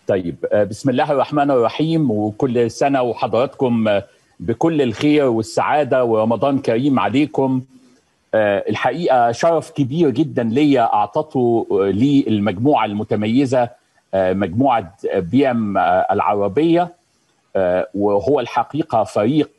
طيب بسم الله الرحمن الرحيم وكل سنة وحضراتكم بكل الخير والسعادة ورمضان كريم عليكم الحقيقة شرف كبير جدا ليا أعطته لي المجموعة المتميزة مجموعة بيم العربية وهو الحقيقة فريق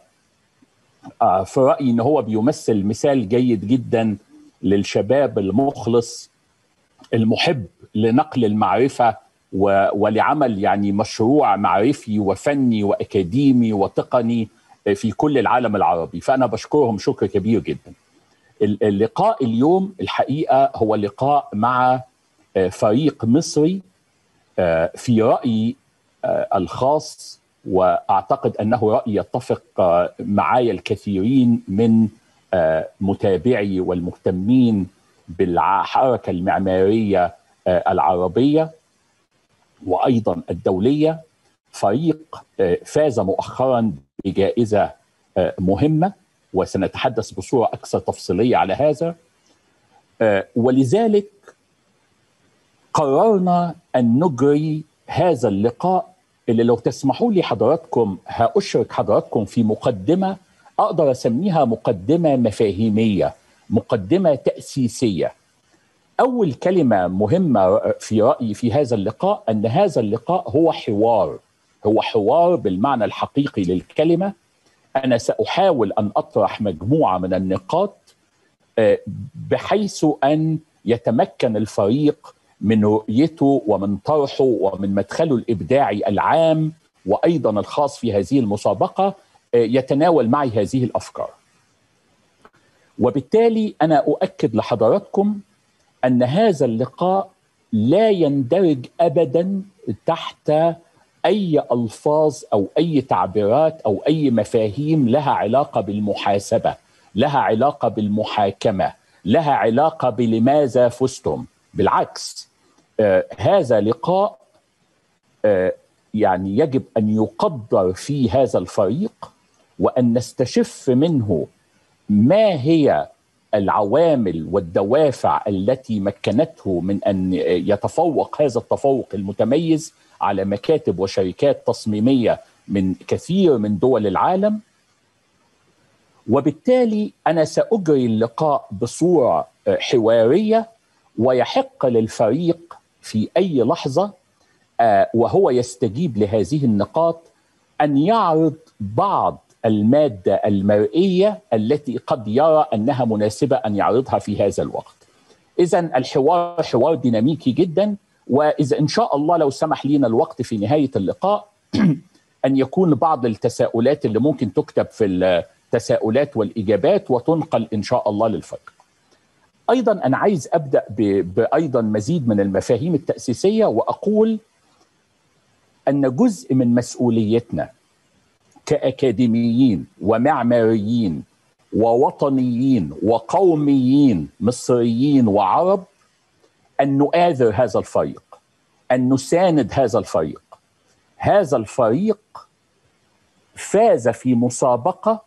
في رأيي أنه هو بيمثل مثال جيد جدا للشباب المخلص المحب لنقل المعرفة ولعمل يعني مشروع معرفي وفني وأكاديمي وتقني في كل العالم العربي فأنا بشكرهم شكر كبير جدا اللقاء اليوم الحقيقة هو لقاء مع فريق مصري في رأيي الخاص واعتقد انه راي يتفق معايا الكثيرين من متابعي والمهتمين بالحركه المعماريه العربيه وايضا الدوليه فريق فاز مؤخرا بجائزه مهمه وسنتحدث بصوره اكثر تفصيليه على هذا ولذلك قررنا ان نجري هذا اللقاء اللي لو تسمحوا لي حضراتكم هأشرك حضراتكم في مقدمة أقدر أسميها مقدمة مفاهيمية مقدمة تأسيسية أول كلمة مهمة في رأيي في هذا اللقاء أن هذا اللقاء هو حوار هو حوار بالمعنى الحقيقي للكلمة أنا سأحاول أن أطرح مجموعة من النقاط بحيث أن يتمكن الفريق من رؤيته ومن طرحه ومن مدخله الابداعي العام وايضا الخاص في هذه المسابقه يتناول معي هذه الافكار. وبالتالي انا اؤكد لحضراتكم ان هذا اللقاء لا يندرج ابدا تحت اي الفاظ او اي تعبيرات او اي مفاهيم لها علاقه بالمحاسبه، لها علاقه بالمحاكمه، لها علاقه بلماذا فزتم. بالعكس آه هذا لقاء آه يعني يجب ان يقدر في هذا الفريق وان نستشف منه ما هي العوامل والدوافع التي مكنته من ان يتفوق هذا التفوق المتميز على مكاتب وشركات تصميميه من كثير من دول العالم وبالتالي انا ساجري اللقاء بصوره حواريه ويحق للفريق في اي لحظه وهو يستجيب لهذه النقاط ان يعرض بعض الماده المرئيه التي قد يرى انها مناسبه ان يعرضها في هذا الوقت. اذا الحوار حوار ديناميكي جدا واذا ان شاء الله لو سمح لنا الوقت في نهايه اللقاء ان يكون بعض التساؤلات اللي ممكن تكتب في التساؤلات والاجابات وتنقل ان شاء الله للفريق. ايضا انا عايز ابدا بايضا مزيد من المفاهيم التاسيسيه واقول ان جزء من مسؤوليتنا كاكاديميين ومعماريين ووطنيين وقوميين مصريين وعرب ان نؤازر هذا الفريق ان نساند هذا الفريق هذا الفريق فاز في مسابقه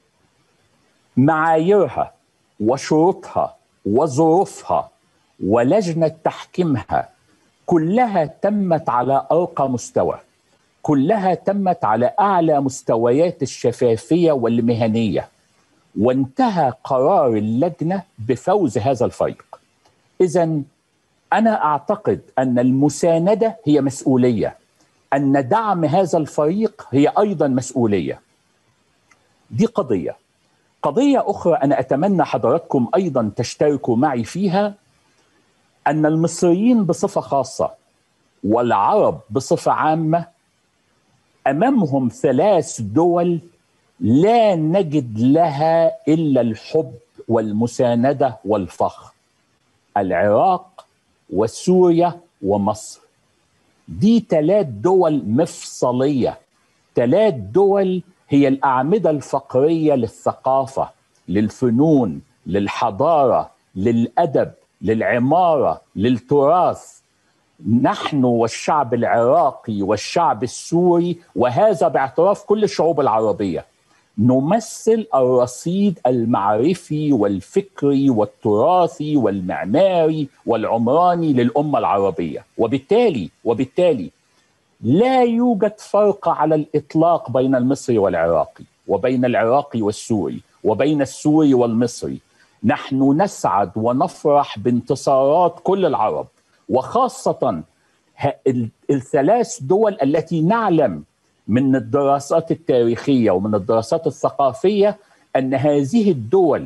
معاييرها وشروطها وظروفها ولجنه تحكيمها كلها تمت على ارقى مستوى كلها تمت على اعلى مستويات الشفافيه والمهنيه وانتهى قرار اللجنه بفوز هذا الفريق اذا انا اعتقد ان المسانده هي مسؤوليه ان دعم هذا الفريق هي ايضا مسؤوليه دي قضيه قضيه اخرى انا اتمنى حضراتكم ايضا تشتركوا معي فيها ان المصريين بصفه خاصه والعرب بصفه عامه امامهم ثلاث دول لا نجد لها الا الحب والمسانده والفخر العراق وسوريا ومصر دي ثلاث دول مفصليه ثلاث دول هي الاعمده الفقريه للثقافه للفنون للحضاره للادب للعماره للتراث نحن والشعب العراقي والشعب السوري وهذا باعتراف كل الشعوب العربيه نمثل الرصيد المعرفي والفكري والتراثي والمعماري والعمراني للامه العربيه وبالتالي وبالتالي لا يوجد فرق على الاطلاق بين المصري والعراقي وبين العراقي والسوري وبين السوري والمصري نحن نسعد ونفرح بانتصارات كل العرب وخاصه الثلاث دول التي نعلم من الدراسات التاريخيه ومن الدراسات الثقافيه ان هذه الدول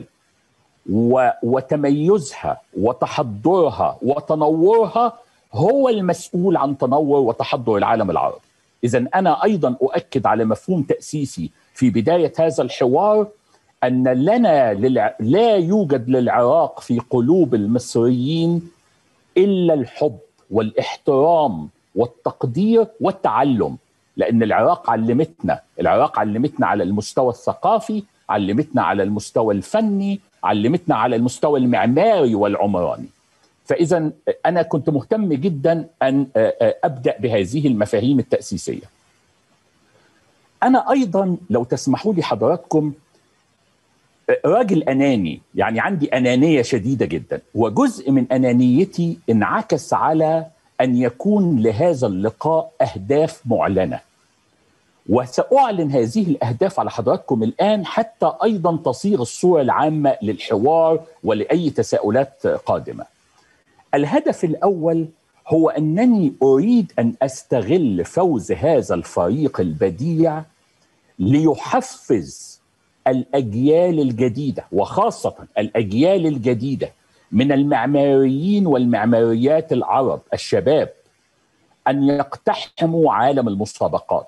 وتميزها وتحضرها وتنورها هو المسؤول عن تنور وتحضر العالم العربي اذا انا ايضا اؤكد على مفهوم تاسيسي في بدايه هذا الحوار ان لنا للع... لا يوجد للعراق في قلوب المصريين الا الحب والاحترام والتقدير والتعلم لان العراق علمتنا العراق علمتنا على المستوى الثقافي علمتنا على المستوى الفني علمتنا على المستوى المعماري والعمراني فاذا انا كنت مهتم جدا ان ابدا بهذه المفاهيم التاسيسيه انا ايضا لو تسمحوا لي حضراتكم راجل اناني يعني عندي انانيه شديده جدا وجزء من انانيتي انعكس على ان يكون لهذا اللقاء اهداف معلنه وساعلن هذه الاهداف على حضراتكم الان حتى ايضا تصيغ الصوره العامه للحوار ولاي تساؤلات قادمه. الهدف الاول هو انني اريد ان استغل فوز هذا الفريق البديع ليحفز الاجيال الجديده وخاصه الاجيال الجديده من المعماريين والمعماريات العرب الشباب ان يقتحموا عالم المسابقات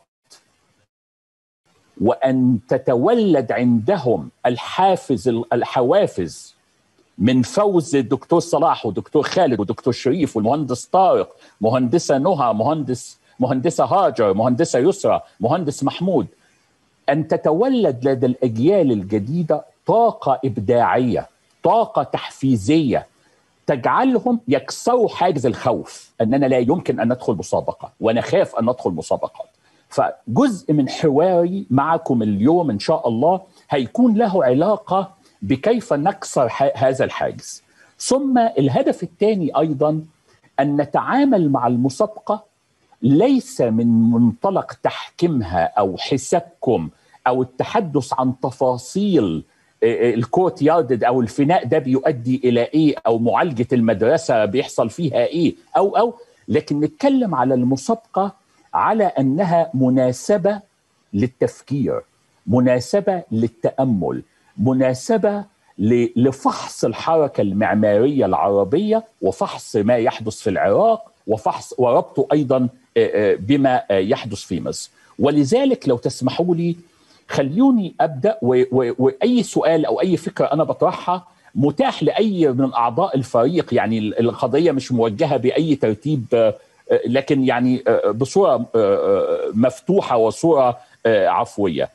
وان تتولد عندهم الحافز الحوافز من فوز الدكتور صلاح ودكتور خالد ودكتور شريف والمهندس طارق مهندسه نهى مهندس مهندسه هاجر مهندسه يسرى مهندس محمود ان تتولد لدى الاجيال الجديده طاقه ابداعيه طاقه تحفيزيه تجعلهم يكسروا حاجز الخوف اننا لا يمكن ان ندخل مسابقه ونخاف ان ندخل مسابقات فجزء من حواري معكم اليوم ان شاء الله هيكون له علاقه بكيف نكسر هذا الحاجز ثم الهدف الثاني ايضا ان نتعامل مع المسابقه ليس من منطلق تحكيمها او حسابكم او التحدث عن تفاصيل الكوت يارد او الفناء ده بيؤدي الى ايه او معالجه المدرسه بيحصل فيها ايه او او لكن نتكلم على المسابقه على انها مناسبه للتفكير مناسبه للتامل مناسبه لفحص الحركه المعماريه العربيه وفحص ما يحدث في العراق وفحص وربطه ايضا بما يحدث في مصر ولذلك لو تسمحوا لي خلوني ابدا واي سؤال او اي فكره انا بطرحها متاح لاي من اعضاء الفريق يعني القضيه مش موجهه باي ترتيب لكن يعني بصوره مفتوحه وصوره عفويه.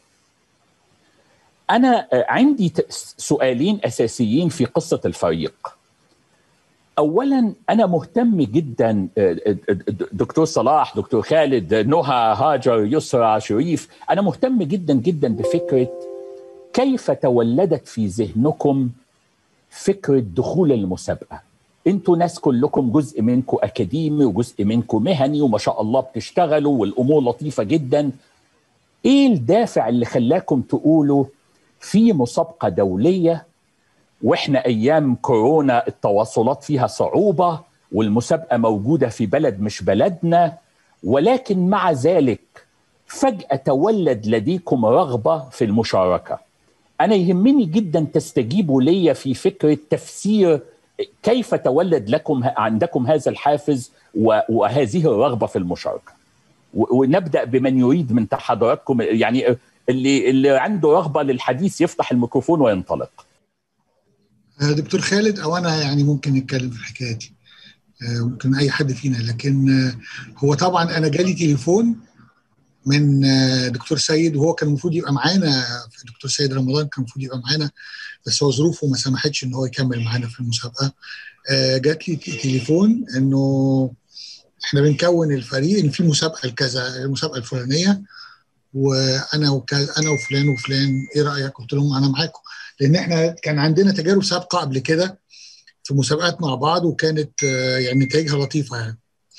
انا عندي سؤالين اساسيين في قصه الفريق. اولا انا مهتم جدا دكتور صلاح دكتور خالد نهى هاجر يسرى شريف انا مهتم جدا جدا بفكره كيف تولدت في ذهنكم فكره دخول المسابقه انتوا ناس كلكم جزء منكم اكاديمي وجزء منكم مهني وما شاء الله بتشتغلوا والامور لطيفه جدا ايه الدافع اللي خلاكم تقولوا في مسابقه دوليه واحنا ايام كورونا التواصلات فيها صعوبه والمسابقه موجوده في بلد مش بلدنا ولكن مع ذلك فجاه تولد لديكم رغبه في المشاركه انا يهمني جدا تستجيبوا لي في فكره تفسير كيف تولد لكم عندكم هذا الحافز وهذه الرغبه في المشاركه ونبدا بمن يريد من حضراتكم يعني اللي اللي عنده رغبه للحديث يفتح الميكروفون وينطلق دكتور خالد او انا يعني ممكن نتكلم في الحكايه دي ممكن اي حد فينا لكن هو طبعا انا جالي تليفون من دكتور سيد وهو كان المفروض يبقى معانا دكتور سيد رمضان كان المفروض يبقى معانا بس هو ظروفه ما سمحتش ان هو يكمل معانا في المسابقه جات لي تليفون انه احنا بنكون الفريق ان في مسابقه لكذا المسابقه الفلانيه وانا وكذا انا وفلان وفلان ايه رايك؟ قلت لهم انا معاكم لان احنا كان عندنا تجارب سابقه قبل كده في مسابقات مع بعض وكانت يعني نتائجها لطيفه يعني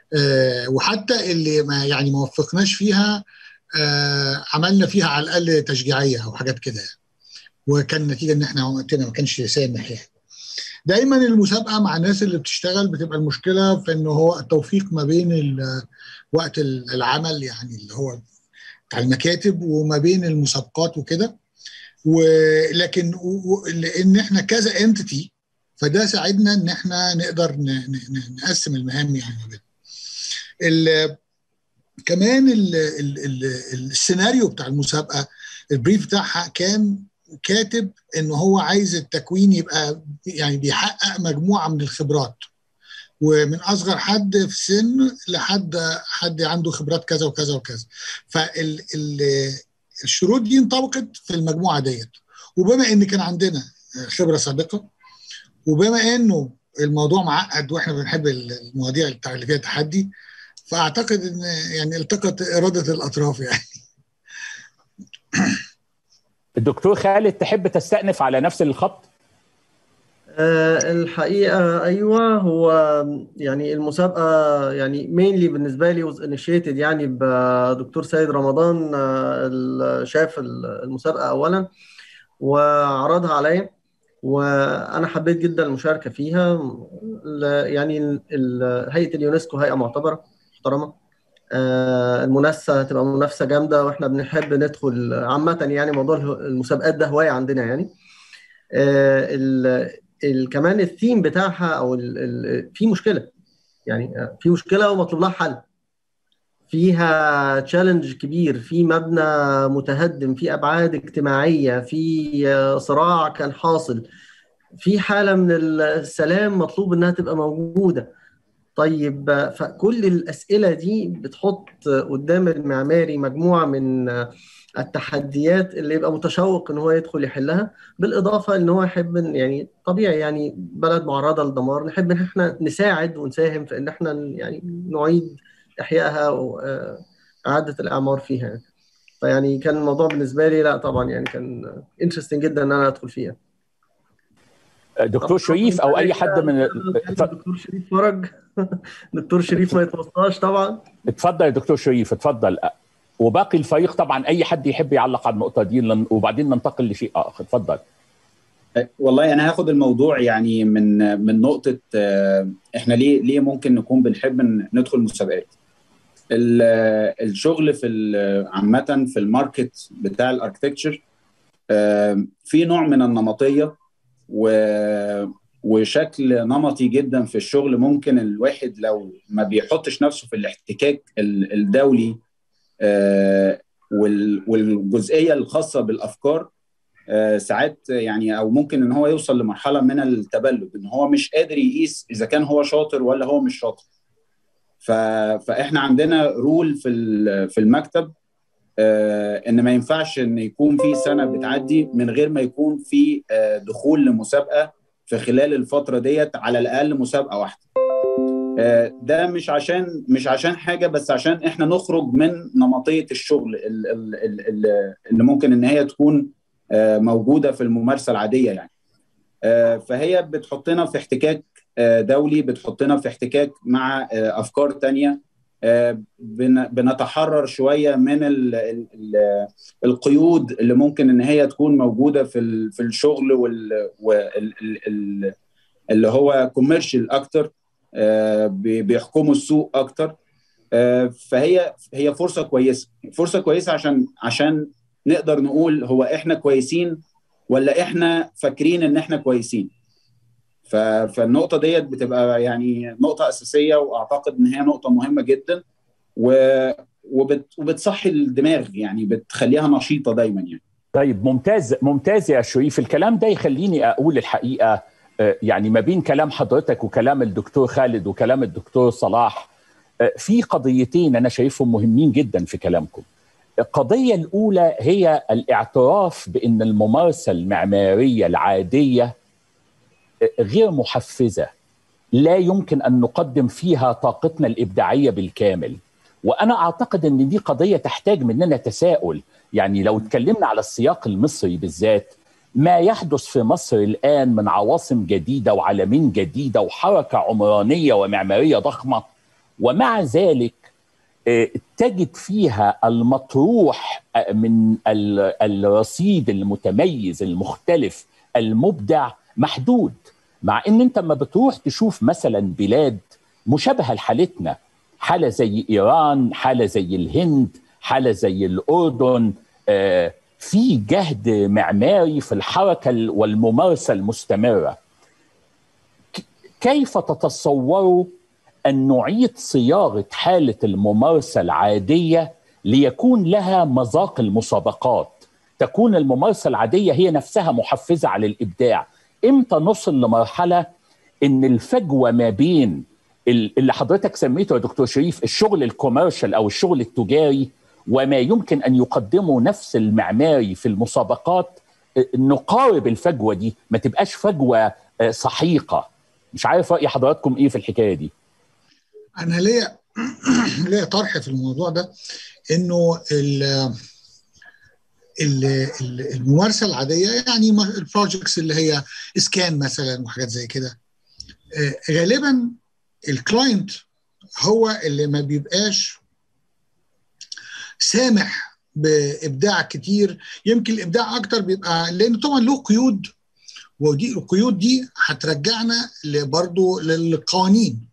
وحتى اللي ما يعني ما وفقناش فيها عملنا فيها على الاقل تشجيعيه او حاجات كده وكان النتيجه ان احنا وقتنا ما كانش سامح يعني دايما المسابقه مع الناس اللي بتشتغل بتبقى المشكله في انه هو التوفيق ما بين وقت العمل يعني اللي هو بتاع المكاتب وما بين المسابقات وكده ولكن لان احنا كذا انتيتي فده ساعدنا ان احنا نقدر نقسم المهام يعني ال كمان ال ال ال السيناريو بتاع المسابقه البريف بتاعها كان كاتب ان هو عايز التكوين يبقى يعني بيحقق مجموعه من الخبرات ومن اصغر حد في سن لحد حد عنده خبرات كذا وكذا وكذا فالشروط دي انطبقت في المجموعه ديت وبما ان كان عندنا خبره سابقه وبما انه الموضوع معقد واحنا بنحب المواضيع اللي فيها تحدي فاعتقد ان يعني التقت اراده الاطراف يعني الدكتور خالد تحب تستأنف على نفس الخط؟ أه الحقيقة أيوة هو يعني المسابقة يعني مينلي بالنسبة لي was initiated يعني بدكتور سيد رمضان شاف المسابقة أولا وعرضها عليا وأنا حبيت جدا المشاركة فيها يعني هيئة اليونسكو هيئة معتبرة محترمة المنافسه هتبقى منافسه جامده واحنا بنحب ندخل عامه يعني موضوع المسابقات ده هوايه عندنا يعني ال ال كمان الثيم بتاعها او ال ال في مشكله يعني في مشكله ومطلوب لها حل فيها تشالنج كبير في مبنى متهدم في ابعاد اجتماعيه في صراع كان حاصل في حاله من السلام مطلوب انها تبقى موجوده طيب فكل الاسئله دي بتحط قدام المعماري مجموعه من التحديات اللي يبقى متشوق ان هو يدخل يحلها بالاضافه ان هو يحب يعني طبيعي يعني بلد معرضه للدمار نحب ان احنا نساعد ونساهم في ان احنا يعني نعيد احيائها واعاده الاعمار فيها فيعني كان الموضوع بالنسبه لي لا طبعا يعني كان انترستنج جدا ان انا ادخل فيها دكتور شريف او اي حد من دكتور شريف فرج دكتور شريف ما يتوصاش طبعا اتفضل يا دكتور شريف اتفضل وباقي الفريق طبعا اي حد يحب يعلق على النقطه دي وبعدين ننتقل لشيء اخر اتفضل والله انا هاخد الموضوع يعني من من نقطه احنا ليه ليه ممكن نكون بنحب ندخل مسابقات الشغل في عامه في الماركت بتاع الاركتكتشر في نوع من النمطيه و وشكل نمطي جدا في الشغل ممكن الواحد لو ما بيحطش نفسه في الاحتكاك الدولي والجزئيه الخاصه بالافكار ساعات يعني او ممكن ان هو يوصل لمرحله من التبلد ان هو مش قادر يقيس اذا كان هو شاطر ولا هو مش شاطر فاحنا عندنا رول في في المكتب ان ما ينفعش ان يكون في سنه بتعدي من غير ما يكون في دخول لمسابقه في خلال الفتره ديت على الاقل مسابقه واحده ده مش عشان مش عشان حاجه بس عشان احنا نخرج من نمطيه الشغل اللي ممكن ان هي تكون موجوده في الممارسه العاديه يعني فهي بتحطنا في احتكاك دولي بتحطنا في احتكاك مع افكار تانية بنتحرر شويه من ال ال القيود اللي ممكن ان هي تكون موجوده في في الشغل وال اللي هو كوميرشال اكتر بيحكموا السوق اكتر فهي هي فرصه كويسه فرصه كويسه عشان عشان نقدر نقول هو احنا كويسين ولا احنا فاكرين ان احنا كويسين فالنقطه ديت بتبقى يعني نقطه اساسيه واعتقد ان هي نقطه مهمه جدا و وبت وبتصحي الدماغ يعني بتخليها نشيطه دايما يعني طيب ممتاز ممتاز يا شريف الكلام ده يخليني اقول الحقيقه يعني ما بين كلام حضرتك وكلام الدكتور خالد وكلام الدكتور صلاح في قضيتين انا شايفهم مهمين جدا في كلامكم القضيه الاولى هي الاعتراف بان الممارسه المعماريه العاديه غير محفزه لا يمكن ان نقدم فيها طاقتنا الابداعيه بالكامل وانا اعتقد ان دي قضيه تحتاج مننا تساؤل يعني لو اتكلمنا على السياق المصري بالذات ما يحدث في مصر الان من عواصم جديده وعالمين جديده وحركه عمرانيه ومعماريه ضخمه ومع ذلك تجد فيها المطروح من الرصيد المتميز المختلف المبدع محدود مع ان انت لما بتروح تشوف مثلا بلاد مشابهه لحالتنا حاله زي ايران حاله زي الهند حاله زي الاردن في جهد معماري في الحركه والممارسه المستمره كيف تتصوروا ان نعيد صياغه حاله الممارسه العاديه ليكون لها مذاق المسابقات تكون الممارسه العاديه هي نفسها محفزه على الابداع امتى نصل لمرحله ان الفجوه ما بين اللي حضرتك سميته يا دكتور شريف الشغل الكوميرشال او الشغل التجاري وما يمكن ان يقدمه نفس المعماري في المسابقات نقارب الفجوه دي ما تبقاش فجوه سحيقه مش عارف راي حضراتكم ايه في الحكايه دي انا ليا ليا طرح في الموضوع ده انه الممارسه العاديه يعني البروجكتس اللي هي اسكان مثلا وحاجات زي كده غالبا الكلاينت هو اللي ما بيبقاش سامح بابداع كتير يمكن الابداع اكتر بيبقى لان طبعا له قيود ودي القيود دي هترجعنا برضه للقوانين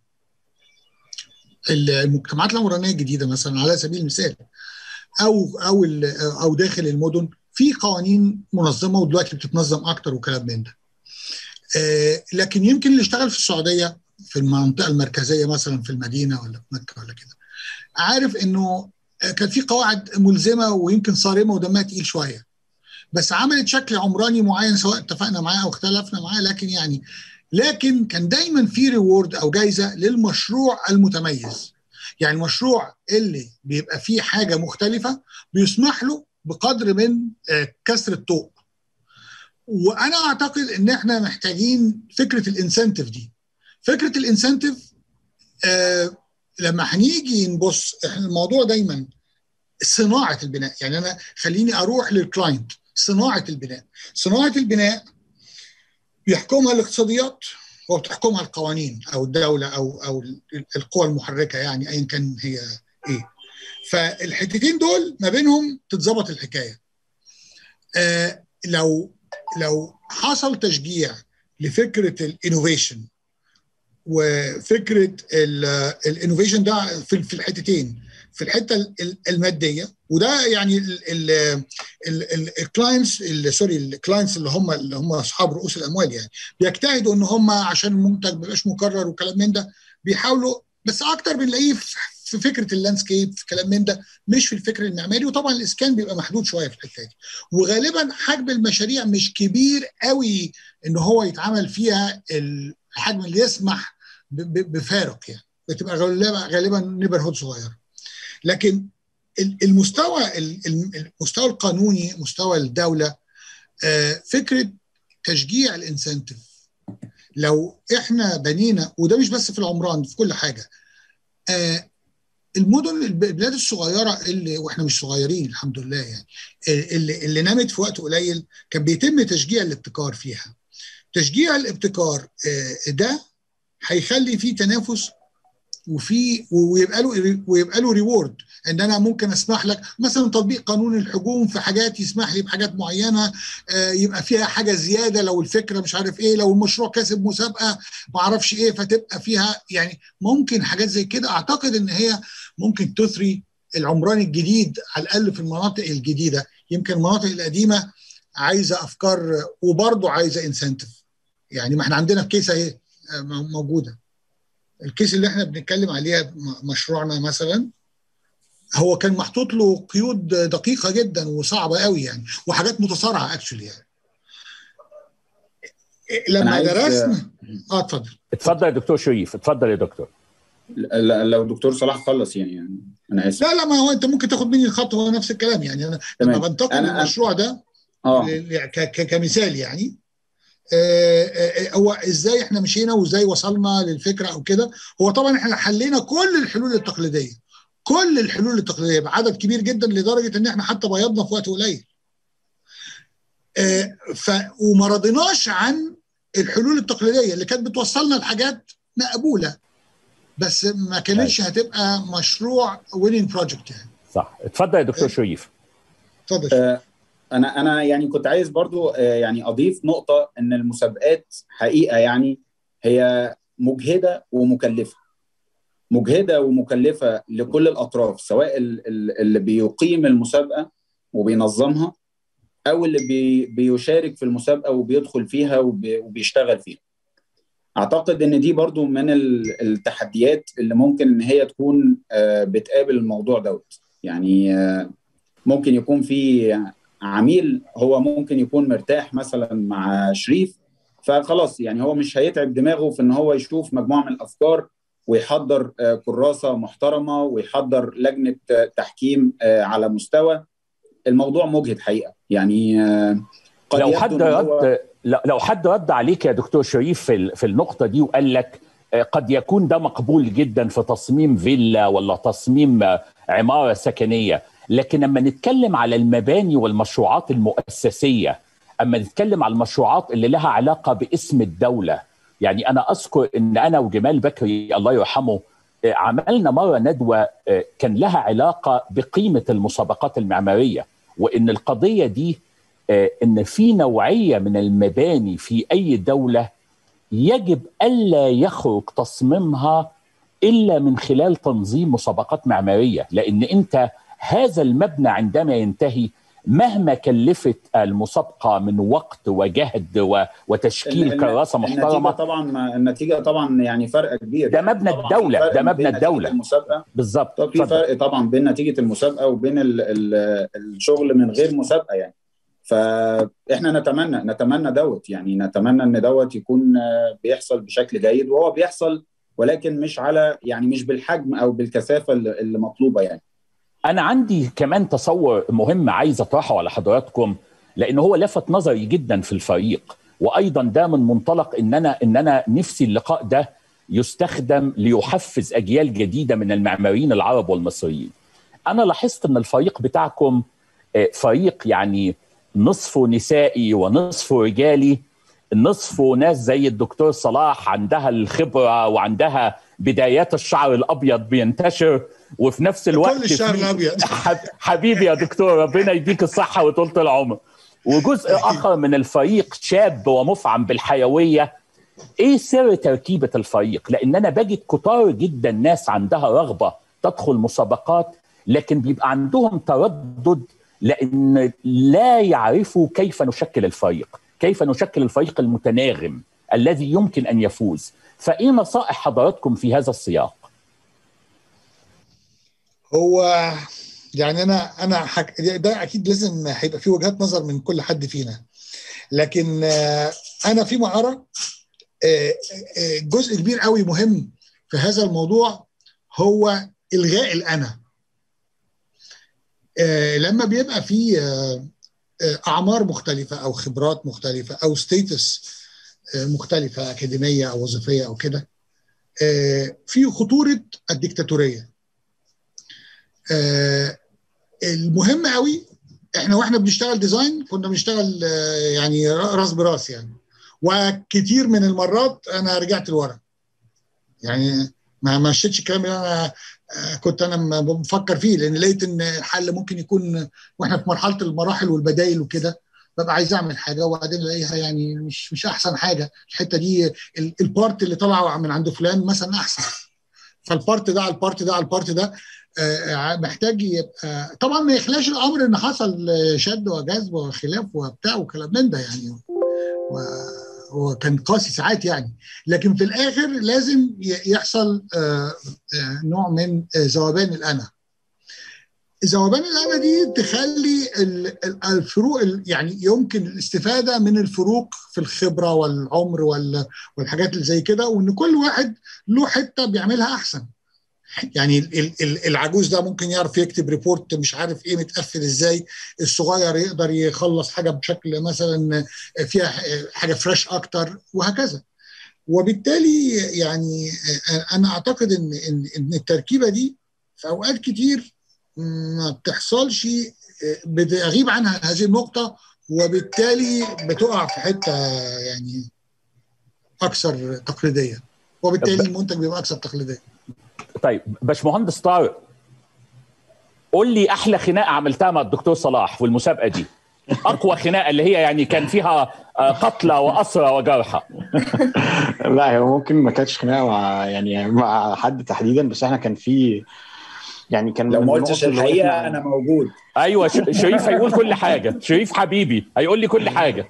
المجتمعات العمرانيه الجديده مثلا على سبيل المثال او او او داخل المدن في قوانين منظمه ودلوقتي بتتنظم اكتر وكلام من ده. آه لكن يمكن اللي اشتغل في السعوديه في المنطقه المركزيه مثلا في المدينه ولا في مكه ولا كده عارف انه كان في قواعد ملزمه ويمكن صارمه ودمها تقيل شويه بس عملت شكل عمراني معين سواء اتفقنا معاه او اختلفنا معاه لكن يعني لكن كان دايما في ريورد او جايزه للمشروع المتميز يعني المشروع اللي بيبقى فيه حاجه مختلفه بيسمح له بقدر من كسر الطوق وانا اعتقد ان احنا محتاجين فكره الانسنتيف دي فكره الانسنتيف آه لما هنيجي نبص احنا الموضوع دايما صناعه البناء يعني انا خليني اروح للكلاينت صناعه البناء صناعه البناء بيحكمها الاقتصاديات وبتحكمها القوانين او الدوله او او القوى المحركه يعني ايا كان هي ايه فالحتتين دول ما بينهم تتظبط الحكايه آه لو لو حصل تشجيع لفكره الانوفيشن وفكره الانوفيشن ده في الحتتين في الحته الماديه وده يعني الكلاينتس سوري الكلاينتس اللي هم اللي هم اصحاب رؤوس الاموال يعني بيجتهدوا ان هم عشان المنتج ما يبقاش مكرر وكلام من ده بيحاولوا بس اكتر بنلاقيه في فكره اللاندسكيب في كلام من ده مش في الفكر المعماري وطبعا الاسكان بيبقى محدود شويه في الحته دي وغالبا حجم المشاريع مش كبير قوي ان هو يتعمل فيها الحجم اللي يسمح بفارق يعني بتبقى غالبا غالبا نيبر هود صغيره لكن المستوى المستوى القانوني مستوى الدوله فكره تشجيع الانسنتيف لو احنا بنينا وده مش بس في العمران في كل حاجه المدن البلاد الصغيره اللي واحنا مش صغيرين الحمد لله يعني اللي, اللي نمت في وقت قليل كان بيتم تشجيع الابتكار فيها تشجيع الابتكار ده هيخلي فيه تنافس وفي ويبقى له ويبقى له ريورد ان انا ممكن اسمح لك مثلا تطبيق قانون الحجوم في حاجات يسمح لي بحاجات معينه يبقى فيها حاجه زياده لو الفكره مش عارف ايه لو المشروع كسب مسابقه ما اعرفش ايه فتبقى فيها يعني ممكن حاجات زي كده اعتقد ان هي ممكن تثري العمران الجديد على الاقل في المناطق الجديده يمكن المناطق القديمه عايزه افكار وبرضه عايزه انسنتيف يعني ما احنا عندنا كيس اهي موجوده الكيس اللي احنا بنتكلم عليها مشروعنا مثلا هو كان محطوط له قيود دقيقه جدا وصعبه قوي يعني وحاجات متصارعه اكشلي يعني لما درسنا اه اتفضل اتفضل يا دكتور شريف اتفضل يا دكتور لو دكتور صلاح خلص يعني, يعني انا اسف لا لا ما هو انت ممكن تاخد مني الخط هو نفس الكلام يعني انا لما بنتقل المشروع ده اه كمثال يعني هو ازاي احنا مشينا وازاي وصلنا للفكره او كده هو طبعا احنا حلينا كل الحلول التقليديه كل الحلول التقليديه بعدد كبير جدا لدرجه ان احنا حتى بيضنا في وقت قليل ف وما رضيناش عن الحلول التقليديه اللي كانت بتوصلنا لحاجات مقبوله بس ما كانتش هتبقى مشروع ويننج بروجكت يعني صح اتفضل يا دكتور شريف اتفضل آه، انا انا يعني كنت عايز برضو آه، يعني اضيف نقطه ان المسابقات حقيقه يعني هي مجهده ومكلفه مجهده ومكلفه لكل الاطراف سواء ال- ال- اللي بيقيم المسابقه وبينظمها او اللي بي بيشارك في المسابقه وبيدخل فيها وبي وبيشتغل فيها اعتقد ان دي برضو من ال- التحديات اللي ممكن ان هي تكون آه، بتقابل الموضوع دوت يعني آه، ممكن يكون في عميل هو ممكن يكون مرتاح مثلا مع شريف فخلاص يعني هو مش هيتعب دماغه في ان هو يشوف مجموعه من الافكار ويحضر آه، كراسه محترمه ويحضر لجنه آه، تحكيم آه، على مستوى الموضوع مجهد حقيقه يعني آه، قد لو يبدو حد إن هو- رد لو لو حد رد عليك يا دكتور شريف في ال- في النقطه دي وقال لك آه، قد يكون ده مقبول جدا في تصميم فيلا ولا تصميم آه، عماره سكنيه لكن لما نتكلم على المباني والمشروعات المؤسسيه اما نتكلم على المشروعات اللي لها علاقه باسم الدوله يعني انا اذكر ان انا وجمال بكري الله يرحمه آه، عملنا مره ندوه آه، كان لها علاقه بقيمه المسابقات المعماريه وان القضيه دي آه، ان في نوعيه من المباني في اي دوله يجب الا يخرج تصميمها الا من خلال تنظيم مسابقات معماريه لان انت هذا المبنى عندما ينتهي مهما كلفت المسابقه من وقت وجهد و- وتشكيل ال- كراسه النتيجه محترمه طبعا النتيجه طبعا يعني فرق كبير ده مبنى طبعاً في الدولة، فرق ده ما مبنى بين نتيجة الدولة. المسابقه بالظبط طب في اتفضل. فرق طبعا بين نتيجه المسابقه وبين ال ال الشغل من غير مسابقه يعني فاحنا نتمنى نتمنى دوت يعني نتمنى ان دوت يكون آه، بيحصل بشكل جيد وهو بيحصل ولكن مش على يعني مش بالحجم او بالكثافه اللي اللي مطلوبه يعني انا عندي كمان تصور مهم عايز اطرحه على حضراتكم لان هو لفت نظري جدا في الفريق وايضا ده من منطلق ان انا ان انا نفسي اللقاء ده يستخدم ليحفز اجيال جديده من المعماريين العرب والمصريين. انا لاحظت ان الفريق بتاعكم آه، فريق يعني نصفه نسائي ونصفه رجالي نصفه ناس زي الدكتور صلاح عندها الخبره وعندها بدايات الشعر الابيض بينتشر وفي نفس الوقت كل الشعر في- الابيض حب- حبيبي يا دكتور ربنا يديك الصحة وطولة العمر وجزء آخر من الفريق شاب ومفعم بالحيوية ايه سر تركيبة الفريق لان انا بجد كتار جدا ناس عندها رغبة تدخل مسابقات لكن بيبقى عندهم تردد لان لا يعرفوا كيف نشكل الفريق كيف نشكل الفريق المتناغم الذي يمكن ان يفوز فايه نصائح حضراتكم في هذا السياق هو يعني انا انا حك... ده اكيد لازم هيبقى في وجهات نظر من كل حد فينا لكن آه، انا فيما ارى آه، آه، جزء كبير قوي مهم في هذا الموضوع هو الغاء الانا آه، لما بيبقى في آه، آه، اعمار مختلفه او خبرات مختلفه او ستيتس مختلفه اكاديميه او وظيفيه او كده آه، في خطوره الديكتاتوريه آه، المهم قوي احنا واحنا بنشتغل ديزاين كنا بنشتغل آه، يعني راس براس يعني وكتير من المرات انا رجعت لورا يعني ما مشيتش الكلام اللي انا آه، كنت انا م- بفكر فيه لان لقيت ان الحل ممكن يكون واحنا في مرحله المراحل والبدائل وكده ببقى عايز اعمل حاجه وبعدين الاقيها يعني مش مش احسن حاجه الحته دي ال- البارت اللي طلع من عند فلان مثلا احسن فالبارت ده على البارت ده على البارت ده آه، محتاج يبقى طبعا ما يخلاش الامر ان حصل شد وجذب وخلاف وبتاع وكلام من ده يعني و- وكان قاسي ساعات يعني لكن في الاخر لازم ي- يحصل آه، آه، نوع من آه، ذوبان الانا ذوبان الانا دي تخلي ال- ال- الفروق ال- يعني يمكن الاستفاده من الفروق في الخبره والعمر وال- والحاجات اللي زي كده وان كل واحد له حته بيعملها احسن يعني ال- ال- ال- العجوز ده ممكن يعرف يكتب ريبورت مش عارف ايه متقفل ازاي الصغير يقدر يخلص حاجه بشكل مثلا فيها حاجه فريش اكتر وهكذا وبالتالي يعني انا اعتقد ان ان ان التركيبه دي في اوقات كتير ما بتحصلش بتغيب عنها هذه النقطه وبالتالي بتقع في حته يعني اكثر تقليديه وبالتالي المنتج بيبقى اكثر تقليديه طيب باشمهندس طارق قول لي احلى خناقه عملتها مع الدكتور صلاح في المسابقه دي اقوى خناقه اللي هي يعني كان فيها آه، قتلى واسرى وجرحى لا هو ممكن ما كانتش خناقه مع يعني مع حد تحديدا بس احنا كان في يعني كان لو من ما قلتش النقط اللي الحقيقه وقفنا- انا موجود ايوه ش- شريف هيقول كل حاجه شريف حبيبي هيقول لي كل حاجه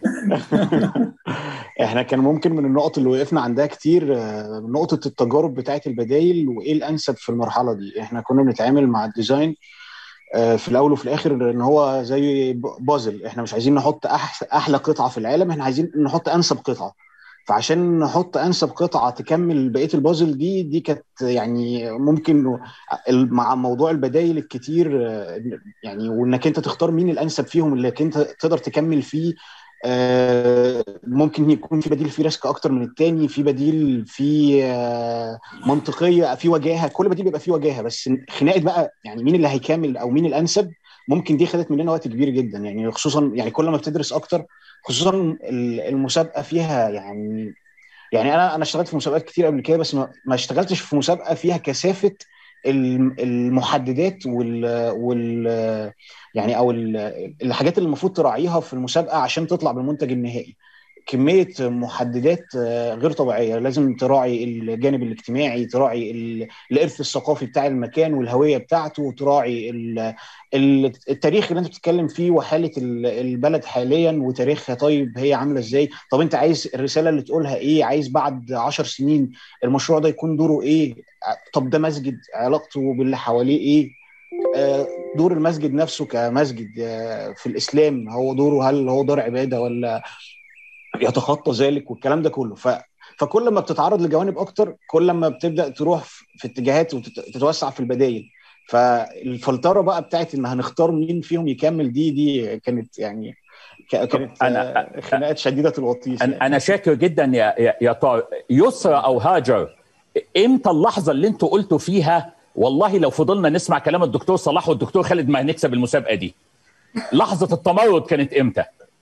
احنا كان ممكن من النقط اللي وقفنا عندها كتير آه، نقطة التجارب بتاعة البدايل وايه الانسب في المرحلة دي احنا كنا بنتعامل مع الديزاين آه، في الاول وفي الاخر ان هو زي ب- بازل احنا مش عايزين نحط أح- احلى قطعة في العالم احنا عايزين نحط انسب قطعة فعشان نحط انسب قطعة تكمل بقية البازل دي دي كانت يعني ممكن ال- مع موضوع البدايل الكتير آه، يعني وانك انت تختار مين الانسب فيهم اللي انت تقدر تكمل فيه آه، ممكن يكون في بديل فيه ريسك اكتر من التاني في بديل فيه آه، منطقيه في وجاهه كل بديل بيبقى فيه وجاهه بس خناقه بقى يعني مين اللي هيكمل او مين الانسب ممكن دي خدت مننا وقت كبير جدا يعني خصوصا يعني كل ما بتدرس اكتر خصوصا ال- المسابقه فيها يعني يعني انا انا اشتغلت في مسابقات كتير قبل كده بس ما, ما اشتغلتش في مسابقه فيها كثافه الم- المحددات وال وال يعني او ال- الحاجات اللي المفروض تراعيها في المسابقه عشان تطلع بالمنتج النهائي كميه محددات آه، غير طبيعيه لازم تراعي الجانب الاجتماعي تراعي ال- الارث الثقافي بتاع المكان والهويه بتاعته تراعي ال- ال- التاريخ اللي انت بتتكلم فيه وحاله ال- البلد حاليا وتاريخها طيب هي عامله ازاي طب انت عايز الرساله اللي تقولها ايه عايز بعد عشر سنين المشروع ده يكون دوره ايه طب ده مسجد علاقته باللي حواليه ايه آه، دور المسجد نفسه كمسجد آه، في الاسلام هو دوره هل هو دار عباده ولا يتخطى ذلك والكلام ده كله ف فكل ما بتتعرض لجوانب اكتر كل ما بتبدا تروح في في اتجاهات وتتوسع في البدايل فالفلتره بقى بتاعت ان هنختار مين فيهم يكمل دي دي كانت يعني ك- كانت أنا- آه، خناقات شديده الوطيس انا يعني. انا شاكر جدا يا يا, يا طارق يسرى او هاجر امتى اللحظه اللي انتوا قلتوا فيها والله لو فضلنا نسمع كلام الدكتور صلاح والدكتور خالد ما هنكسب المسابقه دي لحظه التمرد كانت امتى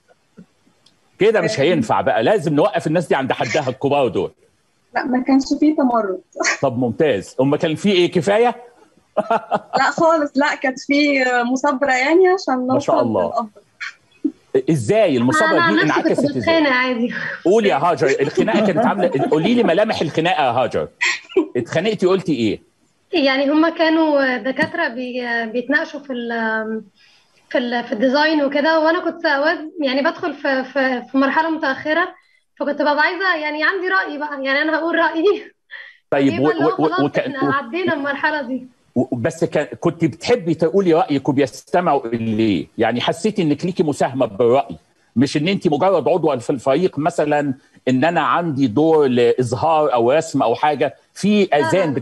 كده مش هينفع بقى لازم نوقف الناس دي عند حدها الكبار دول لا ما كانش فيه تمرد طب ممتاز اما كان في ايه كفايه لا خالص لا كانت فيه مثابرة يعني عشان ما شاء نوصل الله. للأفضل. ازاي انا المسابقه عن دي نفسي كنت انعكست ازاي بتخانق عادي قول يا هاجر الخناقه كانت عامله قولي لي ملامح الخناقه يا هاجر اتخانقتي قلتي ايه يعني هما كانوا دكاترة بي بيتناقشوا في ال في ال في الديزاين وكده وانا كنت اوقات يعني بدخل في في في مرحلة متأخرة فكنت ببقى عايزة يعني عندي رأي بقى يعني انا هقول رأيي طيب يبقى اللي هو و- و- خلاص وك- احنا عدينا المرحلة دي و- بس كان كنت بتحبي تقولي رايك وبيستمعوا ليه يعني حسيتي انك ليكي مساهمه بالراي مش ان انت مجرد عضو في الفريق مثلا ان انا عندي دور لاظهار او رسم او حاجه في اذان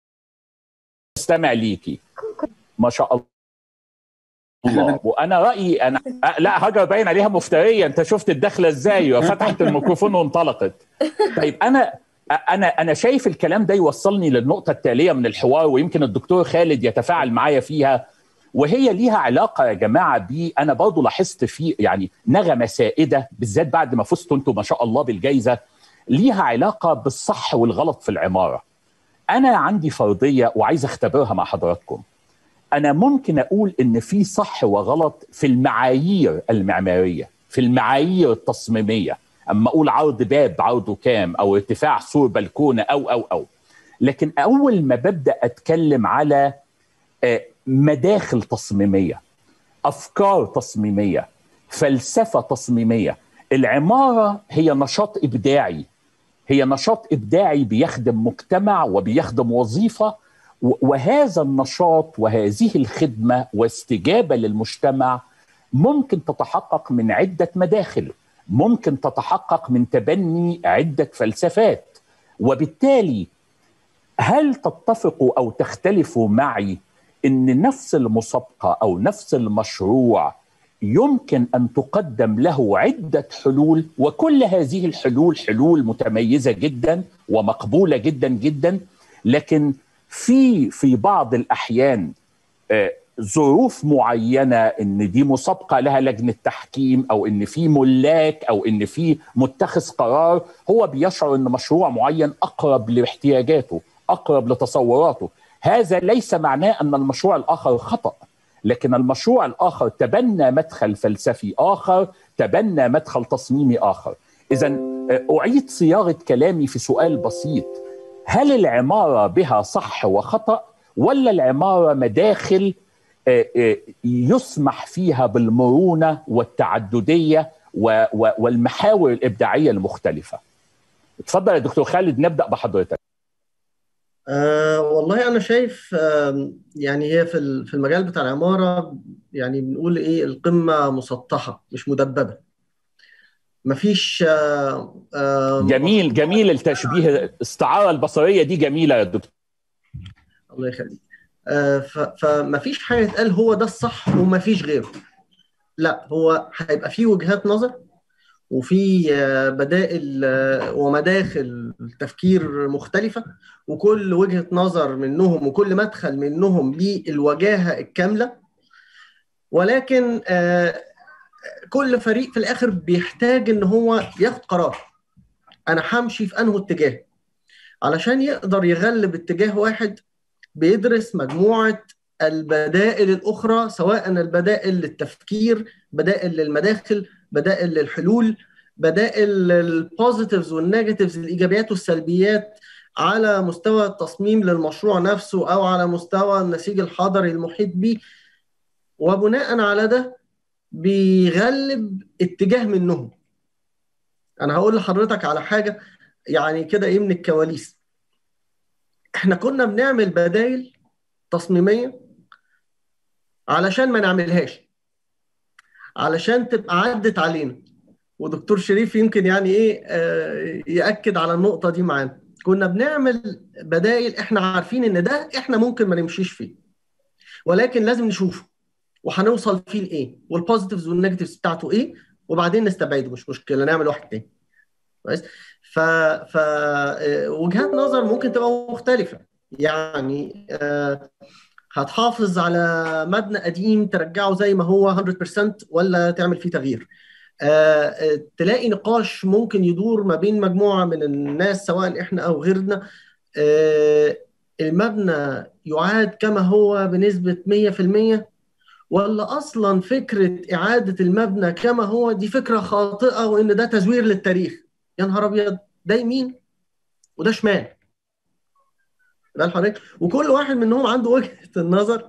بتستمع ليكي ما شاء الله وانا رايي انا أه، لا هاجر باين عليها مفتريه انت شفت الدخله ازاي وفتحت الميكروفون وانطلقت طيب انا انا انا شايف الكلام ده يوصلني للنقطه التاليه من الحوار ويمكن الدكتور خالد يتفاعل معايا فيها وهي ليها علاقه يا جماعه بي انا برضو لاحظت في يعني نغمه سائده بالذات بعد ما فزتوا انتم ما شاء الله بالجائزه ليها علاقه بالصح والغلط في العماره انا عندي فرضيه وعايز اختبرها مع حضراتكم انا ممكن اقول ان في صح وغلط في المعايير المعماريه في المعايير التصميميه اما اقول عرض باب عرضه كام او ارتفاع سور بلكونه او او او لكن اول ما ببدا اتكلم على آه، مداخل تصميميه افكار تصميميه فلسفه تصميميه العماره هي نشاط ابداعي هي نشاط ابداعي بيخدم مجتمع وبيخدم وظيفه و- وهذا النشاط وهذه الخدمه واستجابه للمجتمع ممكن تتحقق من عده مداخل ممكن تتحقق من تبني عده فلسفات وبالتالي هل تتفقوا او تختلفوا معي ان نفس المسابقه او نفس المشروع يمكن ان تقدم له عده حلول وكل هذه الحلول حلول متميزه جدا ومقبوله جدا جدا لكن في في بعض الاحيان آه، ظروف معينه ان دي مسابقه لها لجنه تحكيم او ان في ملاك او ان في متخذ قرار هو بيشعر ان مشروع معين اقرب لاحتياجاته اقرب لتصوراته هذا ليس معناه ان المشروع الاخر خطا لكن المشروع الاخر تبنى مدخل فلسفي اخر تبنى مدخل تصميمي اخر اذا اعيد صياغه كلامي في سؤال بسيط هل العماره بها صح وخطا ولا العماره مداخل يسمح فيها بالمرونه والتعدديه والمحاور الابداعيه المختلفه اتفضل يا دكتور خالد نبدا بحضرتك أه والله انا شايف أه يعني هي في في المجال بتاع العماره يعني بنقول ايه القمه مسطحه مش مدببه مفيش أه أه جميل جميل التشبيه الاستعاره البصريه دي جميله يا دكتور الله يخليك أه فمفيش حاجه تقال هو ده الصح ومفيش غيره لا هو هيبقى فيه وجهات نظر وفي بدائل ومداخل تفكير مختلفة وكل وجهة نظر منهم وكل مدخل منهم للوجاهة الكاملة ولكن كل فريق في الآخر بيحتاج إن هو ياخد قرار أنا همشي في أنه اتجاه علشان يقدر يغلب اتجاه واحد بيدرس مجموعة البدائل الأخرى سواء البدائل للتفكير بدائل للمداخل بدائل للحلول بدائل البوزيتيفز والنيجاتيفز الايجابيات والسلبيات على مستوى التصميم للمشروع نفسه او على مستوى النسيج الحضري المحيط به وبناء على ده بيغلب اتجاه منهم انا هقول لحضرتك على حاجه يعني كده ايه من الكواليس احنا كنا بنعمل بدائل تصميميه علشان ما نعملهاش علشان تبقى عدت علينا ودكتور شريف يمكن يعني ايه آه ياكد على النقطه دي معانا كنا بنعمل بدائل احنا عارفين ان ده احنا ممكن ما نمشيش فيه ولكن لازم نشوفه وهنوصل فيه لايه والبوزيتيفز والنيجاتيفز بتاعته ايه وبعدين نستبعده مش مشكله نعمل واحد تاني كويس ف ف وجهات نظر ممكن تبقى مختلفه يعني آه هتحافظ على مبنى قديم ترجعه زي ما هو 100% ولا تعمل فيه تغيير أه تلاقي نقاش ممكن يدور ما بين مجموعة من الناس سواء احنا او غيرنا أه المبنى يعاد كما هو بنسبة 100% ولا اصلا فكرة اعادة المبنى كما هو دي فكرة خاطئة وان ده تزوير للتاريخ يا نهار ابيض ده يمين وده شمال بال حضرتك وكل واحد منهم عنده وجهه النظر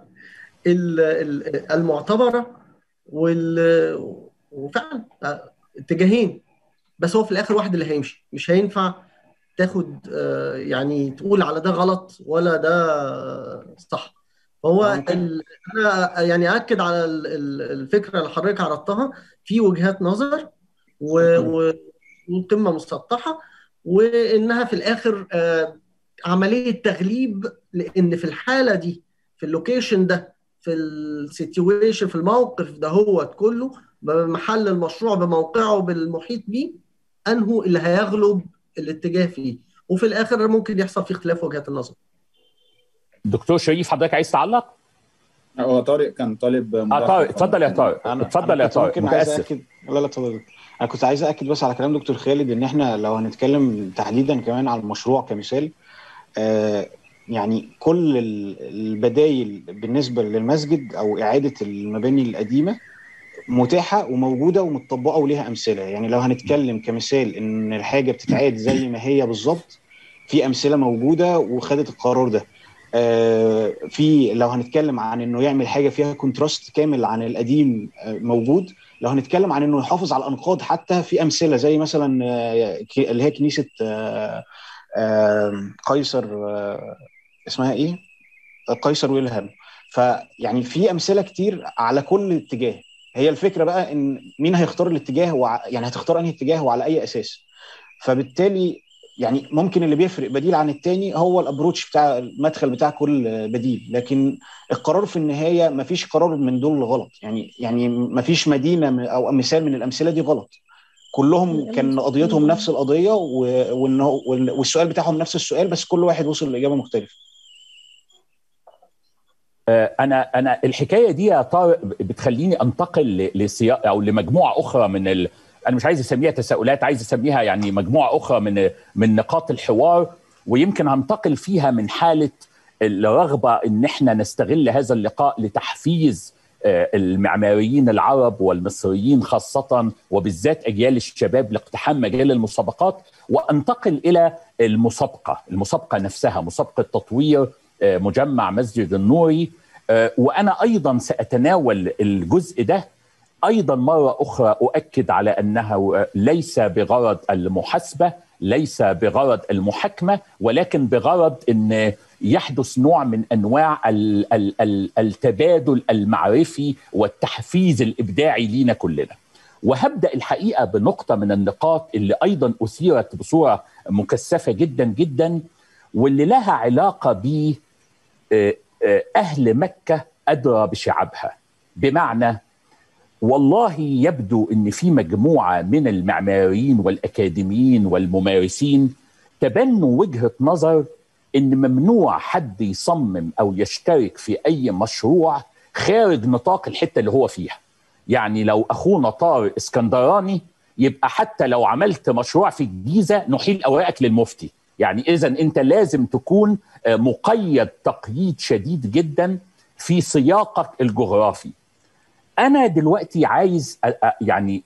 المعتبره وال وفعلا اتجاهين بس هو في الاخر واحد اللي هيمشي مش هينفع تاخد يعني تقول على ده غلط ولا ده صح هو ال... انا يعني اكد على الفكره اللي حضرتك عرضتها في وجهات نظر و... وقمه مسطحه وانها في الاخر عمليه تغليب لان في الحاله دي في اللوكيشن ده في السيتويشن في الموقف ده هو كله بمحل المشروع بموقعه بالمحيط بيه انه اللي هيغلب الاتجاه فيه وفي الاخر ممكن يحصل فيه اختلاف وجهات النظر دكتور شريف حضرتك عايز تعلق؟ هو طارق كان طالب اه طارق اتفضل يا طارق اتفضل يا طارق متاسف لا لا اتفضل انا كنت عايز اكد بس على كلام دكتور خالد ان احنا لو هنتكلم تحديدا كمان على المشروع كمثال آه يعني كل البدايل بالنسبه للمسجد او اعاده المباني القديمه متاحه وموجوده ومتطبقه وليها امثله يعني لو هنتكلم كمثال ان الحاجه بتتعاد زي ما هي بالظبط في امثله موجوده وخدت القرار ده آه في لو هنتكلم عن انه يعمل حاجه فيها كونتراست كامل عن القديم آه موجود لو هنتكلم عن انه يحافظ على الانقاض حتى في امثله زي مثلا آه اللي هي كنيسه قيصر اسمها ايه؟ قيصر ويلهلم فيعني في امثله كتير على كل اتجاه هي الفكره بقى ان مين هيختار الاتجاه وع... يعني هتختار انهي اتجاه وعلى اي اساس فبالتالي يعني ممكن اللي بيفرق بديل عن التاني هو الابروتش بتاع المدخل بتاع كل بديل لكن القرار في النهايه ما فيش قرار من دول غلط يعني يعني ما فيش مدينه او مثال من الامثله دي غلط كلهم كان قضيتهم نفس القضيه والسؤال بتاعهم نفس السؤال بس كل واحد وصل لاجابه مختلفه انا انا الحكايه دي يا طارق بتخليني انتقل لسياق او لمجموعه اخرى من ال... انا مش عايز اسميها تساؤلات عايز اسميها يعني مجموعه اخرى من من نقاط الحوار ويمكن هنتقل فيها من حاله الرغبه ان احنا نستغل هذا اللقاء لتحفيز المعماريين العرب والمصريين خاصة وبالذات أجيال الشباب لاقتحام مجال المسابقات وأنتقل إلى المسابقة المسابقة نفسها مسابقة تطوير مجمع مسجد النوري وأنا أيضا سأتناول الجزء ده أيضا مرة أخرى أؤكد على أنه ليس بغرض المحاسبة ليس بغرض المحاكمة ولكن بغرض أن يحدث نوع من انواع ال ال ال التبادل المعرفي والتحفيز الابداعي لينا كلنا. وهبدا الحقيقه بنقطه من النقاط اللي ايضا اثيرت بصوره مكثفه جدا جدا واللي لها علاقه ب اهل مكه ادرى بشعبها بمعنى والله يبدو ان في مجموعه من المعماريين والاكاديميين والممارسين تبنوا وجهه نظر ان ممنوع حد يصمم او يشترك في اي مشروع خارج نطاق الحته اللي هو فيها يعني لو اخونا طارق اسكندراني يبقى حتى لو عملت مشروع في الجيزه نحيل اوراقك للمفتي يعني اذا انت لازم تكون مقيد تقييد شديد جدا في سياقك الجغرافي انا دلوقتي عايز يعني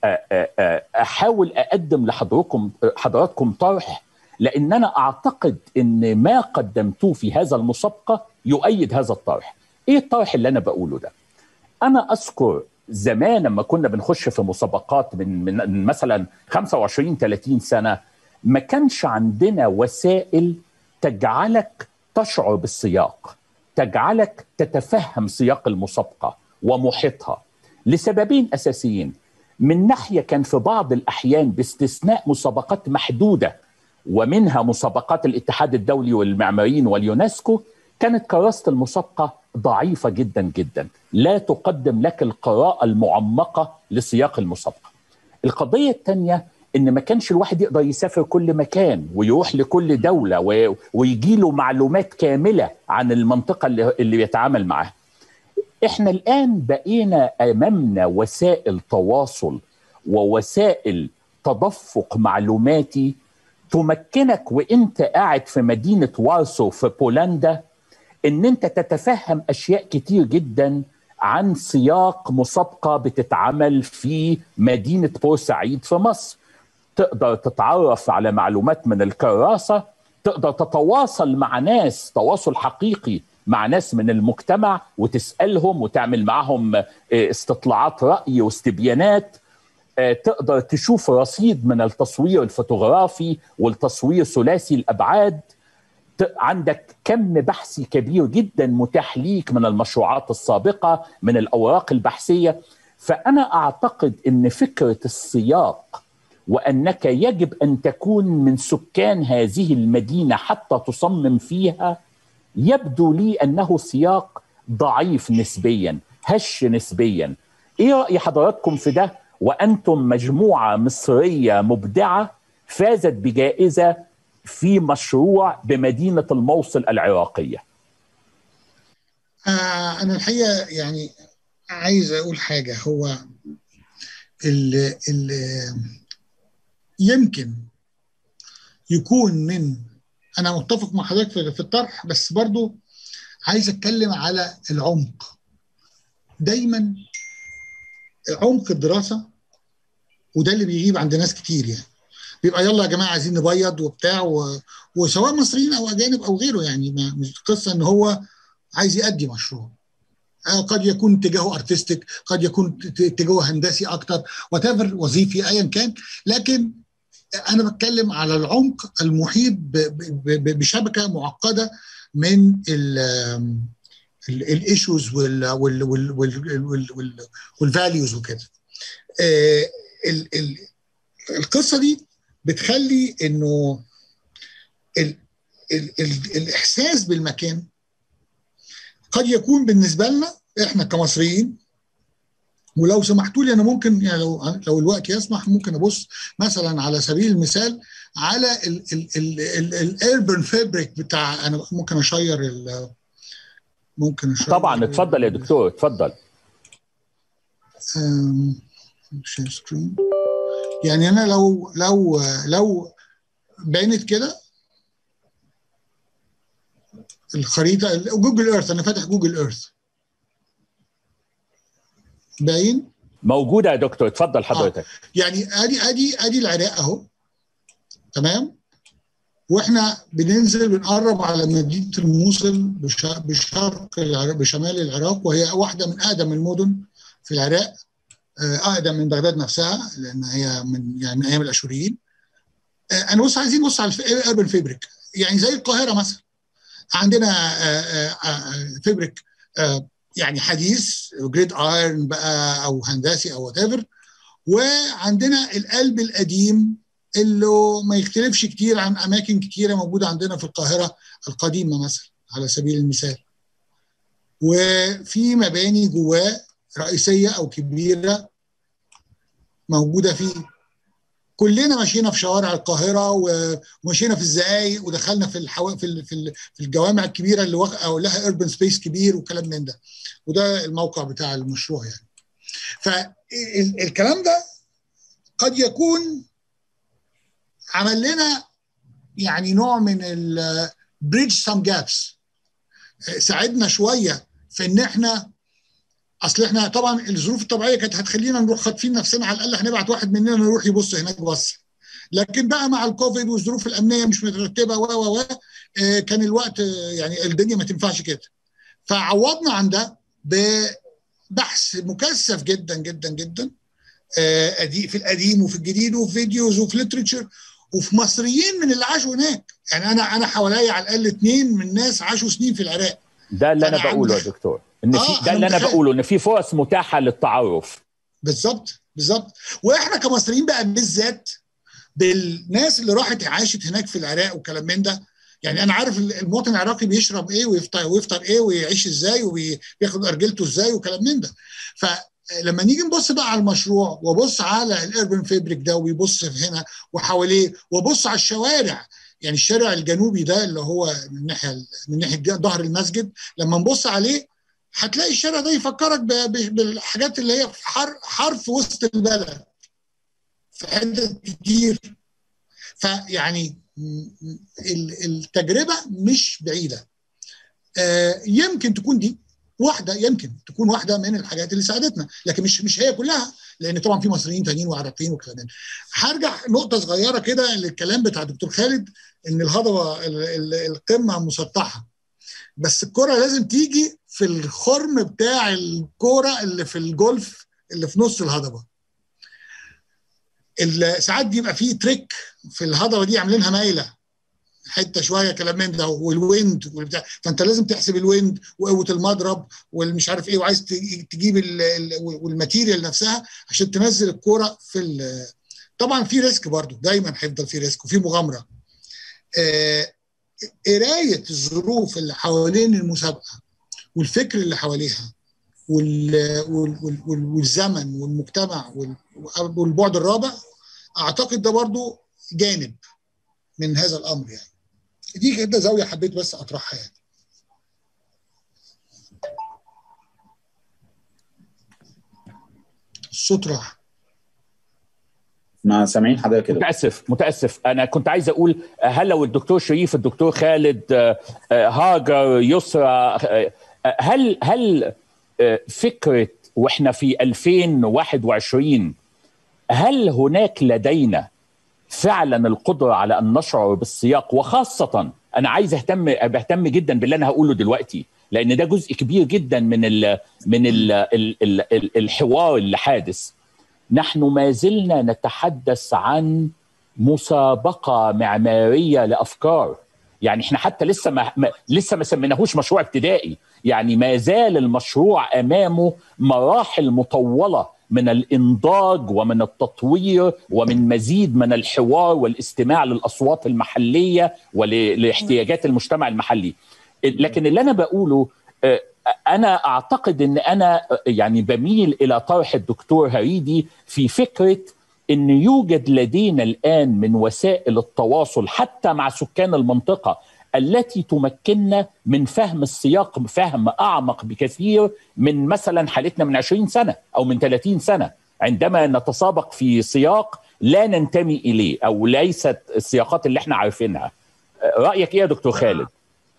احاول اقدم لحضراتكم حضراتكم طرح لان انا اعتقد ان ما قدمتوه في هذا المسابقه يؤيد هذا الطرح. ايه الطرح اللي انا بقوله ده؟ انا اذكر زمان لما كنا بنخش في مسابقات من من مثلا 25 30 سنه ما كانش عندنا وسائل تجعلك تشعر بالسياق، تجعلك تتفهم سياق المسابقه ومحيطها لسببين اساسيين. من ناحيه كان في بعض الاحيان باستثناء مسابقات محدوده ومنها مسابقات الاتحاد الدولي والمعماريين واليونسكو كانت كراسة المسابقة ضعيفة جدا جدا لا تقدم لك القراءة المعمقة لسياق المسابقة القضية الثانية ان ما كانش الواحد يقدر يسافر كل مكان ويروح لكل دولة ويجي له معلومات كاملة عن المنطقة اللي, اللي بيتعامل معاها احنا الآن بقينا أمامنا وسائل تواصل ووسائل تدفق معلوماتي تمكنك وانت قاعد في مدينه وارسو في بولندا ان انت تتفهم اشياء كتير جدا عن سياق مسابقه بتتعمل في مدينه بورسعيد في مصر تقدر تتعرف على معلومات من الكراسه تقدر تتواصل مع ناس تواصل حقيقي مع ناس من المجتمع وتسالهم وتعمل معهم استطلاعات راي واستبيانات تقدر تشوف رصيد من التصوير الفوتوغرافي والتصوير ثلاثي الابعاد عندك كم بحثي كبير جدا متاح ليك من المشروعات السابقه من الاوراق البحثيه فانا اعتقد ان فكره السياق وانك يجب ان تكون من سكان هذه المدينه حتى تصمم فيها يبدو لي انه سياق ضعيف نسبيا هش نسبيا ايه راي حضراتكم في ده وانتم مجموعه مصريه مبدعه فازت بجائزه في مشروع بمدينه الموصل العراقيه. آه انا الحقيقه يعني عايز اقول حاجه هو ال ال يمكن يكون من انا متفق مع حضرتك في الطرح بس برضو عايز اتكلم على العمق دايما عمق الدراسه وده اللي بيغيب عند ناس كتير يعني بيبقى يلا يا جماعه عايزين نبيض وبتاع و... وسواء مصريين او اجانب او غيره يعني ما مش قصه ان هو عايز يأدي مشروع قد يكون اتجاهه ارتستيك قد يكون اتجاهه هندسي اكتر وات وظيفي ايا كان لكن انا بتكلم على العمق المحيط بشبكه معقده من الايشوز والفاليوز وكده القصه دي بتخلي انه ال ال ال الاحساس بالمكان قد يكون بالنسبه لنا احنا كمصريين ولو سمحتوا لي انا ممكن يعني لو لو الوقت يسمح ممكن ابص مثلا على سبيل المثال على الاربن فابريك بتاع انا ممكن اشير ممكن اشير طبعا اتفضل يا دكتور اتفضل شير سكرين يعني انا لو لو لو بانت كده الخريطه جوجل ايرث انا فاتح جوجل ايرث باين موجوده يا دكتور اتفضل حضرتك يعني ادي ادي ادي العراق اهو تمام واحنا بننزل بنقرب على مدينه الموصل بش- بشرق العراق بشمال العراق وهي واحده من اقدم المدن في العراق آه، اقدم من بغداد نفسها لان هي من يعني من ايام الاشوريين آه، انا بص عايزين نبص على الاربن فيبريك يعني زي القاهره مثلا عندنا آه، آه، آه، فيبريك آه، يعني حديث جريد ايرن بقى او هندسي او وات وعندنا القلب القديم اللي ما يختلفش كتير عن اماكن كتيره موجوده عندنا في القاهره القديمه مثلا على سبيل المثال وفي مباني جواه رئيسيه او كبيره موجوده فيه كلنا مشينا في شوارع القاهره ومشينا في الزقايق ودخلنا في الحو... في ال... في, ال... في الجوامع الكبيره اللي وق... او لها اربن سبيس كبير وكلام من ده وده الموقع بتاع المشروع يعني فالكلام ده قد يكون عمل لنا يعني نوع من البريدج سام جابس ساعدنا شويه في ان احنا اصل احنا طبعا الظروف الطبيعيه كانت هتخلينا نروح خاطفين نفسنا على الاقل هنبعت واحد مننا يروح يبص هناك بص لكن بقى مع الكوفيد والظروف الامنيه مش مترتبه و و و كان الوقت يعني الدنيا ما تنفعش كده فعوضنا عن ده ببحث مكثف جدا جدا جدا في القديم وفي الجديد وفي فيديوز وفي ليترشر وفي مصريين من اللي عاشوا هناك يعني انا انا حواليا على الاقل اثنين من الناس عاشوا سنين في العراق ده اللي انا بقوله يا دكتور ان آه في ده اللي انا بقوله ان في فرص متاحه للتعرف بالظبط بالظبط واحنا كمصريين بقى بالذات بالناس اللي راحت عاشت هناك في العراق والكلام من ده يعني انا عارف المواطن العراقي بيشرب ايه ويفطر ويفطر ايه ويعيش ازاي وبياخد ارجلته ازاي وكلام من ده فلما نيجي نبص بقى على المشروع وابص على الاربن فيبريك ده ويبص في هنا وحواليه وابص على الشوارع يعني الشارع الجنوبي ده اللي هو من ناحيه من ناحيه ظهر المسجد لما نبص عليه هتلاقي الشارع ده يفكرك بالحاجات اللي هي حرف وسط البلد في حتت كتير فيعني التجربه مش بعيده يمكن تكون دي واحده يمكن تكون واحده من الحاجات اللي ساعدتنا لكن مش مش هي كلها لان طبعا في مصريين تانيين وعراقيين وكمان هرجع نقطه صغيره كده للكلام بتاع الدكتور خالد ان الهضبه القمه مسطحه بس الكره لازم تيجي في الخرم بتاع الكوره اللي في الجولف اللي في نص الهضبه ساعات بيبقى فيه تريك في الهضبه دي عاملينها مايله حته شويه كلام من ده والويند والبتاع فانت لازم تحسب الويند وقوه المضرب والمش عارف ايه وعايز تجيب والماتيريال نفسها عشان تنزل الكوره في طبعا في ريسك برضو دايما هيفضل في ريسك وفي مغامره آه قرايه الظروف اللي حوالين المسابقه والفكر اللي حواليها والزمن والمجتمع والبعد الرابع اعتقد ده برضو جانب من هذا الامر يعني دي كده زاويه حبيت بس اطرحها يعني الصوت راح ما سامعين حضرتك كده متاسف متاسف انا كنت عايز اقول هل لو الدكتور شريف الدكتور خالد هاجر يسرى هل هل فكره واحنا في 2021 هل هناك لدينا فعلا القدره على ان نشعر بالسياق وخاصه انا عايز اهتم بهتم جدا باللي انا هقوله دلوقتي لان ده جزء كبير جدا من ال من ال ال ال ال الحوار اللي حادث نحن ما زلنا نتحدث عن مسابقه معماريه لافكار يعني احنا حتى لسه ما, ما لسه ما سميناهوش مشروع ابتدائي يعني ما زال المشروع امامه مراحل مطوله من الانضاج ومن التطوير ومن مزيد من الحوار والاستماع للاصوات المحليه ولاحتياجات المجتمع المحلي لكن اللي انا بقوله انا اعتقد ان انا يعني بميل الى طرح الدكتور هريدي في فكره ان يوجد لدينا الان من وسائل التواصل حتى مع سكان المنطقه التي تمكننا من فهم السياق فهم اعمق بكثير من مثلا حالتنا من 20 سنه او من 30 سنه عندما نتسابق في سياق لا ننتمي اليه او ليست السياقات اللي احنا عارفينها رايك ايه يا دكتور خالد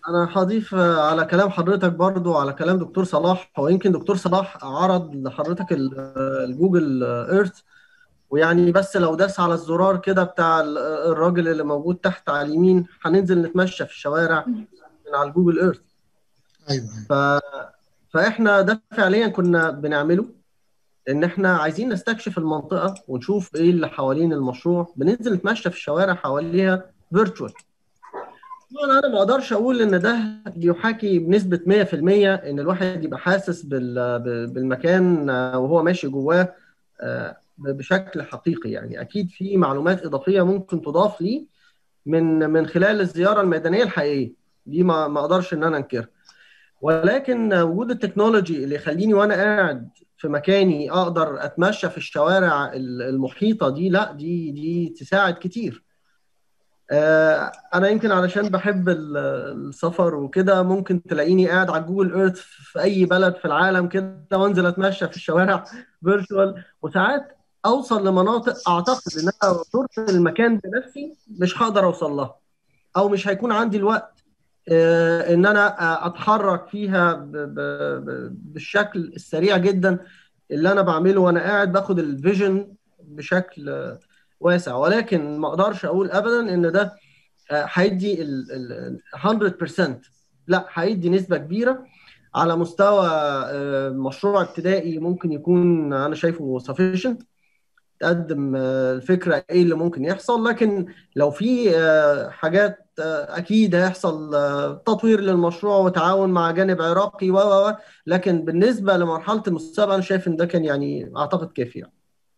انا هضيف على كلام حضرتك برضو على كلام دكتور صلاح هو يمكن دكتور صلاح عرض لحضرتك ال- الجوجل ايرث ويعني بس لو داس على الزرار كده بتاع ال- الراجل اللي موجود تحت على اليمين هننزل نتمشى في الشوارع من على الجوجل ايرث ايوه ف... فاحنا ده فعليا كنا بنعمله ان احنا عايزين نستكشف المنطقه ونشوف ايه اللي حوالين المشروع بننزل نتمشى في الشوارع حواليها فيرتشوال طبعا انا ما اقدرش اقول ان ده بيحاكي بنسبه 100% ان الواحد يبقى حاسس بال... ب- بالمكان آه، وهو ماشي جواه آه، ب- بشكل حقيقي يعني اكيد في معلومات اضافيه ممكن تضاف لي من من خلال الزياره الميدانيه الحقيقيه دي ما ما اقدرش ان انا انكرها ولكن وجود التكنولوجي اللي يخليني وانا قاعد في مكاني اقدر اتمشى في الشوارع ال- المحيطه دي لا دي دي تساعد كتير آه، انا يمكن علشان بحب ال- السفر وكده ممكن تلاقيني قاعد على جوجل ايرث في اي بلد في العالم كده وانزل اتمشى في الشوارع فيرتشوال وساعات اوصل لمناطق اعتقد ان انا لو زرت المكان بنفسي مش هقدر اوصل لها او مش هيكون عندي الوقت آه، ان انا آه، اتحرك فيها ب- ب- ب- بالشكل السريع جدا اللي انا بعمله وانا قاعد باخد الفيجن بشكل آه، واسع ولكن ما اقدرش اقول ابدا ان ده آه، هيدي ال ال- 100% لا هيدي نسبه كبيره على مستوى آه، مشروع ابتدائي ممكن يكون انا شايفه sufficient تقدم آه، الفكره ايه اللي ممكن يحصل لكن لو في آه، حاجات آه، اكيد هيحصل آه، تطوير للمشروع وتعاون مع جانب عراقي و و و لكن بالنسبه لمرحله المسابقه انا شايف ان ده كان يعني اعتقد كافي يعني.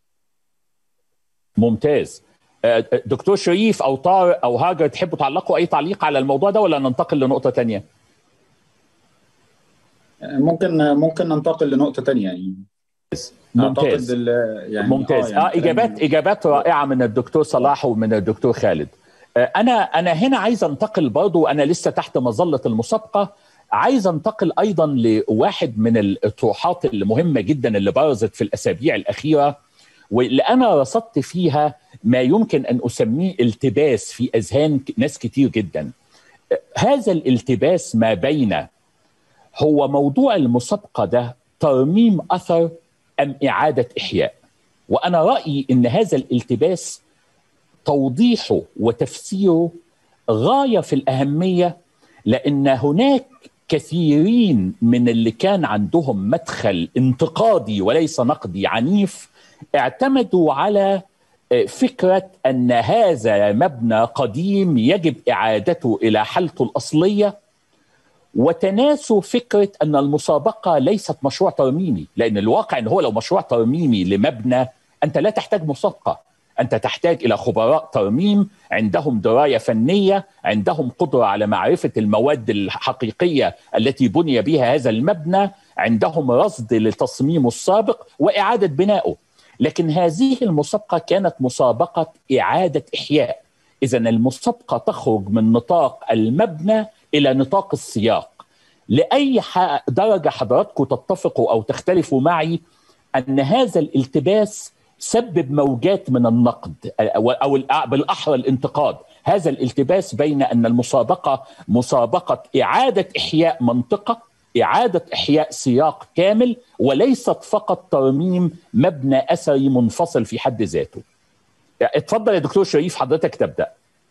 ممتاز آه، دكتور شريف او طارق او هاجر تحبوا تعلقوا اي تعليق على الموضوع ده ولا ننتقل لنقطه تانية ممكن ممكن ننتقل لنقطه تانية يعني ممتاز اعتقد ال- يعني ممتاز يعني اه اجابات اجابات رائعه من الدكتور صلاح ومن الدكتور خالد آه، انا انا هنا عايز انتقل برضو انا لسه تحت مظله المسابقه عايز انتقل ايضا لواحد من الاطروحات المهمه جدا اللي برزت في الاسابيع الاخيره واللي انا رصدت فيها ما يمكن ان اسميه التباس في اذهان ك- ناس كتير جدا آه، هذا الالتباس ما بين هو موضوع المسابقه ده ترميم اثر ام اعاده احياء وانا رايي ان هذا الالتباس توضيحه وتفسيره غايه في الاهميه لان هناك كثيرين من اللي كان عندهم مدخل انتقادي وليس نقدي عنيف اعتمدوا على آه، فكره ان هذا مبنى قديم يجب اعادته الى حالته الاصليه وتناسوا فكره ان المسابقه ليست مشروع ترميمي لان الواقع ان هو لو مشروع ترميمي لمبنى انت لا تحتاج مسابقه انت تحتاج الى خبراء ترميم عندهم درايه فنيه عندهم قدره على معرفه المواد الحقيقيه التي بني بها هذا المبنى عندهم رصد لتصميمه السابق واعاده بنائه لكن هذه المسابقه كانت مسابقه اعاده احياء اذا المسابقه تخرج من نطاق المبنى الى نطاق السياق لاي ح- درجه حضراتكم تتفقوا او تختلفوا معي ان هذا الالتباس سبب موجات من النقد او أو الأ- بالاحرى الانتقاد هذا الالتباس بين ان المسابقه مسابقه اعاده احياء منطقه اعاده احياء سياق كامل وليست فقط ترميم مبنى اثري منفصل في حد ذاته اتفضل يا دكتور شريف حضرتك تبدا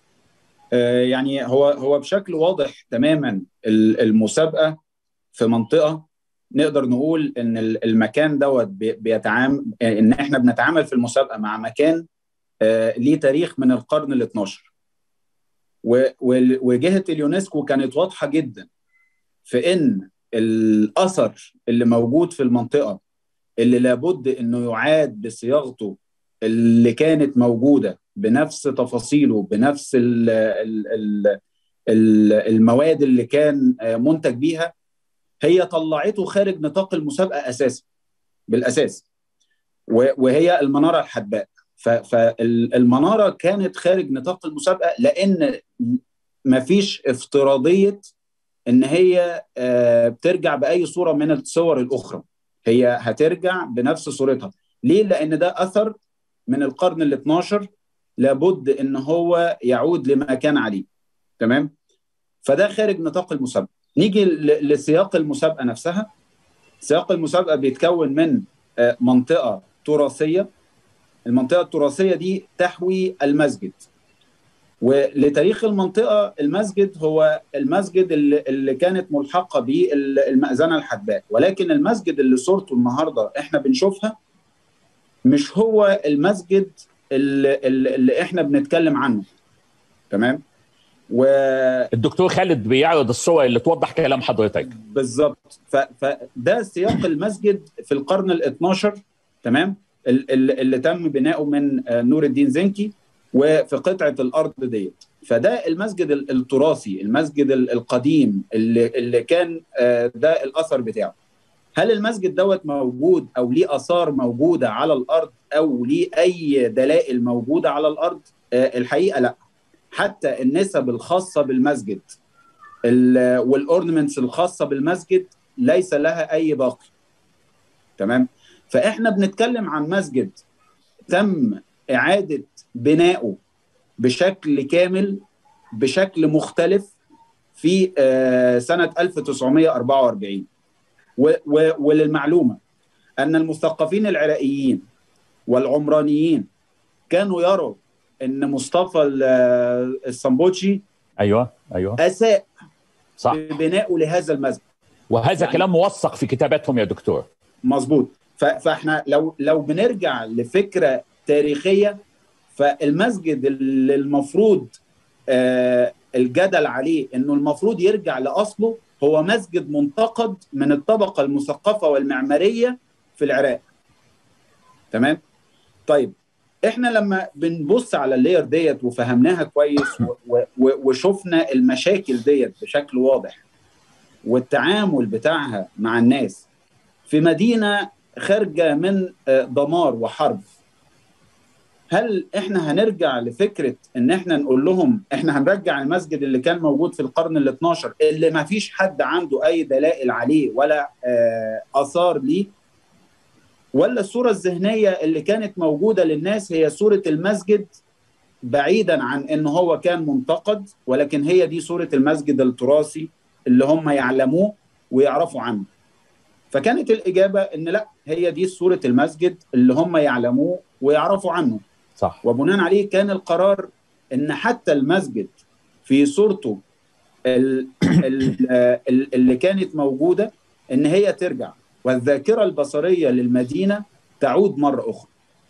آه، يعني هو هو بشكل واضح تماما ال- المسابقه في منطقه نقدر نقول ان ال- المكان دوت بي- بيتعامل ان احنا بنتعامل في المسابقه مع مكان آه، ليه تاريخ من القرن ال 12 و- وال- وجهه اليونسكو كانت واضحه جدا في ان الاثر اللي موجود في المنطقه اللي لابد انه يعاد بصياغته اللي كانت موجوده بنفس تفاصيله بنفس ال ال ال ال المواد اللي كان آه، منتج بيها هي طلعته خارج نطاق المسابقه اساسا بالاساس و- وهي المناره الحدباء فالمناره كانت خارج نطاق المسابقه لان مفيش افتراضيه ان هي آه، بترجع باي صوره من الصور الاخرى هي هترجع بنفس صورتها ليه لان ده اثر من القرن ال 12 لابد ان هو يعود لما كان عليه تمام فده خارج نطاق المسابقه نيجي ل- لسياق المسابقه نفسها سياق المسابقه بيتكون من آه، منطقه تراثيه المنطقه التراثيه دي تحوي المسجد ولتاريخ المنطقه المسجد هو المسجد اللي, اللي كانت ملحقه به المأذنه الحدباء ولكن المسجد اللي صورته النهارده احنا بنشوفها مش هو المسجد اللي, اللي اللي احنا بنتكلم عنه تمام الدكتور خالد بيعرض الصور اللي توضح كلام حضرتك بالظبط ف- فده سياق المسجد في القرن ال 12 تمام ال- ال- اللي تم بناؤه من آه، نور الدين زنكي وفي قطعه الارض ديت فده المسجد ال- التراثي المسجد ال- القديم اللي, اللي كان آه، ده الاثر بتاعه هل المسجد دوت موجود او ليه اثار موجوده على الارض او ليه اي دلائل موجوده على الارض آه، الحقيقه لا حتى النسب الخاصه بالمسجد والاورنمنتس الخاصه بالمسجد ليس لها اي باقي تمام فاحنا بنتكلم عن مسجد تم اعاده بنائه بشكل كامل بشكل مختلف في آه، سنه 1944 و- و- وللمعلومه ان المثقفين العراقيين والعمرانيين كانوا يروا ان مصطفى ال- السمبوتشي ايوه ايوه اساء صح ببنائه لهذا المسجد وهذا يعني- كلام موثق في كتاباتهم يا دكتور مظبوط ف- فاحنا لو لو بنرجع لفكره تاريخيه فالمسجد اللي المفروض آه الجدل عليه انه المفروض يرجع لاصله هو مسجد منتقد من الطبقه المثقفه والمعماريه في العراق تمام طيب احنا لما بنبص على اللاير ديت وفهمناها كويس و- و- و- وشفنا المشاكل ديت بشكل واضح والتعامل بتاعها مع الناس في مدينه خارجه من آه، دمار وحرب هل احنا هنرجع لفكره ان احنا نقول لهم احنا هنرجع المسجد اللي كان موجود في القرن ال 12 اللي ما فيش حد عنده اي دلائل عليه ولا آه، اثار ليه ولا الصوره الذهنيه اللي كانت موجوده للناس هي صوره المسجد بعيدا عن ان هو كان منتقد ولكن هي دي صوره المسجد التراثي اللي هم يعلموه ويعرفوا عنه فكانت الإجابة إن لا هي دي صورة المسجد اللي هم يعلموه ويعرفوا عنه صح وبناء عليه كان القرار إن حتى المسجد في صورته ال- ال- آه، ال- اللي كانت موجودة إن هي ترجع والذاكرة البصرية للمدينة تعود مرة أخرى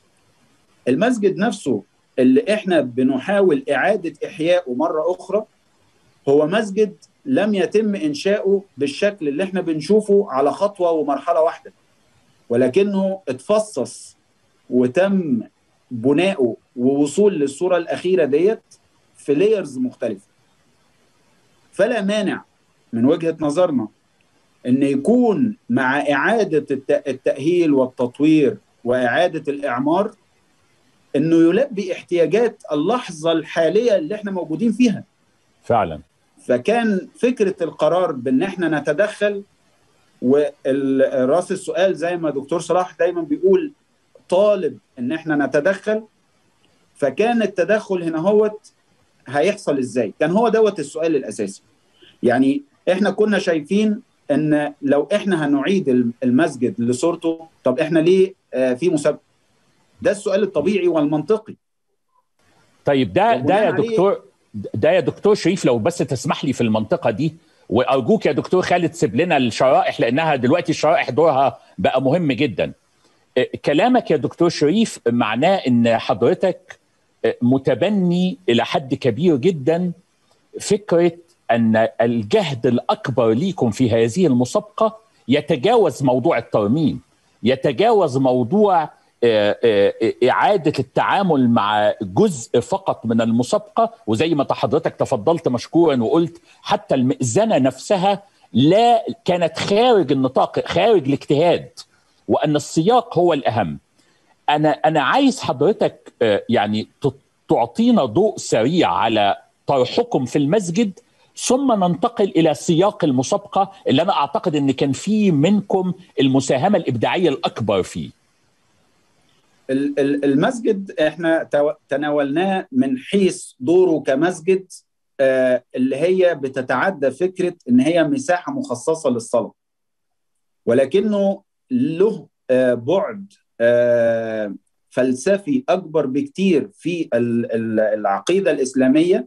المسجد نفسه اللي إحنا بنحاول إعادة إحيائه مرة أخرى هو مسجد لم يتم انشاؤه بالشكل اللي احنا بنشوفه على خطوه ومرحله واحده ولكنه اتفصص وتم بناؤه ووصول للصوره الاخيره ديت في لايرز مختلفه فلا مانع من وجهه نظرنا ان يكون مع اعاده الت- التاهيل والتطوير واعاده الاعمار انه يلبي احتياجات اللحظه الحاليه اللي احنا موجودين فيها فعلا فكان فكره القرار بان احنا نتدخل وراس السؤال زي ما دكتور صلاح دايما بيقول طالب ان احنا نتدخل فكان التدخل هنا هوت هيحصل ازاي كان هو دوت السؤال الاساسي يعني احنا كنا شايفين ان لو احنا هنعيد المسجد لصورته طب احنا ليه آه، في مسابقه ده السؤال الطبيعي والمنطقي طيب ده ده وبناء يا عليه- دكتور ده يا دكتور شريف لو بس تسمح لي في المنطقه دي وارجوك يا دكتور خالد سيب لنا الشرائح لانها دلوقتي الشرائح دورها بقى مهم جدا آه، كلامك يا دكتور شريف معناه ان حضرتك آه، متبني الى حد كبير جدا فكره ان الجهد الاكبر ليكم في هذه المسابقه يتجاوز موضوع الترميم يتجاوز موضوع آه، آه، إعادة التعامل مع جزء فقط من المسابقة وزي ما حضرتك تفضلت مشكورا وقلت حتى المئذنة نفسها لا كانت خارج النطاق خارج الاجتهاد وأن السياق هو الأهم أنا أنا عايز حضرتك آه، يعني ت- تعطينا ضوء سريع على طرحكم في المسجد ثم ننتقل الى سياق المسابقه اللي انا اعتقد ان كان في منكم المساهمه الابداعيه الاكبر فيه ال- ال- المسجد احنا تو- تناولناه من حيث دوره كمسجد آه، اللي هي بتتعدى فكره ان هي مساحه مخصصه للصلاه ولكنه له آه، بعد آه، فلسفي اكبر بكتير في ال- ال- العقيده الاسلاميه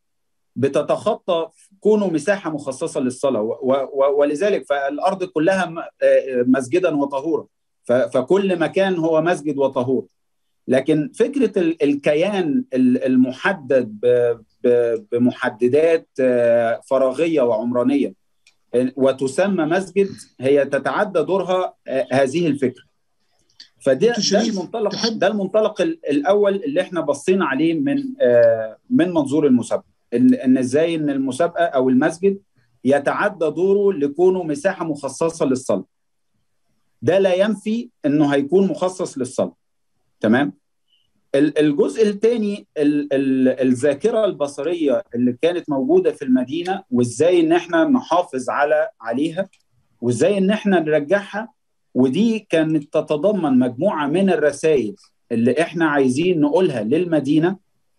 بتتخطى كونه مساحه مخصصه للصلاه و- و- ولذلك فالارض كلها م- آه، مسجدا وطهورا ف- فكل مكان هو مسجد وطهور لكن فكره ال- الكيان ال- المحدد ب- ب- بمحددات آه، فراغيه وعمرانيه آه، وتسمى مسجد هي تتعدى دورها آه، هذه الفكره فده دكتور ده شريف، المنطلق تحب- ده المنطلق ال- الاول اللي احنا بصينا عليه من آه، من منظور المسابقه ان ان ازاي ان المسابقه او المسجد يتعدى دوره لكونه مساحه مخصصه للصلاه ده لا ينفي انه هيكون مخصص للصلاه تمام ال- الجزء الثاني الذاكره البصريه اللي كانت موجوده في المدينه وازاي ان احنا نحافظ على عليها وازاي ان احنا نرجعها ودي كانت تتضمن مجموعه من الرسائل اللي احنا عايزين نقولها للمدينه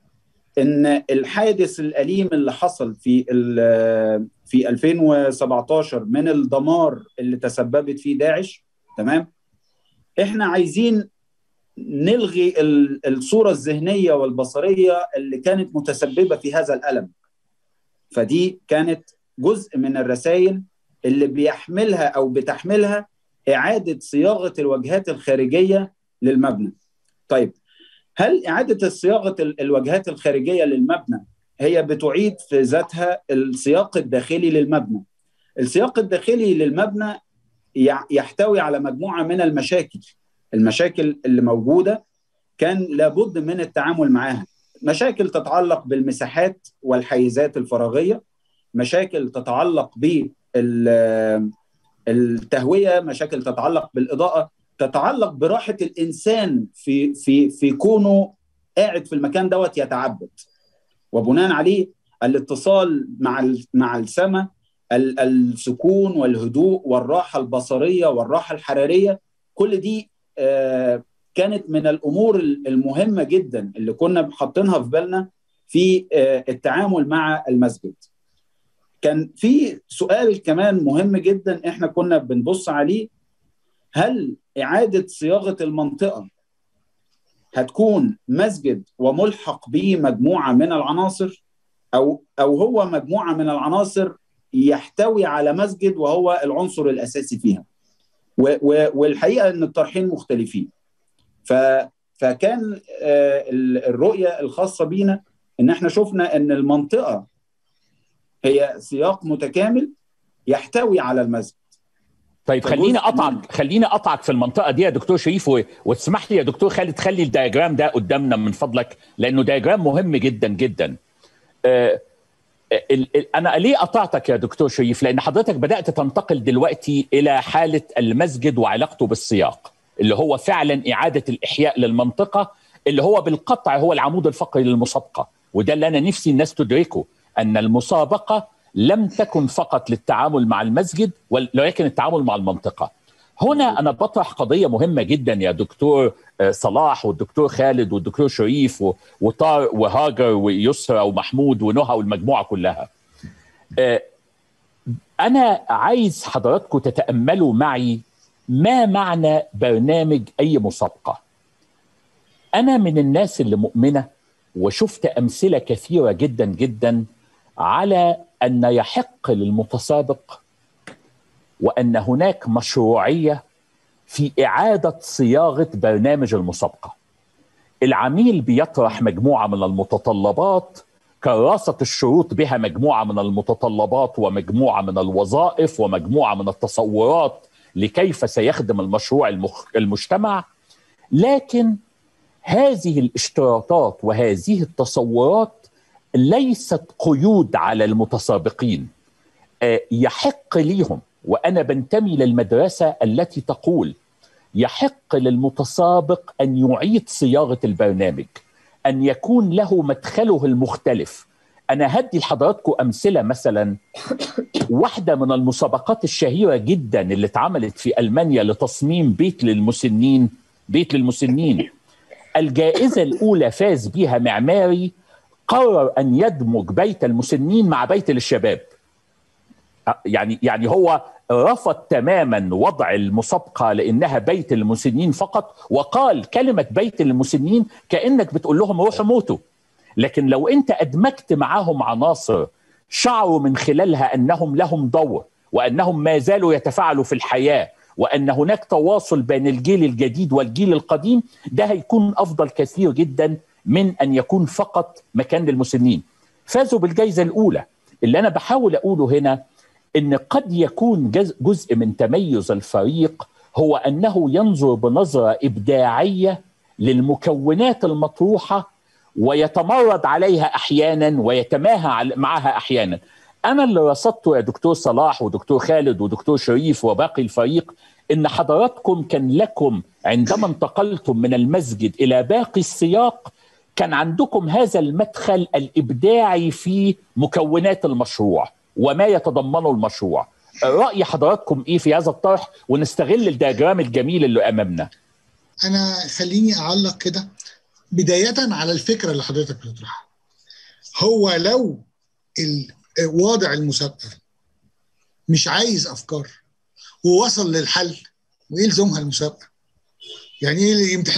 ان الحادث الاليم اللي حصل في ال- في 2017 من الدمار اللي تسببت فيه داعش تمام احنا عايزين نلغي ال- الصوره الذهنيه والبصريه اللي كانت متسببه في هذا الالم فدي كانت جزء من الرسائل اللي بيحملها او بتحملها اعاده صياغه الواجهات الخارجيه للمبنى طيب هل اعاده صياغه ال- الواجهات الخارجيه للمبنى هي بتعيد في ذاتها السياق الداخلي للمبنى السياق الداخلي للمبنى يع- يحتوي على مجموعه من المشاكل المشاكل اللي موجوده كان لابد من التعامل معاها مشاكل تتعلق بالمساحات والحيزات الفراغيه مشاكل تتعلق بالتهويه مشاكل تتعلق بالاضاءه تتعلق براحه الانسان في في في كونه قاعد في المكان دوت يتعبد وبناء عليه الاتصال مع ال- مع السماء ال- السكون والهدوء والراحه البصريه والراحه الحراريه كل دي آه، كانت من الامور المهمه جدا اللي كنا حاطينها في بالنا في آه، التعامل مع المسجد. كان في سؤال كمان مهم جدا احنا كنا بنبص عليه هل اعاده صياغه المنطقه هتكون مسجد وملحق به مجموعه من العناصر او او هو مجموعه من العناصر يحتوي على مسجد وهو العنصر الاساسي فيها. و- و- والحقيقه ان الطرحين مختلفين. ف فكان آه، ال- الرؤيه الخاصه بينا ان احنا شفنا ان المنطقه هي سياق متكامل يحتوي على المسجد. طيب فجزء خليني من- اقطعك خليني اقطعك في المنطقه دي يا دكتور شريف و... وتسمح لي يا دكتور خالد خلي الدياجرام ده قدامنا من فضلك لانه دياجرام مهم جدا جدا آه ال... ال... انا ليه قطعتك يا دكتور شريف لان حضرتك بدات تنتقل دلوقتي الى حاله المسجد وعلاقته بالسياق اللي هو فعلا اعاده الاحياء للمنطقه اللي هو بالقطع هو العمود الفقري للمسابقه وده اللي انا نفسي الناس تدركه ان المسابقه لم تكن فقط للتعامل مع المسجد ولكن التعامل مع المنطقه. هنا انا بطرح قضيه مهمه جدا يا دكتور آه، صلاح والدكتور خالد والدكتور شريف و- وطارق وهاجر ويسرى ومحمود ونهى والمجموعه كلها. آه، انا عايز حضراتكم تتاملوا معي ما معنى برنامج اي مسابقه. انا من الناس اللي مؤمنه وشفت امثله كثيره جدا جدا على ان يحق للمتسابق وان هناك مشروعيه في اعاده صياغه برنامج المسابقه. العميل بيطرح مجموعه من المتطلبات كراسه الشروط بها مجموعه من المتطلبات ومجموعه من الوظائف ومجموعه من التصورات لكيف سيخدم المشروع المخ... المجتمع لكن هذه الاشتراطات وهذه التصورات ليست قيود على المتسابقين آه، يحق ليهم وانا بنتمي للمدرسه التي تقول يحق للمتسابق ان يعيد صياغه البرنامج ان يكون له مدخله المختلف انا هدي لحضراتكم امثله مثلا واحده من المسابقات الشهيره جدا اللي اتعملت في المانيا لتصميم بيت للمسنين بيت للمسنين الجائزه الاولى فاز بها معماري قرر ان يدمج بيت المسنين مع بيت للشباب يعني يعني هو رفض تماما وضع المسابقه لانها بيت المسنين فقط وقال كلمه بيت المسنين كانك بتقول لهم روحوا موتوا لكن لو انت ادمجت معاهم عناصر شعروا من خلالها انهم لهم دور وانهم ما زالوا يتفاعلوا في الحياه وان هناك تواصل بين الجيل الجديد والجيل القديم ده هيكون افضل كثير جدا من ان يكون فقط مكان للمسنين فازوا بالجائزه الاولى اللي انا بحاول اقوله هنا ان قد يكون جزء من تميز الفريق هو انه ينظر بنظره ابداعيه للمكونات المطروحه ويتمرد عليها احيانا ويتماهى معها احيانا انا اللي رصدته يا دكتور صلاح ودكتور خالد ودكتور شريف وباقي الفريق ان حضراتكم كان لكم عندما انتقلتم من المسجد الى باقي السياق كان عندكم هذا المدخل الابداعي في مكونات المشروع وما يتضمنه المشروع راي حضراتكم ايه في هذا الطرح ونستغل الدياجرام الجميل اللي امامنا انا خليني اعلق كده بدايه على الفكره اللي حضرتك بتطرحها هو لو واضع المسابقه مش عايز افكار ووصل للحل وايه يلزمها المسابقه يعني ايه الامتحان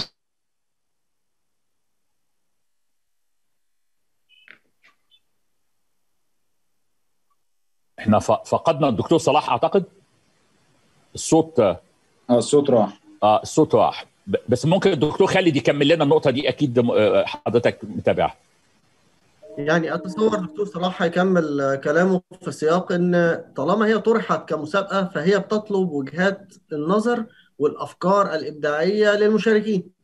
احنا فقدنا الدكتور صلاح اعتقد الصوت اه الصوت راح اه الصوت راح بس ممكن الدكتور خالد يكمل لنا النقطه دي اكيد حضرتك متابعها يعني اتصور دكتور صلاح هيكمل كلامه في سياق ان طالما هي طرحت كمسابقه فهي بتطلب وجهات النظر والافكار الابداعيه للمشاركين.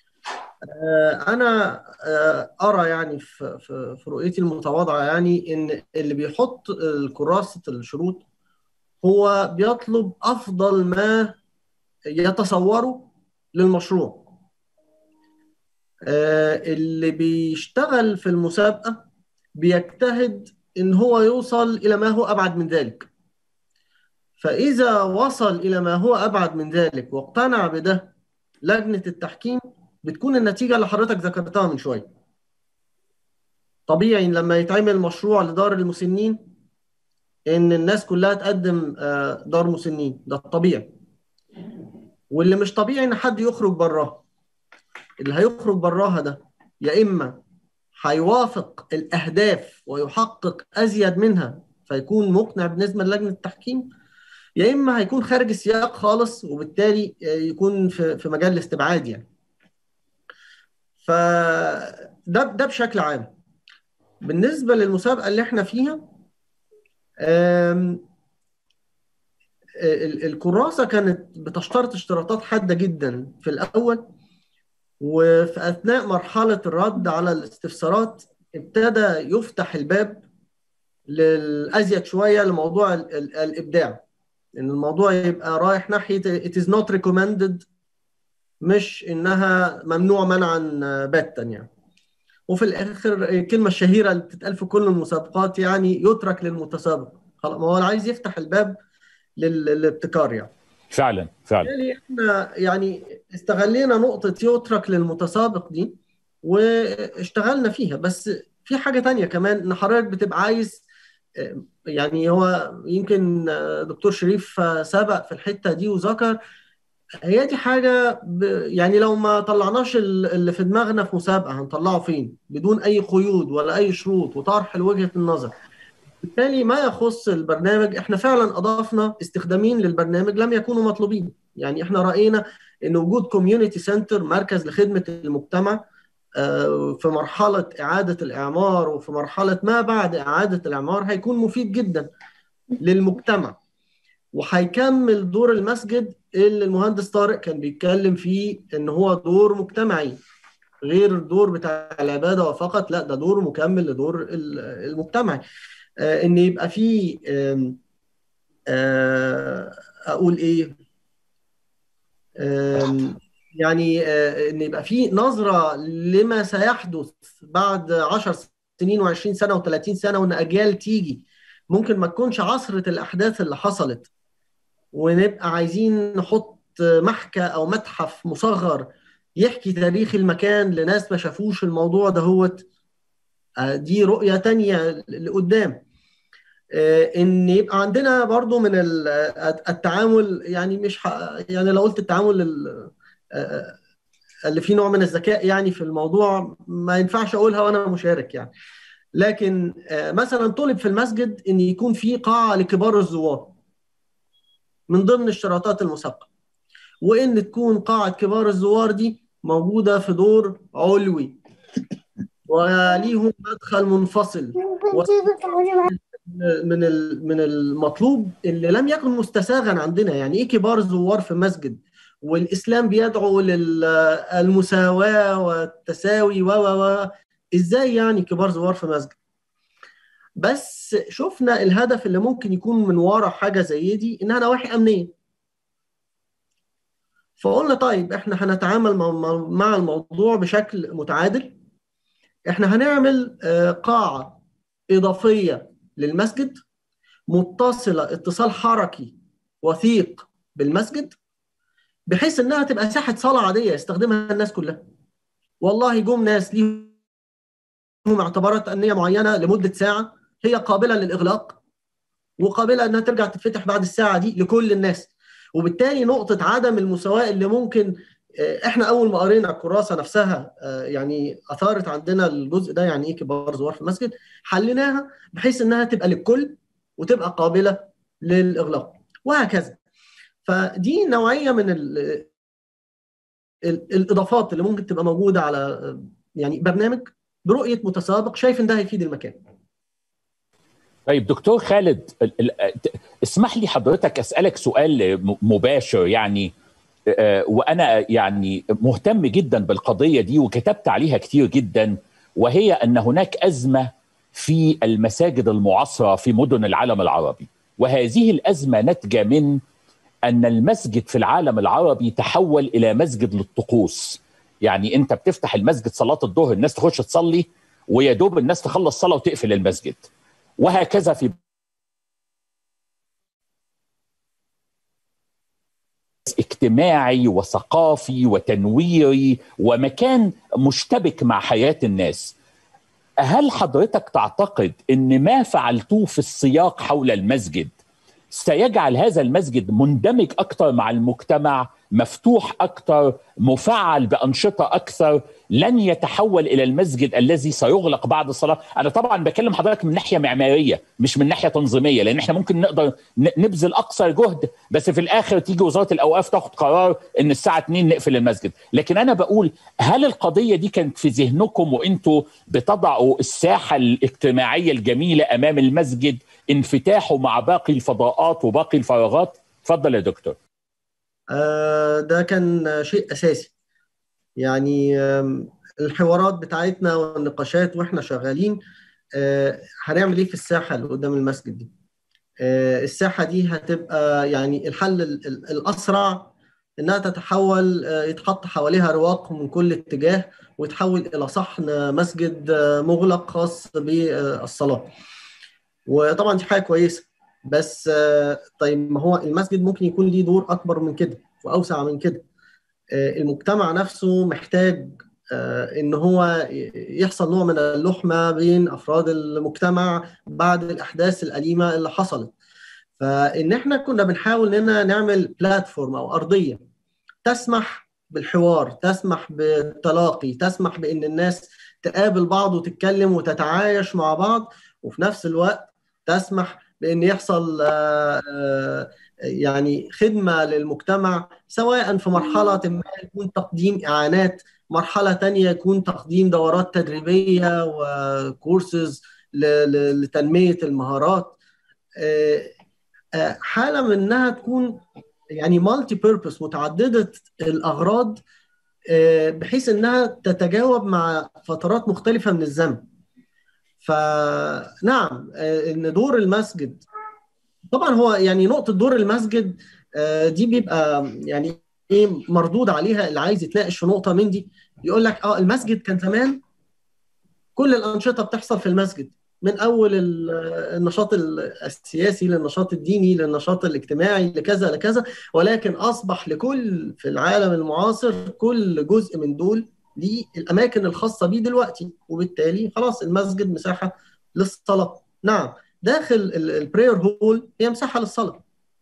انا ارى يعني في في رؤيتي المتواضعه يعني ان اللي بيحط كراسه الشروط هو بيطلب افضل ما يتصوره للمشروع. اللي بيشتغل في المسابقة بيجتهد إن هو يوصل إلى ما هو أبعد من ذلك فإذا وصل إلى ما هو أبعد من ذلك واقتنع بده لجنة التحكيم بتكون النتيجة اللي حضرتك ذكرتها من شوية طبيعي لما يتعمل مشروع لدار المسنين إن الناس كلها تقدم دار مسنين ده الطبيعي واللي مش طبيعي إن حد يخرج براها اللي هيخرج براها ده يا اما هيوافق الاهداف ويحقق ازيد منها فيكون مقنع بالنسبه للجنه التحكيم يا اما هيكون خارج السياق خالص وبالتالي يكون في في مجال الاستبعاد يعني ف ده ده بشكل عام بالنسبه للمسابقه اللي احنا فيها الكراسه كانت بتشترط اشتراطات حاده جدا في الاول وفي اثناء مرحله الرد على الاستفسارات ابتدى يفتح الباب للازيد شويه لموضوع الابداع ان الموضوع يبقى رايح ناحيه it is not recommended مش انها ممنوع منعا باتا يعني وفي الاخر الكلمه الشهيره اللي بتتقال في كل المسابقات يعني يترك للمتسابق خلاص ما هو عايز يفتح الباب للابتكار يعني فعلا فعلا يعني احنا يعني استغلينا نقطة يترك للمتسابق دي واشتغلنا فيها بس في حاجة تانية كمان ان حضرتك بتبقى عايز يعني هو يمكن دكتور شريف سبق في الحتة دي وذكر هي دي حاجة ب يعني لو ما طلعناش اللي في دماغنا في مسابقة هنطلعه فين بدون أي قيود ولا أي شروط وطرح لوجهة النظر بالتالي ما يخص البرنامج احنا فعلا اضفنا استخدامين للبرنامج لم يكونوا مطلوبين يعني احنا راينا ان وجود كوميونتي سنتر مركز لخدمه المجتمع في مرحله اعاده الاعمار وفي مرحله ما بعد اعاده الاعمار هيكون مفيد جدا للمجتمع وهيكمل دور المسجد اللي المهندس طارق كان بيتكلم فيه ان هو دور مجتمعي غير الدور بتاع العباده فقط لا ده دور مكمل لدور المجتمعي ان يبقى في اقول ايه يعني ان يبقى في نظره لما سيحدث بعد 10 سنين و20 سنه و30 سنه وان اجيال تيجي ممكن ما تكونش عصره الاحداث اللي حصلت ونبقى عايزين نحط محكى او متحف مصغر يحكي تاريخ المكان لناس ما شافوش الموضوع دهوت دي رؤيه تانية لقدام ان يبقى عندنا برضو من التعامل يعني مش يعني لو قلت التعامل اللي فيه نوع من الذكاء يعني في الموضوع ما ينفعش اقولها وانا مشارك يعني لكن مثلا طلب في المسجد ان يكون في قاعه لكبار الزوار من ضمن اشتراطات المسابقه وان تكون قاعه كبار الزوار دي موجوده في دور علوي وليهم مدخل منفصل من من المطلوب اللي لم يكن مستساغا عندنا يعني ايه كبار زوار في مسجد والاسلام بيدعو للمساواه والتساوي و و ازاي يعني كبار زوار في مسجد بس شفنا الهدف اللي ممكن يكون من ورا حاجه زي دي انها نواحي امنيه فقلنا طيب احنا هنتعامل مع الموضوع بشكل متعادل احنا هنعمل قاعه اضافيه للمسجد متصله اتصال حركي وثيق بالمسجد بحيث انها تبقى ساحه صلاه عاديه يستخدمها الناس كلها والله جم ناس ليهم اعتبارات امنيه معينه لمده ساعه هي قابله للاغلاق وقابله انها ترجع تتفتح بعد الساعه دي لكل الناس وبالتالي نقطه عدم المساواه اللي ممكن احنا اول ما قرينا الكراسه نفسها يعني اثارت عندنا الجزء ده يعني ايه كبار زوار في المسجد حليناها بحيث انها تبقى للكل وتبقى قابله للاغلاق وهكذا فدي نوعيه من ال ال الاضافات اللي ممكن تبقى موجوده على يعني برنامج برؤيه متسابق شايف ان ده هيفيد المكان طيب دكتور خالد اسمح لي حضرتك اسالك سؤال مباشر يعني وانا يعني مهتم جدا بالقضيه دي وكتبت عليها كتير جدا وهي ان هناك ازمه في المساجد المعاصره في مدن العالم العربي وهذه الازمه ناتجه من ان المسجد في العالم العربي تحول الى مسجد للطقوس يعني انت بتفتح المسجد صلاه الظهر الناس تخش تصلي ويا دوب الناس تخلص صلاه وتقفل المسجد وهكذا في اجتماعي وثقافي وتنويري ومكان مشتبك مع حياه الناس هل حضرتك تعتقد ان ما فعلتوه في السياق حول المسجد سيجعل هذا المسجد مندمج اكثر مع المجتمع مفتوح اكثر مفعل بانشطه اكثر لن يتحول الى المسجد الذي سيغلق بعد الصلاه انا طبعا بكلم حضرتك من ناحيه معماريه مش من ناحيه تنظيميه لان احنا ممكن نقدر نبذل اقصى جهد بس في الاخر تيجي وزاره الاوقاف تاخد قرار ان الساعه 2 نقفل المسجد لكن انا بقول هل القضيه دي كانت في ذهنكم وانتوا بتضعوا الساحه الاجتماعيه الجميله امام المسجد انفتاحه مع باقي الفضاءات وباقي الفراغات اتفضل يا دكتور ده كان شيء اساسي يعني الحوارات بتاعتنا والنقاشات واحنا شغالين هنعمل ايه في الساحه اللي قدام المسجد دي الساحه دي هتبقى يعني الحل الاسرع انها تتحول يتحط حواليها رواق من كل اتجاه ويتحول الى صحن مسجد مغلق خاص بالصلاه وطبعا دي حاجه كويسه بس طيب ما هو المسجد ممكن يكون ليه دور اكبر من كده واوسع من كده المجتمع نفسه محتاج ان هو يحصل نوع من اللحمه بين افراد المجتمع بعد الاحداث الاليمه اللي حصلت فان احنا كنا بنحاول اننا نعمل بلاتفورم او ارضيه تسمح بالحوار تسمح بالتلاقي تسمح بان الناس تقابل بعض وتتكلم وتتعايش مع بعض وفي نفس الوقت تسمح بان يحصل يعني خدمه للمجتمع سواء في مرحله ما يكون تقديم اعانات مرحله تانية يكون تقديم دورات تدريبيه وكورسز لتنميه المهارات حاله من انها تكون يعني مالتي بيربس متعدده الاغراض بحيث انها تتجاوب مع فترات مختلفه من الزمن فنعم ان دور المسجد طبعا هو يعني نقطه دور المسجد دي بيبقى يعني ايه مردود عليها اللي عايز يتناقش في نقطه من دي يقول لك اه المسجد كان زمان كل الانشطه بتحصل في المسجد من اول النشاط السياسي للنشاط الديني للنشاط الاجتماعي لكذا لكذا ولكن اصبح لكل في العالم المعاصر كل جزء من دول للاماكن الخاصه بيه دلوقتي وبالتالي خلاص المسجد مساحه للصلاه نعم داخل البراير هول هي مساحه للصلاه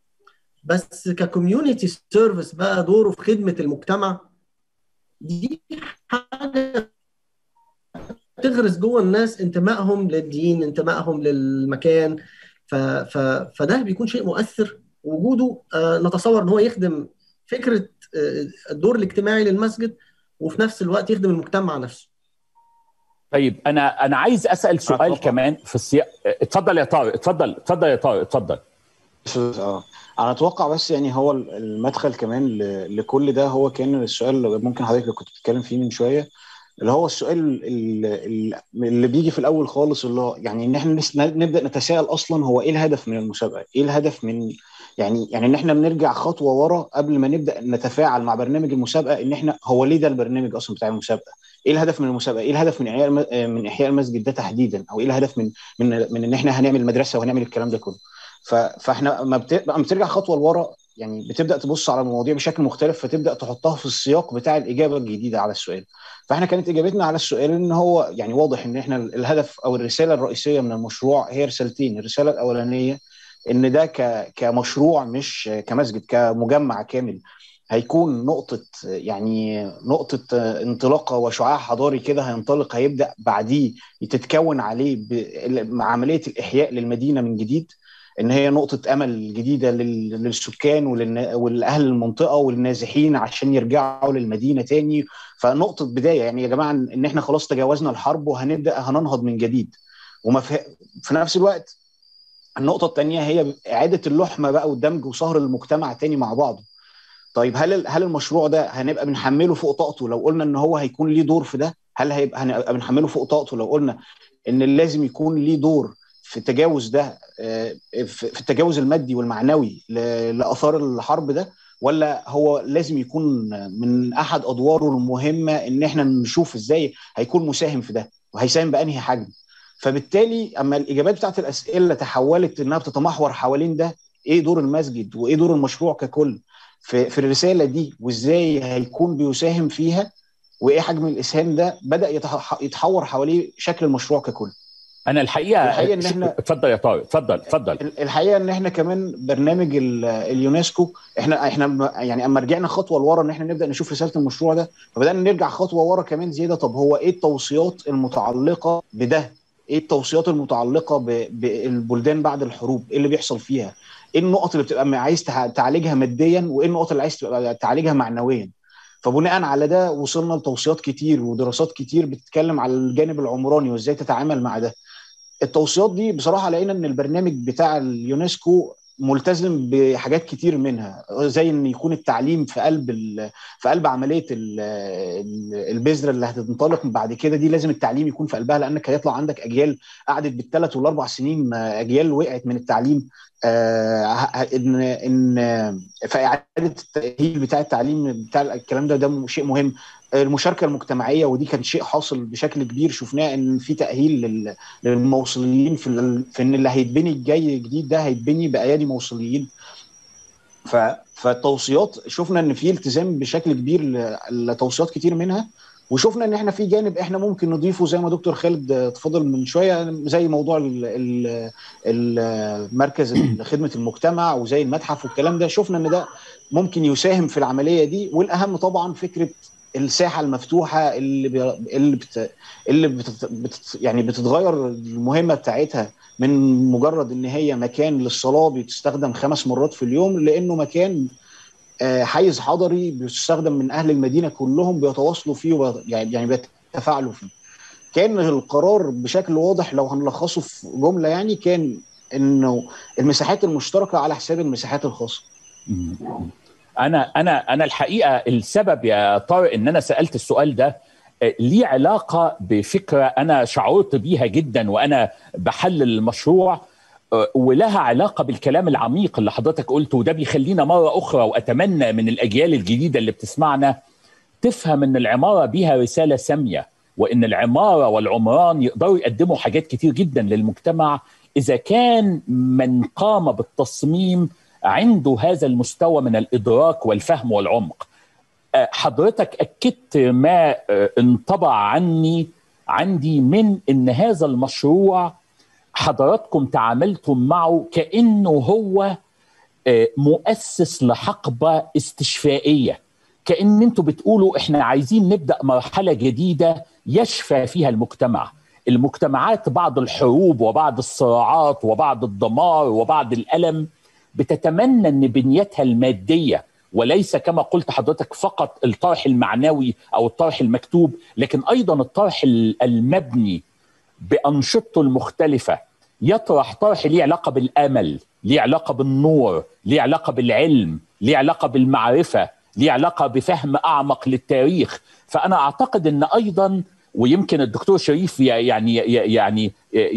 بس ككوميونتي سيرفيس بقى دوره في خدمه المجتمع دي حاجه تغرس جوه الناس انتمائهم للدين انتمائهم للمكان ف... ف... فده بيكون شيء مؤثر وجوده آه نتصور ان هو يخدم فكره آه الدور الاجتماعي للمسجد وفي نفس الوقت يخدم المجتمع نفسه طيب انا انا عايز اسال سؤال طبعا. كمان في السياق اتفضل يا طارق اتفضل اتفضل يا طارق اتفضل اه انا اتوقع بس يعني هو المدخل كمان ل- لكل ده هو كان السؤال اللي ممكن حضرتك كنت بتتكلم فيه من شويه اللي هو السؤال ال- ال- اللي بيجي في الاول خالص اللي هو يعني ان احنا نس- نبدا نتساءل اصلا هو ايه الهدف من المسابقه؟ ايه الهدف من يعني يعني ان احنا بنرجع خطوه ورا قبل ما نبدا نتفاعل مع برنامج المسابقه ان احنا هو ليه ده البرنامج اصلا بتاع المسابقه؟ ايه الهدف من المسابقه؟ ايه الهدف من احياء الم- من احياء المسجد ده تحديدا؟ او ايه الهدف من من من ان احنا هنعمل مدرسه وهنعمل الكلام ده كله؟ ف- فاحنا ما بت... لما بترجع خطوه لورا يعني بتبدا تبص على المواضيع بشكل مختلف فتبدا تحطها في السياق بتاع الاجابه الجديده على السؤال فاحنا كانت اجابتنا على السؤال ان هو يعني واضح ان احنا الهدف او الرساله الرئيسيه من المشروع هي رسالتين الرساله الاولانيه ان ده ك... كمشروع مش كمسجد كمجمع كامل هيكون نقطة يعني نقطة انطلاقة وشعاع حضاري كده هينطلق هيبدأ بعديه تتكون عليه ب- عملية الإحياء للمدينة من جديد ان هي نقطه امل جديده لل- للسكان وللن- والاهل المنطقه والنازحين عشان يرجعوا للمدينه تاني فنقطه بدايه يعني يا جماعه ان احنا خلاص تجاوزنا الحرب وهنبدا هننهض من جديد وما في, في نفس الوقت النقطه الثانيه هي اعاده اللحمه بقى والدمج وصهر المجتمع تاني مع بعضه طيب هل هل المشروع ده هنبقى بنحمله فوق طاقته لو قلنا ان هو هيكون ليه دور في ده هل هيبقى هنبقى بنحمله فوق طاقته لو قلنا ان لازم يكون ليه دور في التجاوز ده آه، في في التجاوز المادي والمعنوي ل- لاثار الحرب ده ولا هو لازم يكون من احد ادواره المهمه ان احنا نشوف ازاي هيكون مساهم في ده وهيساهم بانهي حجم فبالتالي اما الاجابات بتاعت الاسئله تحولت انها بتتمحور حوالين ده ايه دور المسجد وايه دور المشروع ككل في في الرساله دي وازاي هيكون بيساهم فيها وايه حجم الاسهام ده بدا يتح- يتحور حواليه شكل المشروع ككل انا الحقيقه الحقيقة إن إحنا- اتفضل يا طارق اتفضل اتفضل الحقيقه ان احنا كمان برنامج ال- اليونسكو احنا احنا م- يعني اما رجعنا خطوه لورا ان احنا نبدا نشوف رساله المشروع ده فبدانا نرجع خطوه ورا كمان زياده طب هو ايه التوصيات المتعلقه بده؟ ايه التوصيات المتعلقه ب- بالبلدان بعد الحروب؟ ايه اللي بيحصل فيها؟ ايه النقط اللي بتبقى عايز تع- تعالجها ماديا وايه النقط اللي عايز تبقى تعالجها معنويا؟ فبناء على ده وصلنا لتوصيات كتير ودراسات كتير بتتكلم على الجانب العمراني وازاي تتعامل مع ده. التوصيات دي بصراحه لقينا ان البرنامج بتاع اليونسكو ملتزم بحاجات كتير منها زي ان يكون التعليم في قلب ال- في قلب عمليه ال- ال- البذره اللي هتنطلق بعد كده دي لازم التعليم يكون في قلبها لانك هيطلع عندك اجيال قعدت بالثلاث والاربع سنين آه، اجيال وقعت من التعليم آه، ه- ان ان فاعاده التاهيل بتاع التعليم بتاع الكلام ده ده شيء مهم المشاركه المجتمعيه ودي كان شيء حاصل بشكل كبير شفناه ان في تاهيل لل- للموصليين في ال- في ان اللي هيتبني الجاي جديد ده هيتبني بايادي موصليين ف فالتوصيات شفنا ان في التزام بشكل كبير ل- لتوصيات كتير منها وشفنا ان احنا في جانب احنا ممكن نضيفه زي ما دكتور خالد اتفضل من شويه زي موضوع ال- ال- المركز خدمه المجتمع وزي المتحف والكلام ده شفنا ان ده ممكن يساهم في العمليه دي والاهم طبعا فكره الساحه المفتوحه اللي بي... اللي بت... اللي بت... بت... يعني بتتغير المهمه بتاعتها من مجرد ان هي مكان للصلاه بتستخدم خمس مرات في اليوم لانه مكان آه، حيز حضري بيستخدم من اهل المدينه كلهم بيتواصلوا فيه وبي- يعني يعني بيتفاعلوا فيه. كان القرار بشكل واضح لو هنلخصه في جمله يعني كان انه المساحات المشتركه على حساب المساحات الخاصه. انا انا انا الحقيقه السبب يا طارق ان انا سالت السؤال ده آه، ليه علاقه بفكره انا شعرت بيها جدا وانا بحلل المشروع آه، ولها علاقه بالكلام العميق اللي حضرتك قلته وده بيخلينا مره اخرى واتمنى من الاجيال الجديده اللي بتسمعنا تفهم ان العماره بيها رساله ساميه وان العماره والعمران يقدروا يقدموا حاجات كتير جدا للمجتمع اذا كان من قام بالتصميم عنده هذا المستوى من الادراك والفهم والعمق حضرتك اكدت ما انطبع عني عندي من ان هذا المشروع حضراتكم تعاملتم معه كانه هو مؤسس لحقبه استشفائيه كان انتوا بتقولوا احنا عايزين نبدا مرحله جديده يشفى فيها المجتمع المجتمعات بعد الحروب وبعد الصراعات وبعد الدمار وبعد الالم بتتمنى ان بنيتها الماديه وليس كما قلت حضرتك فقط الطرح المعنوي او الطرح المكتوب لكن ايضا الطرح المبني بانشطته المختلفه يطرح طرح ليه علاقه بالامل ليه علاقه بالنور ليه علاقه بالعلم ليه علاقه بالمعرفه ليه علاقه بفهم اعمق للتاريخ فانا اعتقد ان ايضا ويمكن الدكتور شريف يعني يعني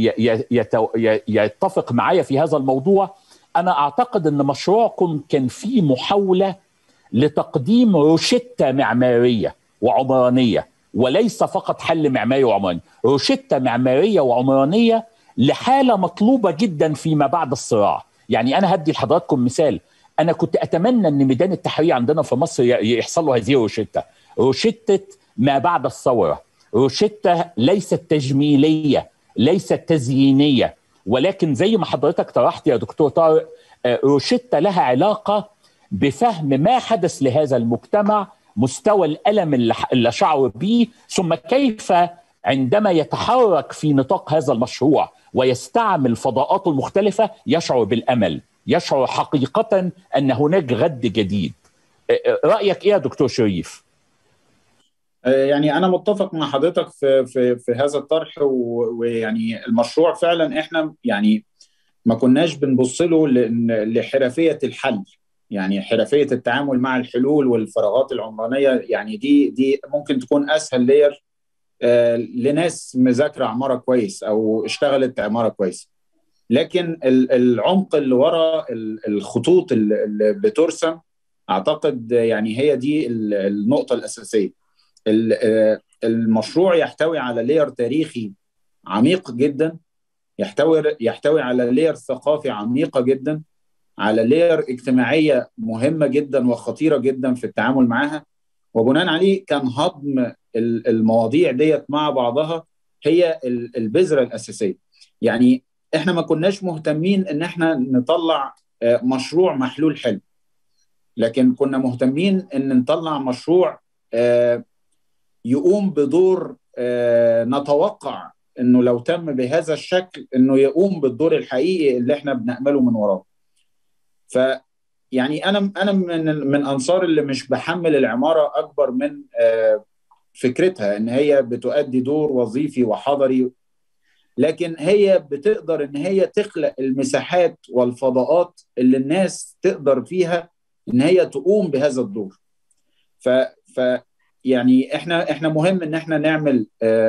يتفق معايا في هذا الموضوع انا اعتقد ان مشروعكم كان فيه محاوله لتقديم روشته معماريه وعمرانيه وليس فقط حل معماري وعمراني روشته معماريه وعمرانيه لحاله مطلوبه جدا فيما بعد الصراع يعني انا هدي لحضراتكم مثال انا كنت اتمنى ان ميدان التحرير عندنا في مصر يحصل له هذه الروشته روشته ما بعد الثوره روشته ليست تجميليه ليست تزيينيه ولكن زي ما حضرتك طرحت يا دكتور طارق روشته لها علاقه بفهم ما حدث لهذا المجتمع مستوى الالم اللي شعر به ثم كيف عندما يتحرك في نطاق هذا المشروع ويستعمل فضاءاته المختلفه يشعر بالامل يشعر حقيقه ان هناك غد جديد رايك ايه يا دكتور شريف يعني انا متفق مع حضرتك في في في هذا الطرح ويعني المشروع فعلا احنا يعني ما كناش بنبص له لحرفيه الحل يعني حرفيه التعامل مع الحلول والفراغات العمرانيه يعني دي دي ممكن تكون اسهل لير لناس مذاكره عماره كويس او اشتغلت عماره كويس لكن العمق اللي ورا الخطوط اللي بترسم اعتقد يعني هي دي النقطه الاساسيه المشروع يحتوي على لير تاريخي عميق جدا يحتوي يحتوي على لير ثقافي عميقه جدا على لير اجتماعيه مهمه جدا وخطيره جدا في التعامل معها وبناء عليه كان هضم المواضيع ديت مع بعضها هي البذره الاساسيه يعني احنا ما كناش مهتمين ان احنا نطلع مشروع محلول حلو لكن كنا مهتمين ان نطلع مشروع يقوم بدور نتوقع انه لو تم بهذا الشكل انه يقوم بالدور الحقيقي اللي احنا بنأمله من وراه. ف يعني انا انا من من انصار اللي مش بحمل العماره اكبر من فكرتها ان هي بتؤدي دور وظيفي وحضري لكن هي بتقدر ان هي تخلق المساحات والفضاءات اللي الناس تقدر فيها ان هي تقوم بهذا الدور. ف ف يعني احنا احنا مهم ان احنا نعمل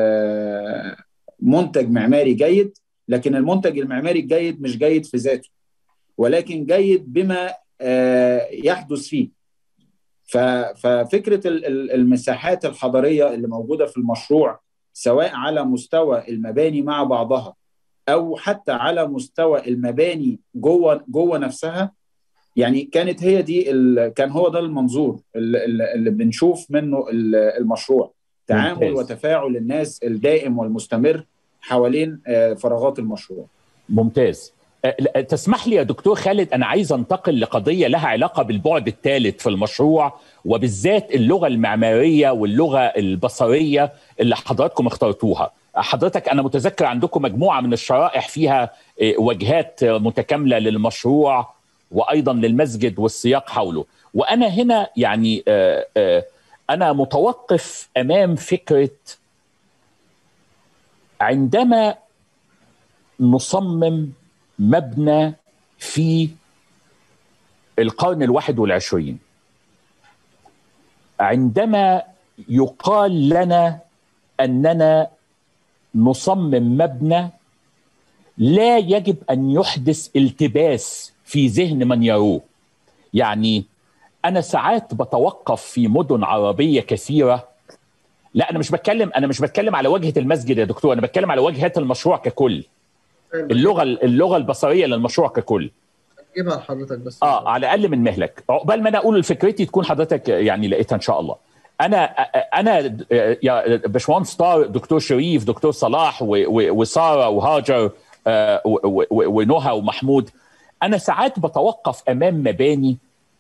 منتج معماري جيد لكن المنتج المعماري الجيد مش جيد في ذاته ولكن جيد بما يحدث فيه ففكره المساحات الحضريه اللي موجوده في المشروع سواء على مستوى المباني مع بعضها او حتى على مستوى المباني جوه جوه نفسها يعني كانت هي دي كان هو ده المنظور اللي, اللي بنشوف منه المشروع تعامل ممتاز. وتفاعل الناس الدائم والمستمر حوالين فراغات المشروع ممتاز تسمح لي يا دكتور خالد انا عايز انتقل لقضيه لها علاقه بالبعد الثالث في المشروع وبالذات اللغه المعماريه واللغه البصريه اللي حضراتكم اخترتوها حضرتك انا متذكر عندكم مجموعه من الشرائح فيها وجهات متكامله للمشروع وايضا للمسجد والسياق حوله وانا هنا يعني انا متوقف امام فكره عندما نصمم مبنى في القرن الواحد والعشرين عندما يقال لنا اننا نصمم مبنى لا يجب ان يحدث التباس في ذهن من يروه يعني انا ساعات بتوقف في مدن عربيه كثيره لا انا مش بتكلم انا مش بتكلم على واجهه المسجد يا دكتور انا بتكلم على واجهات المشروع ككل اللغه اللغه البصريه للمشروع ككل جيبها لحضرتك بس اه على الاقل من مهلك عقبال ما انا اقول فكرتي تكون حضرتك يعني لقيتها ان شاء الله انا انا يا باشمهندس طارق دكتور شريف دكتور صلاح و- و- وساره وهاجر آه، و- و- ونهى ومحمود انا ساعات بتوقف امام مباني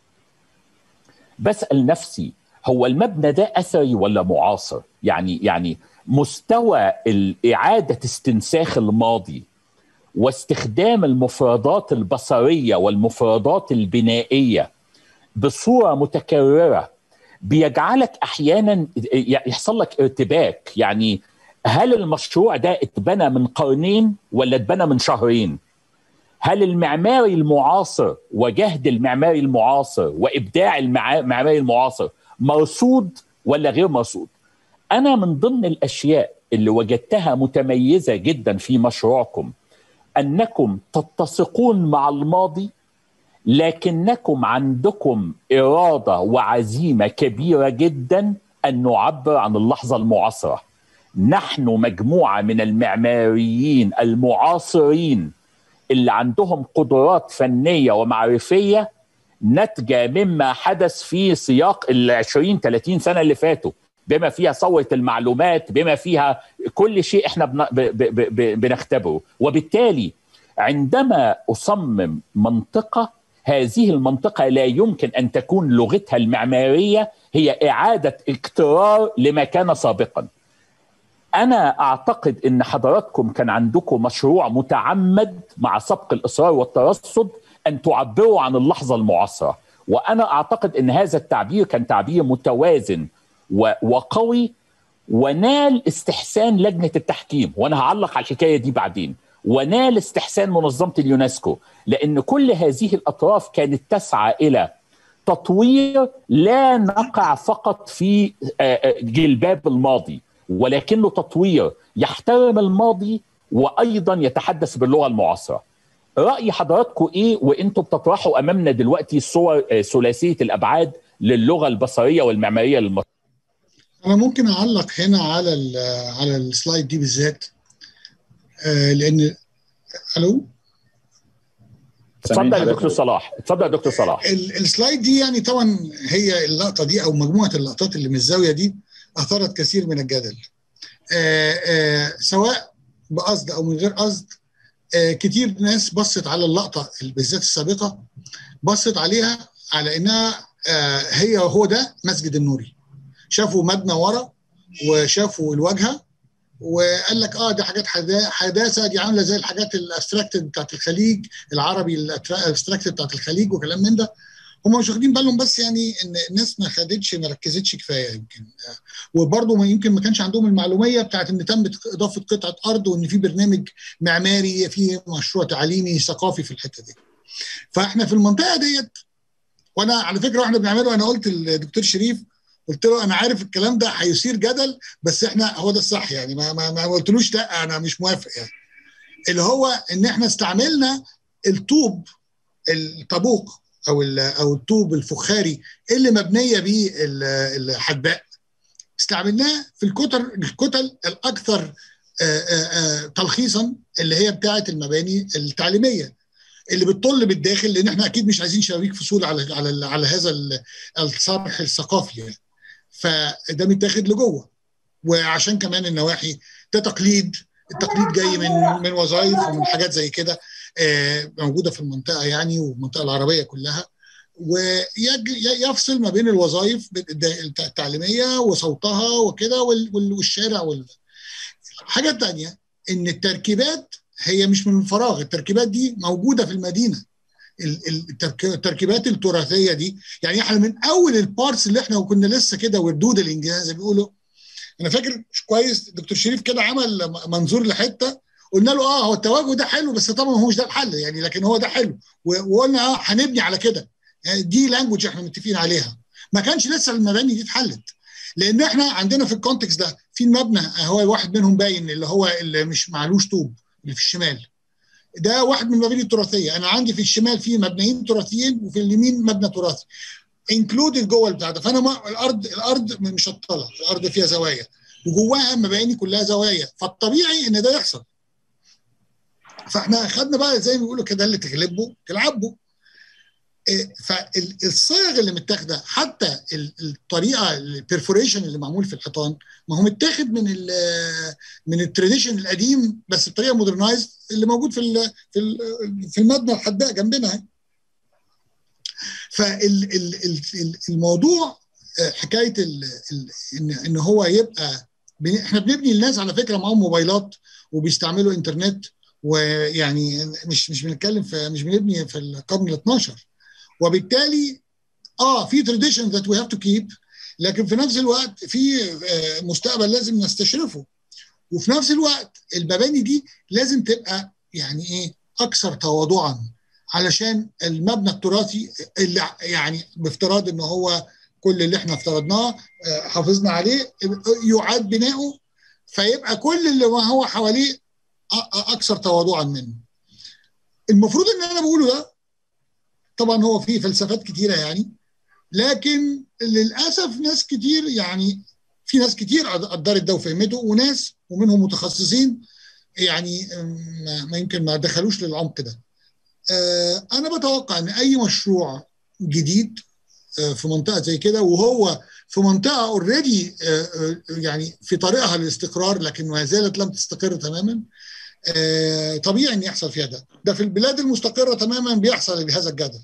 بسال نفسي هو المبنى ده اثري ولا معاصر يعني يعني مستوى اعاده استنساخ الماضي واستخدام المفردات البصريه والمفردات البنائيه بصوره متكرره بيجعلك احيانا يحصل لك ارتباك يعني هل المشروع ده اتبنى من قرنين ولا اتبنى من شهرين هل المعماري المعاصر وجهد المعماري المعاصر وابداع المعا- المعماري المعاصر مرصود ولا غير مرصود انا من ضمن الاشياء اللي وجدتها متميزه جدا في مشروعكم انكم تتسقون مع الماضي لكنكم عندكم اراده وعزيمه كبيره جدا ان نعبر عن اللحظه المعاصره. نحن مجموعه من المعماريين المعاصرين اللي عندهم قدرات فنيه ومعرفيه ناتجه مما حدث في سياق ال 20 30 سنه اللي فاتوا بما فيها ثوره المعلومات بما فيها كل شيء احنا بن- ب- ب- ب- بنختبره وبالتالي عندما اصمم منطقه هذه المنطقه لا يمكن ان تكون لغتها المعماريه هي اعاده اكترار لما كان سابقا انا اعتقد ان حضراتكم كان عندكم مشروع متعمد مع سبق الاصرار والترصد ان تعبروا عن اللحظه المعاصره وانا اعتقد ان هذا التعبير كان تعبير متوازن و- وقوي ونال استحسان لجنه التحكيم وانا هعلق على الحكايه دي بعدين ونال استحسان منظمه اليونسكو لان كل هذه الاطراف كانت تسعى الى تطوير لا نقع فقط في آه، آه، جلباب الماضي ولكنه تطوير يحترم الماضي وايضا يتحدث باللغه المعاصره. راي حضراتكم ايه وانتم بتطرحوا امامنا دلوقتي صور آه، ثلاثيه الابعاد للغه البصريه والمعماريه للمصري؟ انا ممكن اعلق هنا على ال على السلايد دي بالذات آه، لان الو اتفضل يا دكتور صلاح اتفضل يا دكتور صلاح ال- السلايد دي يعني طبعا هي اللقطه دي او مجموعه اللقطات اللي من الزاويه دي اثارت كثير من الجدل آه، آه، سواء بقصد او من غير قصد آه، كتير ناس بصت على اللقطه بالذات السابقه بصت عليها على انها آه، هي هو ده مسجد النوري شافوا مبنى ورا وشافوا الواجهه وقال لك اه دي حاجات حدا- حداثه دي عامله زي الحاجات الابستراكتد بتاعت الخليج العربي الابستراكتد بتاعت الخليج وكلام من ده هم مش واخدين بالهم بس يعني ان الناس ما خدتش ما ركزتش كفايه يمكن آه، وبرضه ما يمكن ما كانش عندهم المعلوميه بتاعت ان تم اضافه قطعه ارض وان في برنامج معماري في مشروع تعليمي ثقافي في الحته دي فاحنا في المنطقه ديت وانا على فكره واحنا بنعمله انا قلت للدكتور شريف قلت له انا عارف الكلام ده هيثير جدل بس احنا هو ده الصح يعني ما ما, ما قلتلوش لا انا مش موافق يعني اللي هو ان احنا استعملنا الطوب الطابوق او ال- او الطوب الفخاري اللي مبنيه بيه ال- الحدباء استعملناه في الكتل الكتل الاكثر آه، آه، آه، تلخيصا اللي هي بتاعه المباني التعليميه اللي بتطل بالداخل لان احنا اكيد مش عايزين شبابيك فصول على على على هذا ال- الصرح الثقافي يعني. فده متاخد لجوه وعشان كمان النواحي ده تقليد التقليد جاي من من وظائف ومن حاجات زي كده آه، موجوده في المنطقه يعني والمنطقه العربيه كلها ويفصل ما بين الوظائف التعليميه وصوتها وكده وال- وال- والشارع وال... حاجه تانية ان التركيبات هي مش من فراغ التركيبات دي موجوده في المدينه ال- ال- الترك- التركيبات التراثيه دي يعني احنا من اول البارتس اللي احنا كنا لسه كده وردود الانجاز زي ما بيقولوا انا فاكر مش كويس دكتور شريف كده عمل منظور لحته قلنا له اه هو التواجد ده حلو بس طبعا هو مش ده الحل يعني لكن هو ده حلو و- وقلنا اه هنبني على كده يعني دي لانجوج احنا متفقين عليها ما كانش لسه المباني دي اتحلت لان احنا عندنا في الكونتكست ده في المبنى هو واحد منهم باين اللي هو اللي مش معلوش طوب اللي في الشمال ده واحد من المباني التراثيه انا عندي في الشمال في مبنيين تراثيين وفي اليمين مبنى تراثي انكلودد جوه البتاع ده فانا ما الارض الارض مشطله الارض فيها زوايا وجواها مباني كلها زوايا فالطبيعي ان ده يحصل فاحنا خدنا بقى زي ما بيقولوا كده اللي تغلبه تلعبه فالصيغ اللي متاخده حتى الطريقه البرفوريشن اللي معمول في الحيطان ما هو متاخد من ال من التراديشن القديم بس بطريقه مودرنايز اللي موجود في ال في ال في المبنى الحداء جنبنا فالموضوع حكايه ال ال ان ان هو يبقى احنا بنبني الناس على فكره معاهم موبايلات وبيستعملوا انترنت ويعني مش مش بنتكلم في مش بنبني في القرن ال 12 وبالتالي اه في تراديشن ذات وي هاف تو كيب لكن في نفس الوقت في مستقبل لازم نستشرفه وفي نفس الوقت المباني دي لازم تبقى يعني ايه اكثر تواضعا علشان المبنى التراثي اللي يعني بافتراض ان هو كل اللي احنا افترضناه حافظنا عليه يعاد بناؤه فيبقى كل اللي ما هو حواليه اكثر تواضعا منه. المفروض ان انا بقوله ده طبعا هو فيه فلسفات كتيره يعني لكن للاسف ناس كتير يعني في ناس كتير قدرت ده وفهمته وناس ومنهم متخصصين يعني ما يمكن ما دخلوش للعمق ده. انا بتوقع ان اي مشروع جديد في منطقه زي كده وهو في منطقه اوريدي يعني في طريقها للاستقرار لكن ما زالت لم تستقر تماما طبيعي ان يحصل فيها ده ده في البلاد المستقره تماما بيحصل بهذا الجدل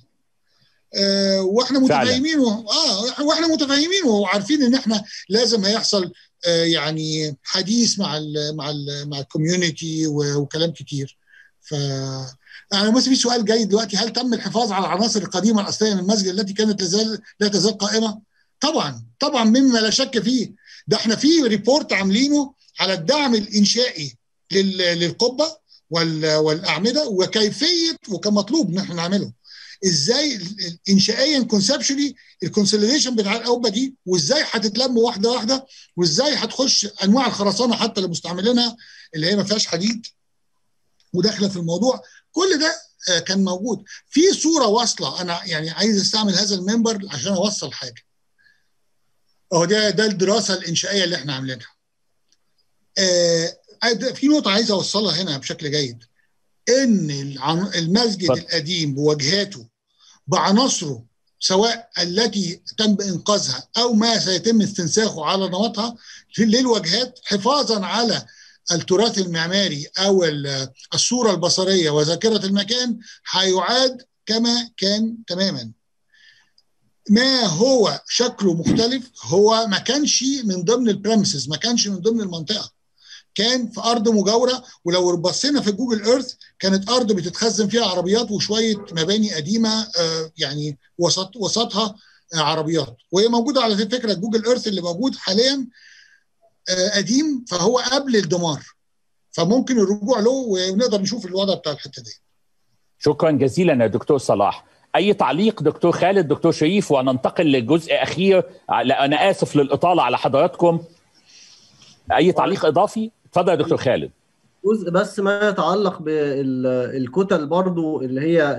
واحنا متفاهمين و... اه واحنا متفاهمين وعارفين ان احنا لازم هيحصل يعني حديث مع ال مع ال مع الكوميونتي وكلام كتير ف انا بس في سؤال جاي دلوقتي هل تم الحفاظ على العناصر القديمه الاصليه من المسجد التي كانت تزال لا تزال قائمه؟ طبعا طبعا مما لا شك فيه ده احنا في ريبورت عاملينه على الدعم الانشائي للقبه والاعمده وكيفيه وكمطلوب ان احنا نعمله ازاي انشائيا كونسبشولي الكونسوليديشن بتاع القبه دي وازاي هتتلم واحده واحده وازاي هتخش انواع الخرسانه حتى اللي مستعملينها اللي هي ما فيهاش حديد وداخله في الموضوع كل ده كان موجود في صوره واصله انا يعني عايز استعمل هذا المنبر عشان اوصل حاجه اهو ده ده الدراسه الانشائيه اللي احنا عاملينها آه في نقطه عايز اوصلها هنا بشكل جيد ان المسجد ف... القديم بواجهاته بعناصره سواء التي تم انقاذها او ما سيتم استنساخه على نمطها للواجهات حفاظا على التراث المعماري او الصوره البصريه وذاكره المكان هيعاد كما كان تماما ما هو شكله مختلف هو ما كانش من ضمن البريمسز ما كانش من ضمن المنطقه كان في ارض مجاوره ولو بصينا في جوجل ايرث كانت ارض بتتخزن فيها عربيات وشويه مباني قديمه يعني وسط وسطها عربيات وهي موجوده على فكره جوجل ايرث اللي موجود حاليا قديم فهو قبل الدمار فممكن الرجوع له ونقدر نشوف الوضع بتاع الحته دي شكرا جزيلا يا دكتور صلاح اي تعليق دكتور خالد دكتور شريف وننتقل لجزء اخير انا اسف للاطاله على حضراتكم اي تعليق اضافي اتفضل يا دكتور خالد جزء بس ما يتعلق بالكتل برضو اللي هي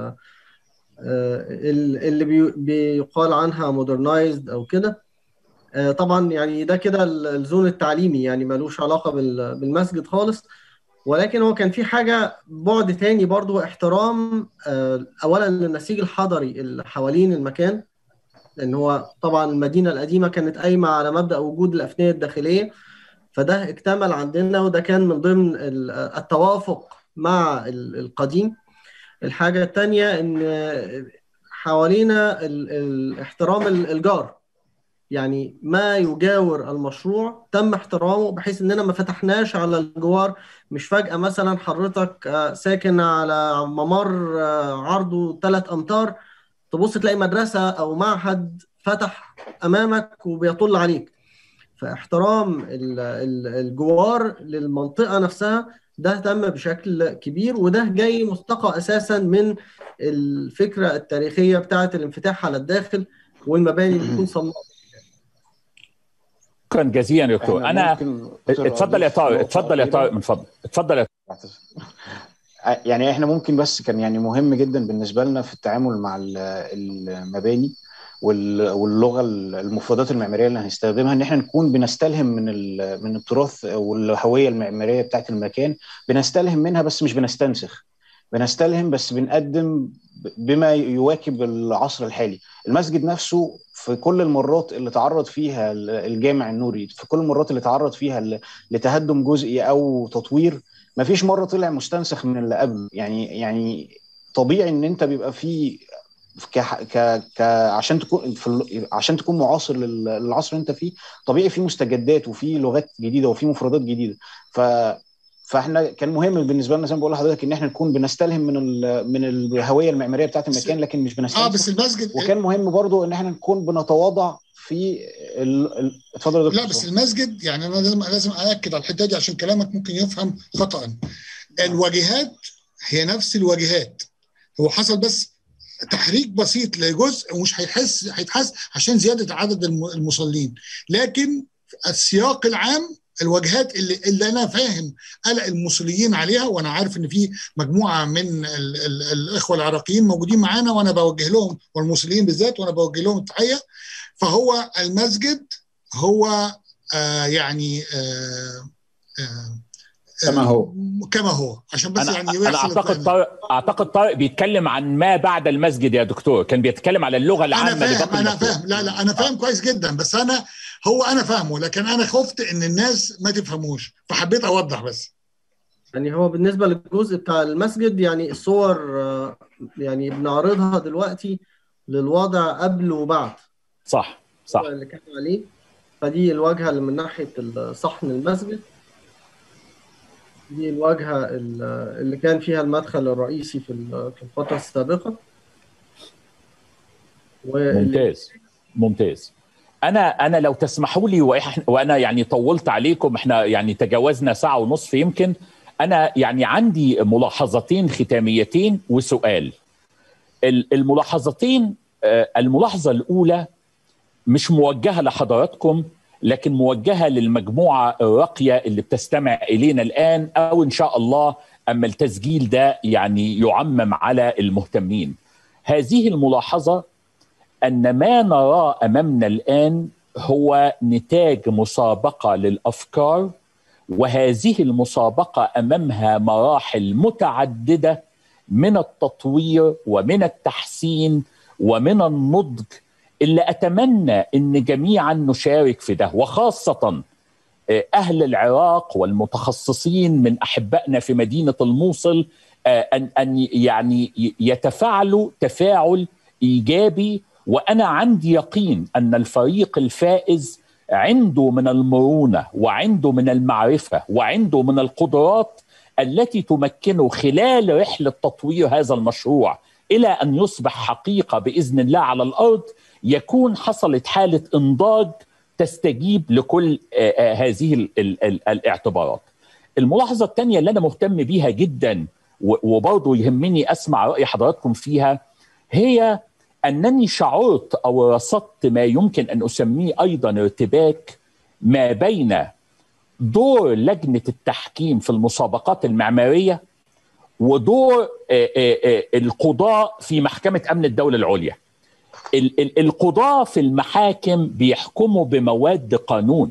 اللي بيقال عنها مودرنايزد او كده طبعا يعني ده كده الزون التعليمي يعني ملوش علاقه بالمسجد خالص ولكن هو كان في حاجه بعد تاني برضو احترام اولا للنسيج الحضري اللي حوالين المكان لان هو طبعا المدينه القديمه كانت قايمه على مبدا وجود الافنيه الداخليه فده اكتمل عندنا وده كان من ضمن التوافق مع القديم الحاجه الثانيه ان حوالينا احترام الجار يعني ما يجاور المشروع تم احترامه بحيث اننا ما فتحناش على الجوار مش فجأة مثلا حضرتك ساكن على ممر عرضه 3 امتار تبص تلاقي مدرسة او معهد فتح امامك وبيطل عليك فاحترام الجوار للمنطقة نفسها ده تم بشكل كبير وده جاي مستقى اساسا من الفكرة التاريخية بتاعة الانفتاح على الداخل والمباني اللي تكون صماء شكرا جزيلا يا دكتور انا اتفضل يا طارق اتفضل يا طارق من فضلك اتفضل يا يعني احنا ممكن بس كان يعني مهم جدا بالنسبه لنا في التعامل مع المباني واللغه المفردات المعماريه اللي هنستخدمها ان احنا نكون بنستلهم من من التراث والهويه المعماريه بتاعت المكان بنستلهم منها بس مش بنستنسخ بنستلهم بس بنقدم بما يواكب العصر الحالي المسجد نفسه في كل المرات اللي تعرض فيها الجامع النوري في كل المرات اللي تعرض فيها لتهدم جزئي او تطوير ما فيش مره طلع مستنسخ من اللي قبله يعني يعني طبيعي ان انت بيبقى في ك ك ك عشان تكون في ال... عشان تكون معاصر للعصر اللي انت فيه طبيعي في مستجدات وفي لغات جديده وفي مفردات جديده ف فاحنا كان مهم بالنسبه لنا زي ما بقول لحضرتك ان احنا نكون بنستلهم من ال... من الهويه المعماريه بتاعت المكان لكن مش بنستلهم اه بس المسجد وكان مهم برضو ان احنا نكون بنتواضع في اتفضل ال... لا بس المسجد يعني انا لازم لازم ااكد على الحته دي عشان كلامك ممكن يفهم خطا الواجهات هي نفس الواجهات هو حصل بس تحريك بسيط لجزء ومش هيحس هيتحس عشان زياده عدد المصلين لكن السياق العام الواجهات اللي, اللي انا فاهم قلق المصليين عليها وانا عارف ان في مجموعه من ال ال الاخوه العراقيين موجودين معانا وانا بوجه لهم والمصليين بالذات وانا بوجه لهم التحيه فهو المسجد هو آه يعني آه آه كما هو كما هو عشان بس أنا يعني انا اعتقد طارق اعتقد طارق بيتكلم عن ما بعد المسجد يا دكتور كان بيتكلم على اللغه العامه انا فاهم انا فاهم لا لا انا فاهم كويس جدا بس انا هو انا فاهمه لكن انا خفت ان الناس ما تفهموش فحبيت اوضح بس يعني هو بالنسبه للجزء بتاع المسجد يعني الصور يعني بنعرضها دلوقتي للوضع قبل وبعد صح صح اللي كان عليه فدي الواجهه اللي من ناحيه صحن المسجد دي الواجهة اللي كان فيها المدخل الرئيسي في في الفترة السابقة ممتاز ممتاز انا انا لو تسمحوا لي وانا يعني طولت عليكم احنا يعني تجاوزنا ساعه ونصف يمكن انا يعني عندي ملاحظتين ختاميتين وسؤال الملاحظتين الملاحظه الاولى مش موجهه لحضراتكم لكن موجهه للمجموعه الراقيه اللي بتستمع الينا الان او ان شاء الله اما التسجيل ده يعني يعمم على المهتمين. هذه الملاحظه ان ما نراه امامنا الان هو نتاج مسابقه للافكار وهذه المسابقه امامها مراحل متعدده من التطوير ومن التحسين ومن النضج اللي اتمنى ان جميعا نشارك في ده وخاصه اهل العراق والمتخصصين من احبائنا في مدينه الموصل ان ان يعني يتفاعلوا تفاعل ايجابي وانا عندي يقين ان الفريق الفائز عنده من المرونه وعنده من المعرفه وعنده من القدرات التي تمكنه خلال رحله تطوير هذا المشروع الى ان يصبح حقيقه باذن الله على الارض يكون حصلت حاله انضاج تستجيب لكل هذه ال ال ال الاعتبارات. الملاحظه الثانيه اللي انا مهتم بيها جدا وبرضه يهمني اسمع راي حضراتكم فيها هي انني شعرت او رصدت ما يمكن ان اسميه ايضا ارتباك ما بين دور لجنه التحكيم في المسابقات المعماريه ودور القضاء في محكمه امن الدوله العليا. القضاة في المحاكم بيحكموا بمواد قانون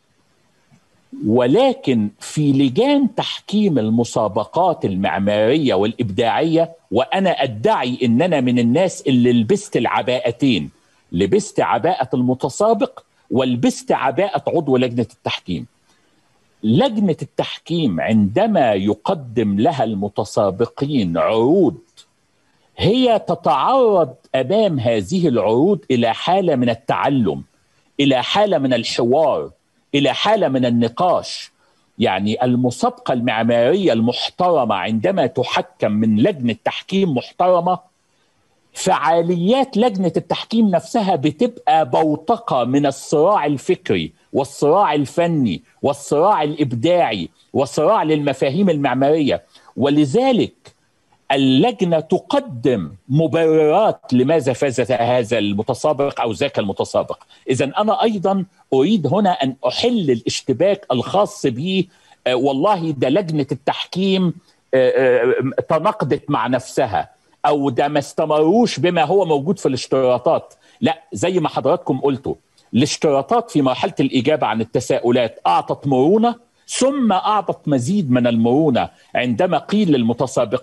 ولكن في لجان تحكيم المسابقات المعمارية والإبداعية وأنا أدعي أن أنا من الناس اللي لبست العباءتين لبست عباءة المتسابق ولبست عباءة عضو لجنة التحكيم لجنة التحكيم عندما يقدم لها المتسابقين عروض هي تتعرض امام هذه العروض الى حاله من التعلم الى حاله من الحوار الى حاله من النقاش يعني المسابقه المعماريه المحترمه عندما تحكم من لجنه تحكيم محترمه فعاليات لجنه التحكيم نفسها بتبقى بوتقه من الصراع الفكري والصراع الفني والصراع الابداعي والصراع للمفاهيم المعماريه ولذلك اللجنه تقدم مبررات لماذا فاز هذا المتسابق او ذاك المتسابق اذا انا ايضا اريد هنا ان احل الاشتباك الخاص بي والله ده لجنه التحكيم تناقضت مع نفسها او ده ما استمروش بما هو موجود في الاشتراطات لا زي ما حضراتكم قلتوا الاشتراطات في مرحله الاجابه عن التساؤلات اعطت مرونه ثم اعطت مزيد من المرونه عندما قيل للمتسابقين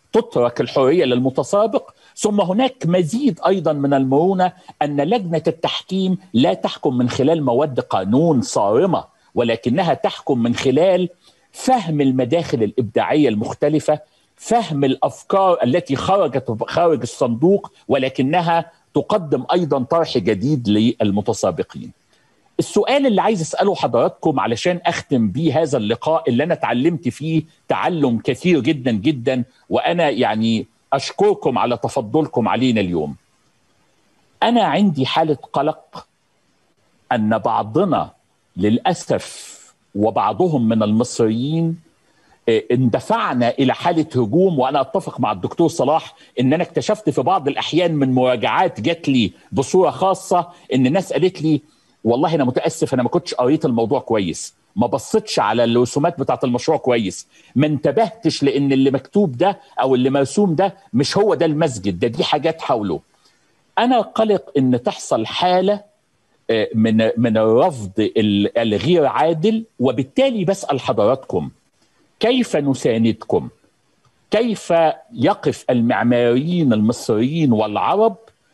تترك الحريه للمتسابق ثم هناك مزيد ايضا من المرونه ان لجنه التحكيم لا تحكم من خلال مواد قانون صارمه ولكنها تحكم من خلال فهم المداخل الابداعيه المختلفه فهم الافكار التي خرجت خارج الصندوق ولكنها تقدم ايضا طرح جديد للمتسابقين. السؤال اللي عايز اساله حضراتكم علشان اختم بيه هذا اللقاء اللي انا اتعلمت فيه تعلم كثير جدا جدا وانا يعني اشكركم على تفضلكم علينا اليوم. انا عندي حاله قلق ان بعضنا للاسف وبعضهم من المصريين اندفعنا الى حاله هجوم وانا اتفق مع الدكتور صلاح ان انا اكتشفت في بعض الاحيان من مراجعات جات لي بصوره خاصه ان الناس قالت لي والله انا متاسف انا ما كنتش قريت الموضوع كويس ما بصيتش على الرسومات بتاعت المشروع كويس ما انتبهتش لان اللي مكتوب ده او اللي مرسوم ده مش هو ده المسجد ده دي حاجات حوله انا قلق ان تحصل حاله من من الرفض الغير عادل وبالتالي بسال حضراتكم كيف نساندكم كيف يقف المعماريين المصريين والعرب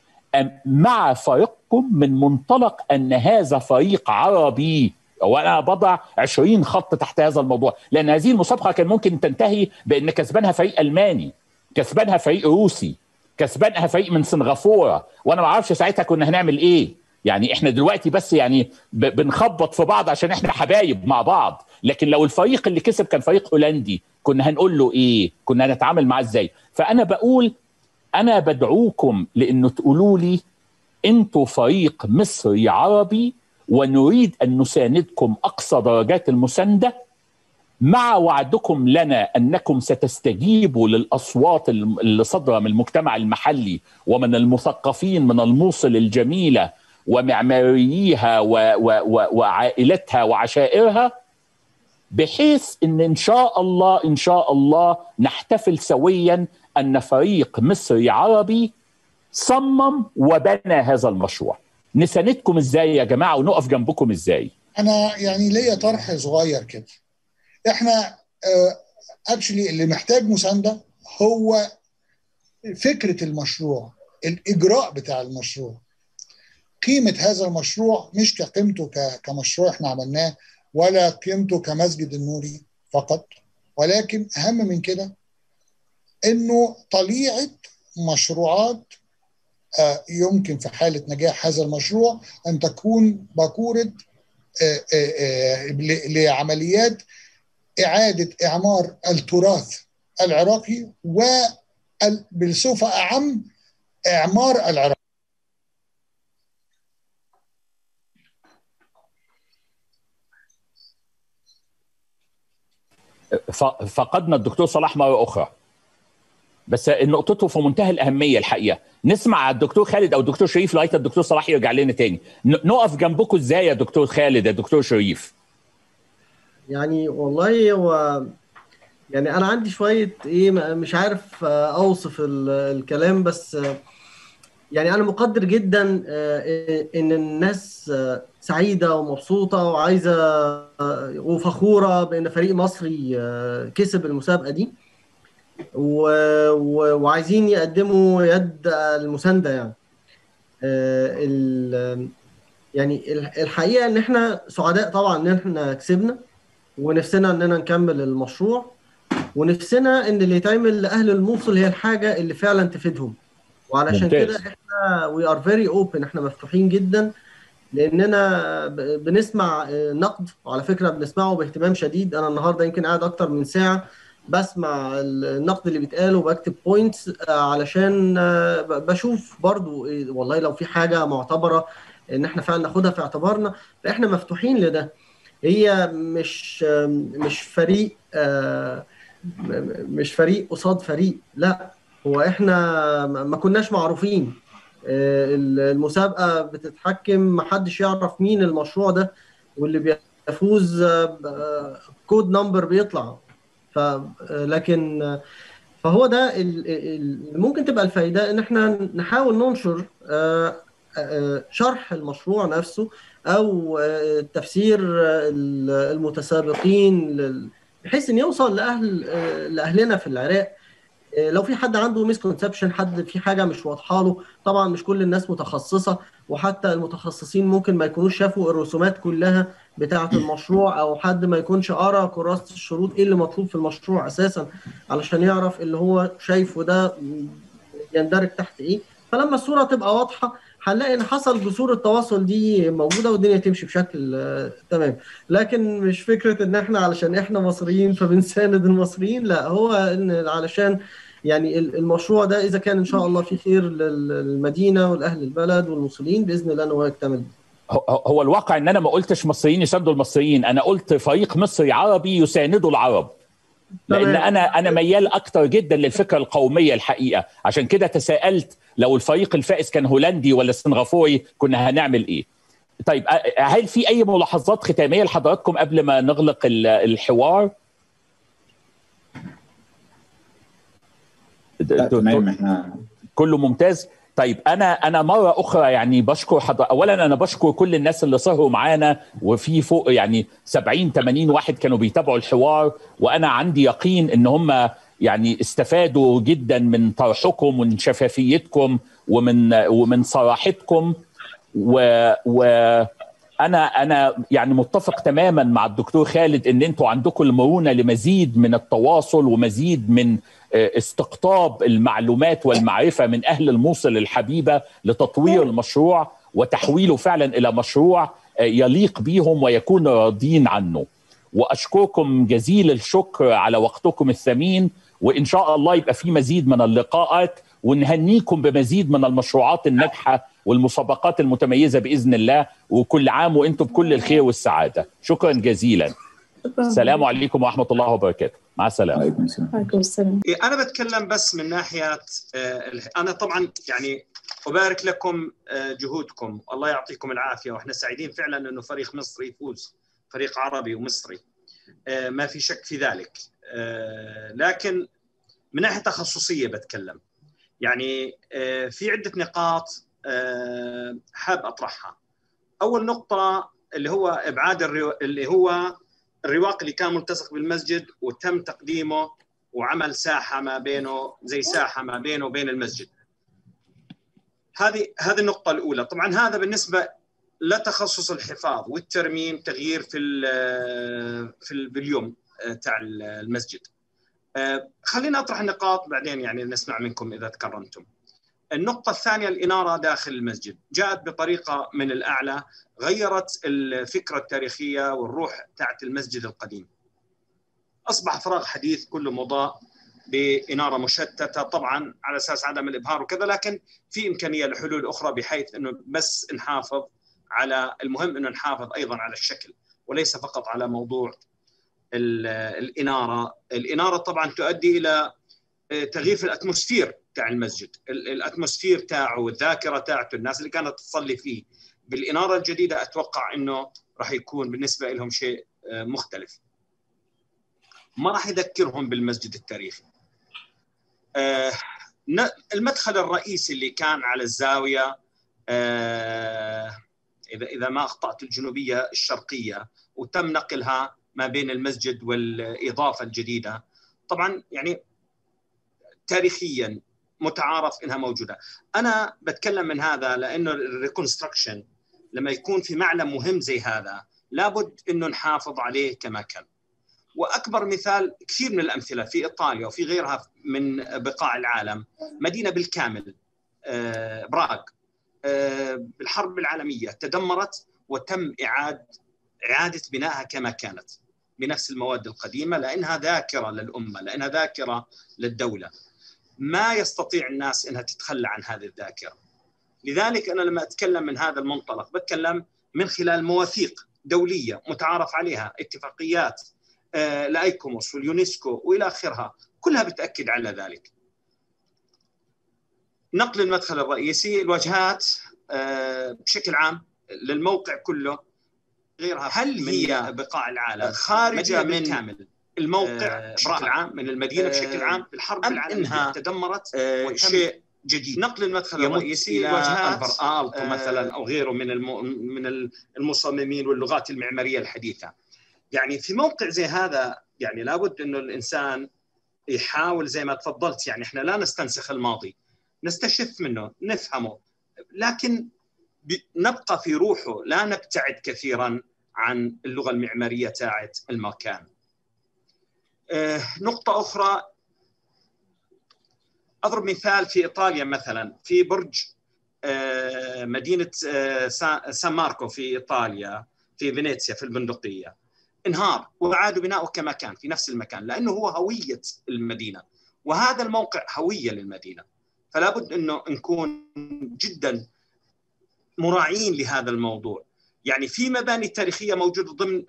مع فريقكم من منطلق ان هذا فريق عربي وانا بضع 20 خط تحت هذا الموضوع لان هذه المسابقه كان ممكن تنتهي بان كسبانها فريق الماني كسبانها فريق روسي كسبانها فريق من سنغافوره وانا ما اعرفش ساعتها كنا هنعمل ايه يعني احنا دلوقتي بس يعني بنخبط في بعض عشان احنا حبايب مع بعض لكن لو الفريق اللي كسب كان فريق هولندي كنا هنقول له ايه كنا هنتعامل معاه ازاي فانا بقول انا بدعوكم لانه تقولوا لي انتوا فريق مصري عربي ونريد ان نساندكم اقصى درجات المسانده مع وعدكم لنا انكم ستستجيبوا للاصوات اللي صادره من المجتمع المحلي ومن المثقفين من الموصل الجميله ومعمارييها و و و وعائلتها وعشائرها بحيث ان ان شاء الله ان شاء الله نحتفل سويا ان فريق مصري عربي صمم وبنى هذا المشروع نساندكم ازاي يا جماعه ونقف جنبكم ازاي انا يعني ليا طرح صغير كده احنا اكشلي اللي محتاج مسانده هو فكره المشروع الاجراء بتاع المشروع قيمه هذا المشروع مش كقيمته كمشروع احنا عملناه ولا قيمته كمسجد النوري فقط ولكن اهم من كده انه طليعه مشروعات يمكن في حاله نجاح هذا المشروع ان تكون باكوره لعمليات اعاده اعمار التراث العراقي وبصفه اعم اعمار العراق فقدنا الدكتور صلاح مره اخرى بس نقطته في منتهى الاهميه الحقيقه نسمع الدكتور خالد او الدكتور شريف لغايه الدكتور صلاح يرجع لنا تاني نقف جنبكم ازاي يا دكتور خالد يا دكتور شريف يعني والله هو يعني انا عندي شويه ايه مش عارف اوصف الكلام بس يعني انا مقدر جدا ان الناس سعيده ومبسوطه وعايزه وفخوره بان فريق مصري كسب المسابقه دي و... و... وعايزين يقدموا يد المسانده يعني ال... يعني الحقيقه ان احنا سعداء طبعا ان احنا كسبنا ونفسنا اننا نكمل المشروع ونفسنا ان اللي يتعمل لاهل الموصل هي الحاجه اللي فعلا تفيدهم وعلشان كده احنا وي ار فيري اوبن احنا مفتوحين جدا لاننا بنسمع نقد وعلى فكره بنسمعه باهتمام شديد انا النهارده يمكن قاعد اكتر من ساعه بسمع النقد اللي بيتقال وبكتب بوينتس علشان بشوف برضو والله لو في حاجه معتبره ان احنا فعلا ناخدها في اعتبارنا فاحنا مفتوحين لده هي مش مش فريق مش فريق قصاد فريق لا هو احنا ما كناش معروفين المسابقه بتتحكم ما حدش يعرف مين المشروع ده واللي بيفوز كود نمبر بيطلع ف لكن فهو ده اللي ممكن تبقى الفايده ان احنا نحاول ننشر شرح المشروع نفسه او تفسير المتسابقين بحيث ان يوصل لاهل لاهلنا في العراق لو في حد عنده مسكونسبشن حد في حاجه مش واضحه له طبعا مش كل الناس متخصصه وحتى المتخصصين ممكن ما يكونوش شافوا الرسومات كلها بتاعه المشروع او حد ما يكونش قرا كراسه الشروط ايه اللي مطلوب في المشروع اساسا علشان يعرف اللي هو شايفه ده يندرج تحت ايه فلما الصوره تبقى واضحه هنلاقي ان حصل جسور التواصل دي موجوده والدنيا تمشي بشكل آه، تمام لكن مش فكره ان احنا علشان احنا مصريين فبنساند المصريين لا هو ان علشان يعني ال- المشروع ده اذا كان ان شاء الله في خير لل- للمدينه والاهل البلد والمصريين باذن الله ان هو يكتمل هو- هو الواقع ان انا ما قلتش مصريين يساندوا المصريين انا قلت فريق مصري عربي يساندوا العرب لان تمام. انا انا ميال اكتر جدا للفكره القوميه الحقيقه عشان كده تساءلت لو الفريق الفائز كان هولندي ولا سنغافوري كنا هنعمل ايه طيب أ- هل في اي ملاحظات ختاميه لحضراتكم قبل ما نغلق ال- الحوار لا تمام احنا كله ممتاز طيب انا انا مره اخرى يعني بشكر حضر... اولا انا بشكر كل الناس اللي سهروا معانا وفي فوق يعني 70 80 واحد كانوا بيتابعوا الحوار وانا عندي يقين ان هم يعني استفادوا جدا من طرحكم ومن شفافيتكم ومن ومن صراحتكم و, و انا انا يعني متفق تماما مع الدكتور خالد ان انتوا عندكم المرونه لمزيد من التواصل ومزيد من آه، استقطاب المعلومات والمعرفه من اهل الموصل الحبيبه لتطوير المشروع وتحويله فعلا الى مشروع آه، يليق بيهم ويكون راضين عنه واشكركم جزيل الشكر على وقتكم الثمين وان شاء الله يبقى في مزيد من اللقاءات ونهنيكم بمزيد من المشروعات الناجحه والمسابقات المتميزه باذن الله وكل عام وانتم بكل الخير والسعاده شكرا جزيلا السلام عليكم ورحمه الله وبركاته مع السلامه عليكم السلام عليكم السلام إيه، أنا بتكلم بس من ناحية آه، ال- أنا طبعا يعني أبارك لكم آه، جهودكم الله يعطيكم العافية وإحنا سعيدين فعلا أنه فريق مصري يفوز فريق عربي ومصري آه، ما في شك في ذلك آه، لكن من ناحية تخصصية بتكلم يعني آه، في عدة نقاط آه، حاب أطرحها أول نقطة اللي هو إبعاد الرو... اللي هو الرواق اللي كان ملتصق بالمسجد وتم تقديمه وعمل ساحه ما بينه زي ساحه ما بينه وبين المسجد. هذه هذه النقطه الاولى، طبعا هذا بالنسبه لتخصص الحفاظ والترميم تغيير في ال في ال باليوم تاع المسجد. آه، خلينا اطرح النقاط بعدين يعني نسمع منكم اذا تكرمتم. النقطة الثانية الإنارة داخل المسجد جاءت بطريقة من الأعلى غيرت الفكرة التاريخية والروح تاعت المسجد القديم أصبح فراغ حديث كله مضاء بإنارة مشتتة طبعا على أساس عدم الإبهار وكذا لكن في إمكانية لحلول أخرى بحيث أنه بس نحافظ على المهم أنه نحافظ أيضا على الشكل وليس فقط على موضوع ال- الإنارة الإنارة طبعا تؤدي إلى تغيير في الاتموسفير تاع المسجد ال- الاتموسفير تاعه والذاكره تاعته الناس اللي كانت تصلي فيه بالاناره الجديده اتوقع انه راح يكون بالنسبه لهم شيء آه، مختلف ما راح يذكرهم بالمسجد التاريخي آه، ن- المدخل الرئيسي اللي كان على الزاويه آه، اذا اذا ما اخطات الجنوبيه الشرقيه وتم نقلها ما بين المسجد والاضافه الجديده طبعا يعني تاريخيا متعارف انها موجوده انا بتكلم من هذا لانه الريكونستراكشن لما يكون في معلم مهم زي هذا لابد انه نحافظ عليه كما كان واكبر مثال كثير من الامثله في ايطاليا وفي غيرها من بقاع العالم مدينه بالكامل آه، براغ آه، بالحرب العالميه تدمرت وتم اعاده اعاده بنائها كما كانت بنفس المواد القديمه لانها ذاكره للامه لانها ذاكره للدوله ما يستطيع الناس انها تتخلى عن هذه الذاكره لذلك انا لما اتكلم من هذا المنطلق بتكلم من خلال مواثيق دوليه متعارف عليها اتفاقيات آه، لايكوموس واليونسكو والى اخرها كلها بتاكد على ذلك نقل المدخل الرئيسي الواجهات آه، بشكل عام للموقع كله غيرها هل هي بقاع العالم خارجه من كامل الموقع بشكل عام من المدينه بشكل عام الحرب العالميه انها تدمرت شيء جديد نقل المدخل الرئيسي الى الفر آلتو مثلا او غيره من الم... من المصممين واللغات المعماريه الحديثه يعني في موقع زي هذا يعني لابد انه الانسان يحاول زي ما تفضلت يعني احنا لا نستنسخ الماضي نستشف منه نفهمه لكن نبقى في روحه لا نبتعد كثيرا عن اللغه المعماريه تاعت المكان. آه، نقطه اخرى اضرب مثال في ايطاليا مثلا في برج آه، مدينه آه، سان ماركو في ايطاليا في فينيسيا في البندقيه انهار وعادوا بناؤه كما كان في نفس المكان لانه هو هويه المدينه وهذا الموقع هويه للمدينه فلا بد انه نكون جدا مراعين لهذا الموضوع يعني في مباني تاريخيه موجوده ضمن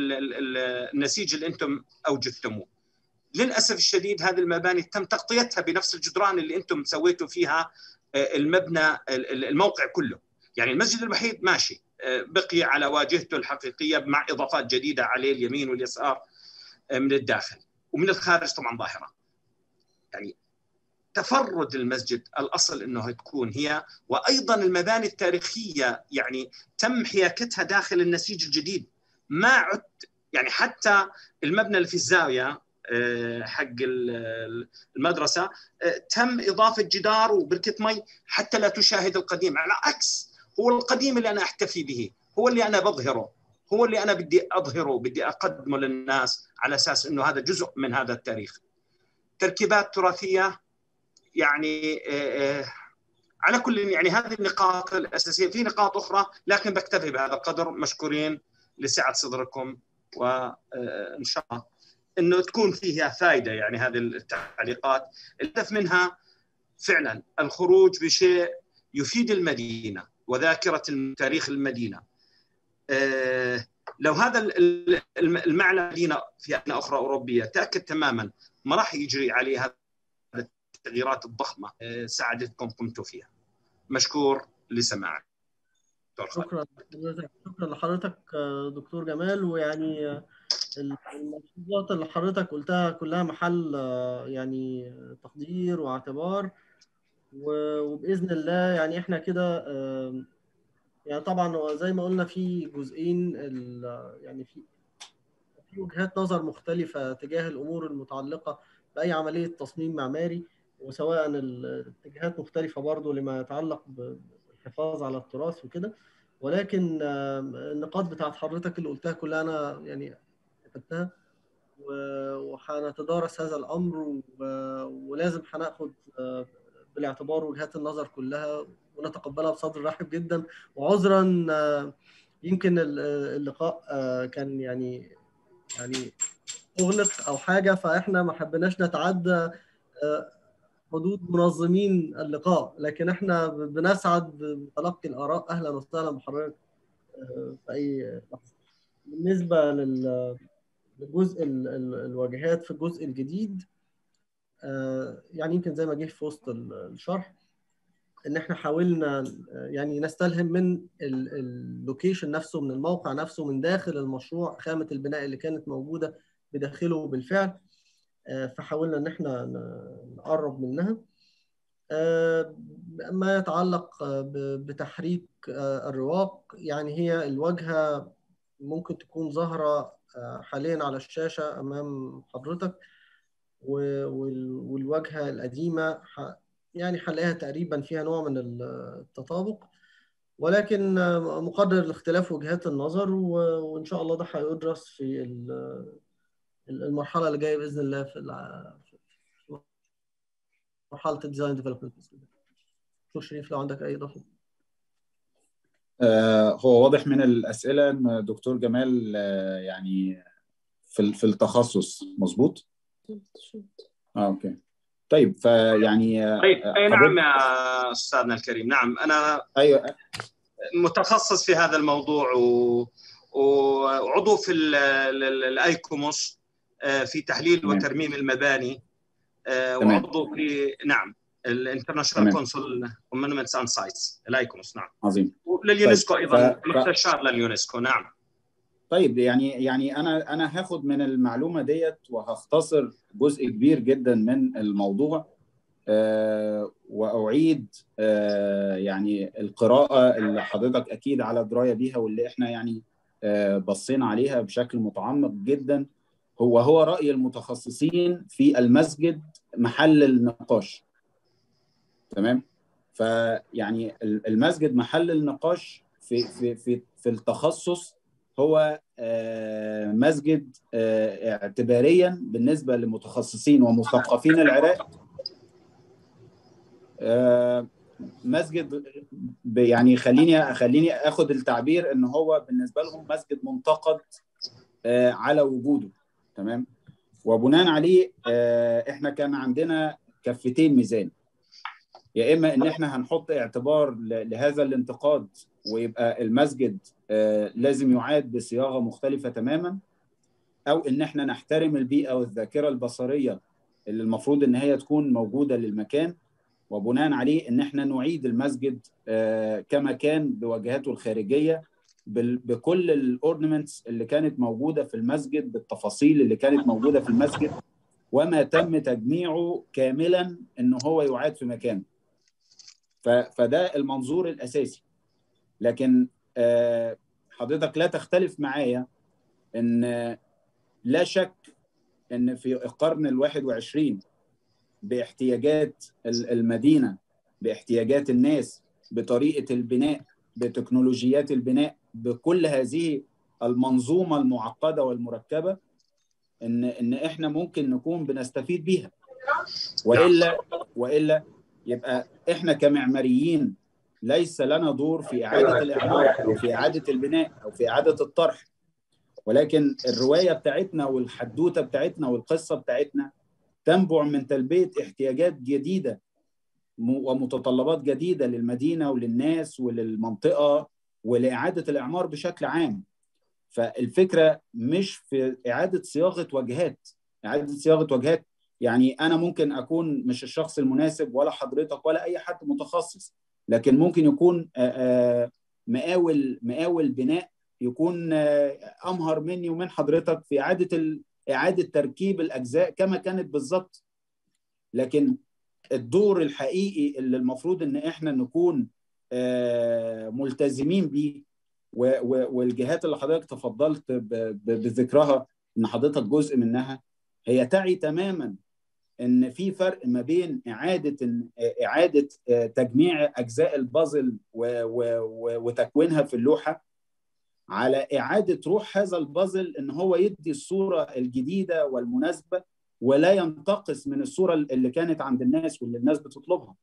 النسيج اللي انتم اوجدتموه للاسف الشديد هذه المباني تم تغطيتها بنفس الجدران اللي انتم سويتوا فيها آه، المبنى الموقع كله يعني المسجد الوحيد ماشي آه، بقي على واجهته الحقيقيه مع اضافات جديده عليه اليمين واليسار آه، من الداخل ومن الخارج طبعا ظاهره يعني تفرد المسجد الاصل انه تكون هي وايضا المباني التاريخيه يعني تم حياكتها داخل النسيج الجديد ما عد يعني حتى المبنى اللي في الزاويه آه، حق المدرسه آه، تم اضافه جدار وبركه مي حتى لا تشاهد القديم على عكس هو القديم اللي انا احتفي به هو اللي انا بظهره هو اللي انا بدي اظهره بدي اقدمه للناس على اساس انه هذا جزء من هذا التاريخ تركيبات تراثيه يعني آه، على كل يعني هذه النقاط الاساسيه في نقاط اخرى لكن بكتفي بهذا القدر مشكورين لسعه صدركم وان شاء الله انه تكون فيها فائده يعني هذه التعليقات الهدف منها فعلا الخروج بشيء يفيد المدينه وذاكره تاريخ المدينه آه، لو هذا المعنى مدينه في مدينه اخرى اوروبيه تاكد تماما ما راح يجري عليه هذا التغييرات الضخمه آه، ساعدتكم قمتوا فيها مشكور لسماعك شكرا شكرا لحضرتك آه، دكتور جمال ويعني الملحوظات اللي حضرتك قلتها كلها محل آه، يعني تقدير واعتبار وباذن الله يعني احنا كده يعني طبعا زي ما قلنا في جزئين يعني في في وجهات نظر مختلفه تجاه الامور المتعلقه باي عمليه تصميم معماري وسواء الاتجاهات مختلفه برضو لما يتعلق بالحفاظ على التراث وكده ولكن النقاط بتاعت حضرتك اللي قلتها كلها انا يعني كتبتها وهنتدارس هذا الامر ولازم هناخد آه، بالاعتبار وجهات النظر كلها ونتقبلها بصدر رحب جدا وعذرا آه، يمكن اللقاء آه، كان يعني يعني اغلق او حاجه فاحنا ما حبيناش نتعدى حدود منظمين اللقاء لكن احنا بنسعد بتلقي الاراء اهلا وسهلا بحضرتك في اي لحظه بالنسبه لل جزء الواجهات في الجزء الجديد آه، يعني يمكن زي ما جه في وسط الشرح ان احنا حاولنا يعني نستلهم من اللوكيشن نفسه من الموقع نفسه من داخل المشروع خامه البناء اللي كانت موجوده بداخله بالفعل آه، فحاولنا ان احنا نقرب منها آه، ما يتعلق بتحريك الرواق يعني هي الواجهه ممكن تكون ظاهره حاليا على الشاشة أمام حضرتك والواجهة القديمة يعني هنلاقيها تقريبا فيها نوع من التطابق ولكن مقدر لاختلاف وجهات النظر وإن شاء الله ده هيدرس في المرحلة اللي جاية بإذن الله في مرحلة الديزاين ديفلوبمنت دكتور شريف لو عندك أي إضافة آه، هو واضح من الاسئله ان دكتور جمال آه، يعني في في التخصص مظبوط اه اوكي طيب فيعني آه، طيب اي نعم يا استاذنا الكريم نعم انا ايوه متخصص في هذا الموضوع و... وعضو في الايكوموس في تحليل وترميم المباني وعضو في نعم الانترناشونال كونسول مونومنتس اند سايتس الايكونوس نعم عظيم ولليونسكو طيب. ايضا ف... مستشار لليونسكو نعم طيب يعني يعني انا انا هاخد من المعلومه ديت وهختصر جزء كبير جدا من الموضوع آه واعيد آه يعني القراءه اللي حضرتك اكيد على درايه بيها واللي احنا يعني آه بصينا عليها بشكل متعمق جدا هو هو راي المتخصصين في المسجد محل النقاش تمام فيعني المسجد محل النقاش في في في في التخصص هو مسجد اعتباريا بالنسبه لمتخصصين ومثقفين العراق مسجد يعني خليني خليني اخد التعبير ان هو بالنسبه لهم مسجد منتقد على وجوده تمام وبناء عليه احنا كان عندنا كفتين ميزان يا اما ان احنا هنحط اعتبار لهذا الانتقاد ويبقى المسجد لازم يعاد بصياغه مختلفه تماما او ان احنا نحترم البيئه والذاكره البصريه اللي المفروض ان هي تكون موجوده للمكان وبناء عليه ان احنا نعيد المسجد كما كان بواجهاته الخارجيه بكل الاورنمنتس اللي كانت موجوده في المسجد بالتفاصيل اللي كانت موجوده في المسجد وما تم تجميعه كاملا ان هو يعاد في مكانه فده المنظور الاساسي لكن حضرتك لا تختلف معايا ان لا شك ان في القرن الواحد وعشرين باحتياجات المدينه باحتياجات الناس بطريقه البناء بتكنولوجيات البناء بكل هذه المنظومه المعقده والمركبه ان ان احنا ممكن نكون بنستفيد بيها والا والا يبقى احنا كمعماريين ليس لنا دور في اعاده الاعمار او في اعاده البناء او في اعاده الطرح ولكن الروايه بتاعتنا والحدوته بتاعتنا والقصه بتاعتنا تنبع من تلبيه احتياجات جديده ومتطلبات جديده للمدينه وللناس وللمنطقه ولاعاده الاعمار بشكل عام فالفكره مش في اعاده صياغه واجهات اعاده صياغه واجهات يعني انا ممكن اكون مش الشخص المناسب ولا حضرتك ولا اي حد متخصص لكن ممكن يكون مقاول مقاول بناء يكون امهر مني ومن حضرتك في اعاده اعاده تركيب الاجزاء كما كانت بالظبط لكن الدور الحقيقي اللي المفروض ان احنا نكون ملتزمين بيه والجهات اللي حضرتك تفضلت بذكرها ان حضرتك جزء منها هي تعي تماما ان في فرق ما بين اعاده اعاده تجميع اجزاء البازل وتكوينها في اللوحه على اعاده روح هذا البازل ان هو يدي الصوره الجديده والمناسبه ولا ينتقص من الصوره اللي كانت عند الناس واللي الناس بتطلبها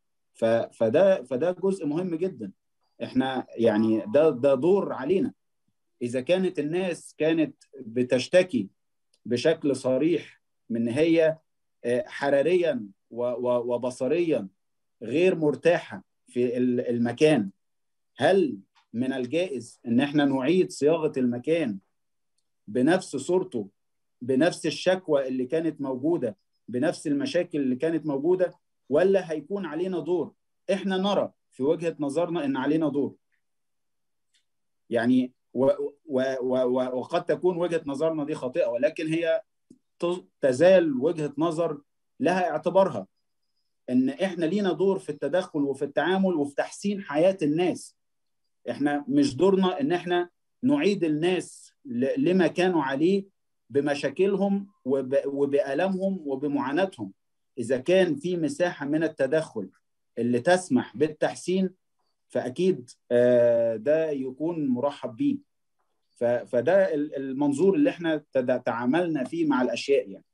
فده فده جزء مهم جدا احنا يعني ده ده دور علينا اذا كانت الناس كانت بتشتكي بشكل صريح من هي حراريا وبصريا غير مرتاحه في المكان هل من الجائز ان احنا نعيد صياغه المكان بنفس صورته بنفس الشكوى اللي كانت موجوده بنفس المشاكل اللي كانت موجوده ولا هيكون علينا دور احنا نرى في وجهه نظرنا ان علينا دور يعني و و و وقد تكون وجهه نظرنا دي خاطئه ولكن هي تزال وجهه نظر لها اعتبارها ان احنا لينا دور في التدخل وفي التعامل وفي تحسين حياه الناس احنا مش دورنا ان احنا نعيد الناس لما كانوا عليه بمشاكلهم وبألمهم وبمعاناتهم إذا كان في مساحة من التدخل اللي تسمح بالتحسين فأكيد ده يكون مرحب به فده المنظور اللي احنا تعاملنا فيه مع الأشياء يعني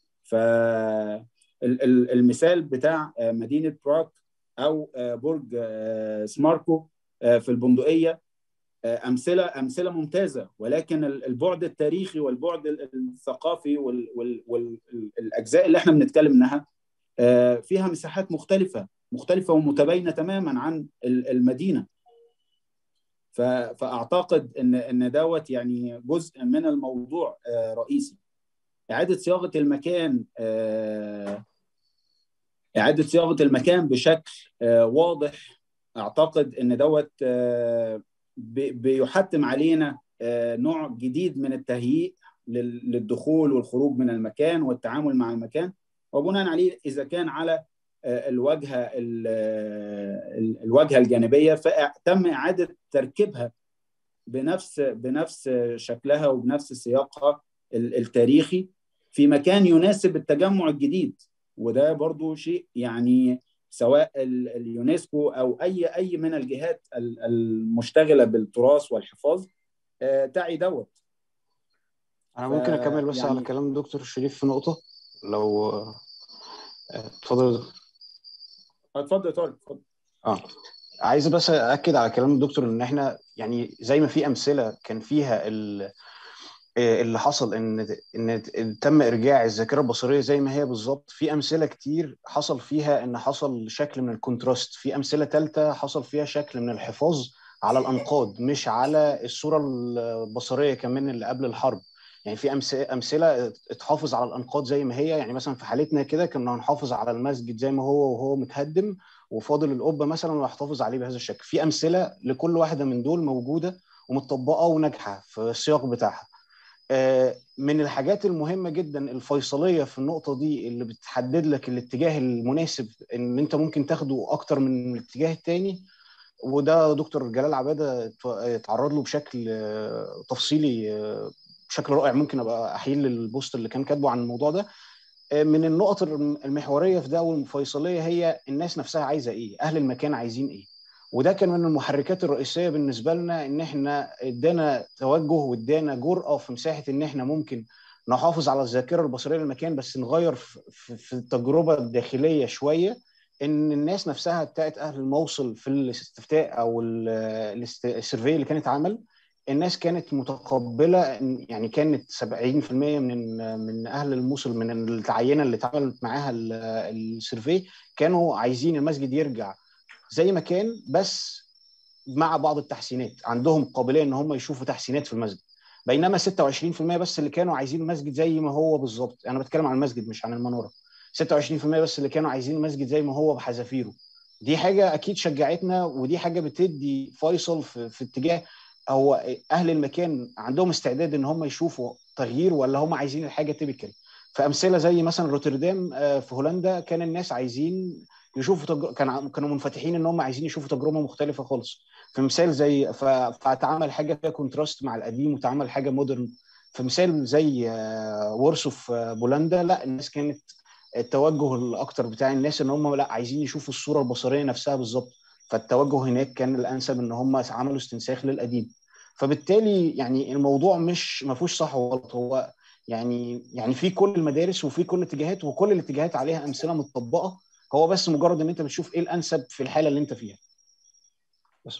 فالمثال بتاع مدينة براغ أو برج سماركو في البندقية امثله امثله ممتازه ولكن البعد التاريخي والبعد الثقافي والاجزاء اللي احنا بنتكلم منها فيها مساحات مختلفه مختلفه ومتباينه تماما عن المدينه فاعتقد ان ان دوت يعني جزء من الموضوع رئيسي اعاده صياغه المكان اعاده صياغه المكان بشكل واضح اعتقد ان دوت بيحتم علينا نوع جديد من التهيئ للدخول والخروج من المكان والتعامل مع المكان وبناء عليه اذا كان على الواجهه الواجهه الجانبيه فتم اعاده تركيبها بنفس بنفس شكلها وبنفس سياقها التاريخي في مكان يناسب التجمع الجديد وده برضو شيء يعني سواء اليونسكو او اي اي من الجهات المشتغله بالتراث والحفاظ تعي دوت انا ممكن اكمل بس يعني... على كلام دكتور شريف في نقطه لو اتفضل اتفضل يا طارق اتفضل اه عايز بس اكد على كلام الدكتور ان احنا يعني زي ما في امثله كان فيها اللي حصل ان ان تم ارجاع الذاكره البصريه زي ما هي بالظبط في امثله كتير حصل فيها ان حصل شكل من الكونتراست في امثله ثالثه حصل فيها شكل من الحفاظ على الانقاض مش على الصوره البصريه كمان اللي قبل الحرب يعني في امثله اتحافظ على الانقاض زي ما هي يعني مثلا في حالتنا كده كنا هنحافظ على المسجد زي ما هو وهو متهدم وفاضل القبه مثلا ونحتفظ عليه بهذا الشكل في امثله لكل واحده من دول موجوده ومتطبقه وناجحه في السياق بتاعها من الحاجات المهمه جدا الفيصليه في النقطه دي اللي بتحدد لك الاتجاه المناسب ان انت ممكن تاخده اكتر من الاتجاه الثاني وده دكتور جلال عباده اتعرض له بشكل تفصيلي بشكل رائع ممكن ابقى احيل للبوست اللي كان كاتبه عن الموضوع ده من النقط المحوريه في ده والفيصليه هي الناس نفسها عايزه ايه اهل المكان عايزين ايه وده كان من المحركات الرئيسيه بالنسبه لنا ان احنا ادانا توجه وادانا جرأه في مساحه ان احنا ممكن نحافظ على الذاكره البصريه للمكان بس نغير في التجربه الداخليه شويه ان الناس نفسها بتاعت اهل الموصل في الاستفتاء او السيرفي اللي كانت اتعمل الناس كانت متقبله يعني كانت 70% من من اهل الموصل من التعينه اللي اتعملت معاها السيرفي كانوا عايزين المسجد يرجع زي ما كان بس مع بعض التحسينات عندهم قابليه ان هم يشوفوا تحسينات في المسجد بينما 26% بس اللي كانوا عايزين المسجد زي ما هو بالظبط انا بتكلم عن المسجد مش عن المناره 26% بس اللي كانوا عايزين المسجد زي ما هو بحذافيره دي حاجه اكيد شجعتنا ودي حاجه بتدي فيصل في, في اتجاه هو اهل المكان عندهم استعداد ان هم يشوفوا تغيير ولا هم عايزين الحاجه تيبيكال فامثله زي مثلا روتردام في هولندا كان الناس عايزين يشوفوا تجر... كان كانوا منفتحين ان هم عايزين يشوفوا تجربه مختلفه خالص في مثال زي ف... فاتعمل حاجه فيها كونتراست مع القديم وتعمل حاجه مودرن في مثال زي وورسو في بولندا لا الناس كانت التوجه الاكتر بتاع الناس ان هم لا عايزين يشوفوا الصوره البصريه نفسها بالظبط فالتوجه هناك كان الانسب ان هم عملوا استنساخ للقديم فبالتالي يعني الموضوع مش ما فيهوش صح وغلط هو يعني يعني في كل المدارس وفي كل الاتجاهات وكل الاتجاهات عليها امثله متطبقه هو بس مجرد ان انت بتشوف ايه الانسب في الحاله اللي انت فيها بس.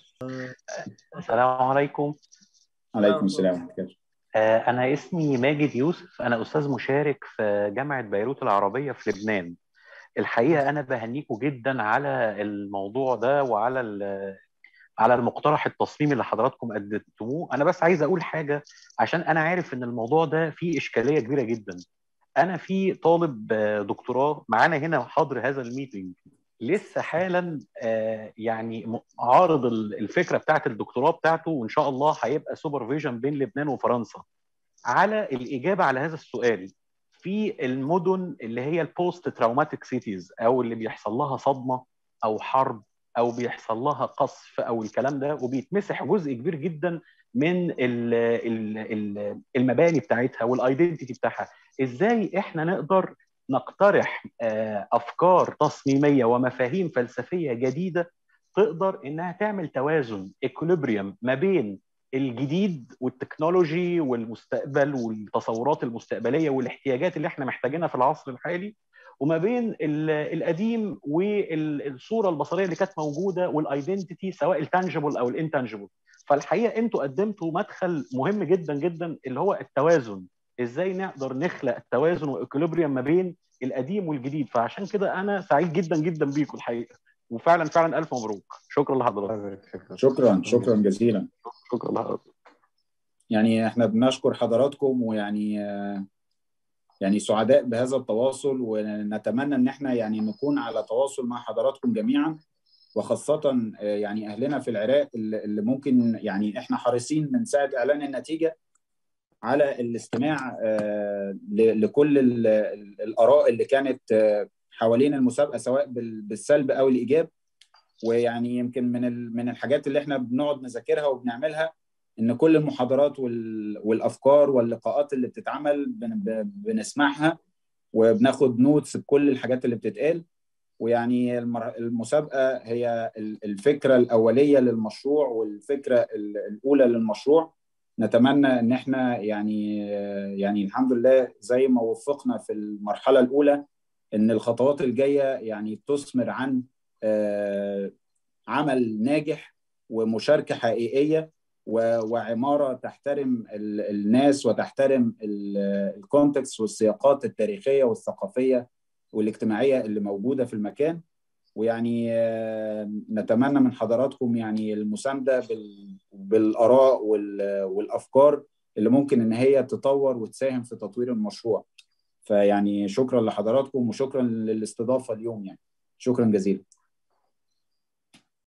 السلام عليكم عليكم السلام انا اسمي ماجد يوسف انا استاذ مشارك في جامعه بيروت العربيه في لبنان الحقيقه انا بهنيكم جدا على الموضوع ده وعلى على المقترح التصميمي اللي حضراتكم قدمتموه انا بس عايز اقول حاجه عشان انا عارف ان الموضوع ده فيه اشكاليه كبيره جدا انا في طالب دكتوراه معانا هنا حاضر هذا الميتنج لسه حالا يعني عارض الفكره بتاعت الدكتوراه بتاعته وان شاء الله هيبقى سوبرفيجن بين لبنان وفرنسا على الاجابه على هذا السؤال في المدن اللي هي البوست تراوماتيك سيتيز او اللي بيحصل لها صدمه او حرب او بيحصل لها قصف او الكلام ده وبيتمسح جزء كبير جدا من المباني بتاعتها والايدنتيتي بتاعها ازاي احنا نقدر نقترح افكار تصميميه ومفاهيم فلسفيه جديده تقدر انها تعمل توازن اكوليبريم ما بين الجديد والتكنولوجي والمستقبل والتصورات المستقبليه والاحتياجات اللي احنا محتاجينها في العصر الحالي وما بين القديم والصوره البصريه اللي كانت موجوده والايدنتيتي سواء التانجبل او الانتانجبل فالحقيقه انتوا قدمتوا مدخل مهم جدا جدا اللي هو التوازن ازاي نقدر نخلق التوازن والاكوليبريم ما بين القديم والجديد فعشان كده انا سعيد جدا جدا بيكم الحقيقه وفعلا فعلا الف مبروك شكرا لحضرتك شكرا شكرا جزيلا شكرا لحضرتك يعني احنا بنشكر حضراتكم ويعني يعني سعداء بهذا التواصل ونتمنى ان احنا يعني نكون على تواصل مع حضراتكم جميعا وخاصة يعني أهلنا في العراق اللي ممكن يعني إحنا حريصين من ساعة إعلان النتيجة على الاستماع لكل الآراء اللي كانت حوالين المسابقة سواء بالسلب أو الإيجاب ويعني يمكن من من الحاجات اللي إحنا بنقعد نذاكرها وبنعملها ان كل المحاضرات والافكار واللقاءات اللي بتتعمل بنسمعها وبناخد نوتس بكل الحاجات اللي بتتقال ويعني المسابقه هي الفكره الاوليه للمشروع والفكره الاولى للمشروع نتمنى ان احنا يعني يعني الحمد لله زي ما وفقنا في المرحله الاولى ان الخطوات الجايه يعني تثمر عن عمل ناجح ومشاركه حقيقيه وعماره تحترم الناس وتحترم الكونتكست والسياقات التاريخيه والثقافيه والاجتماعيه اللي موجوده في المكان ويعني نتمنى من حضراتكم يعني المسانده بالاراء والافكار اللي ممكن ان هي تطور وتساهم في تطوير المشروع فيعني شكرا لحضراتكم وشكرا للاستضافه اليوم يعني شكرا جزيلا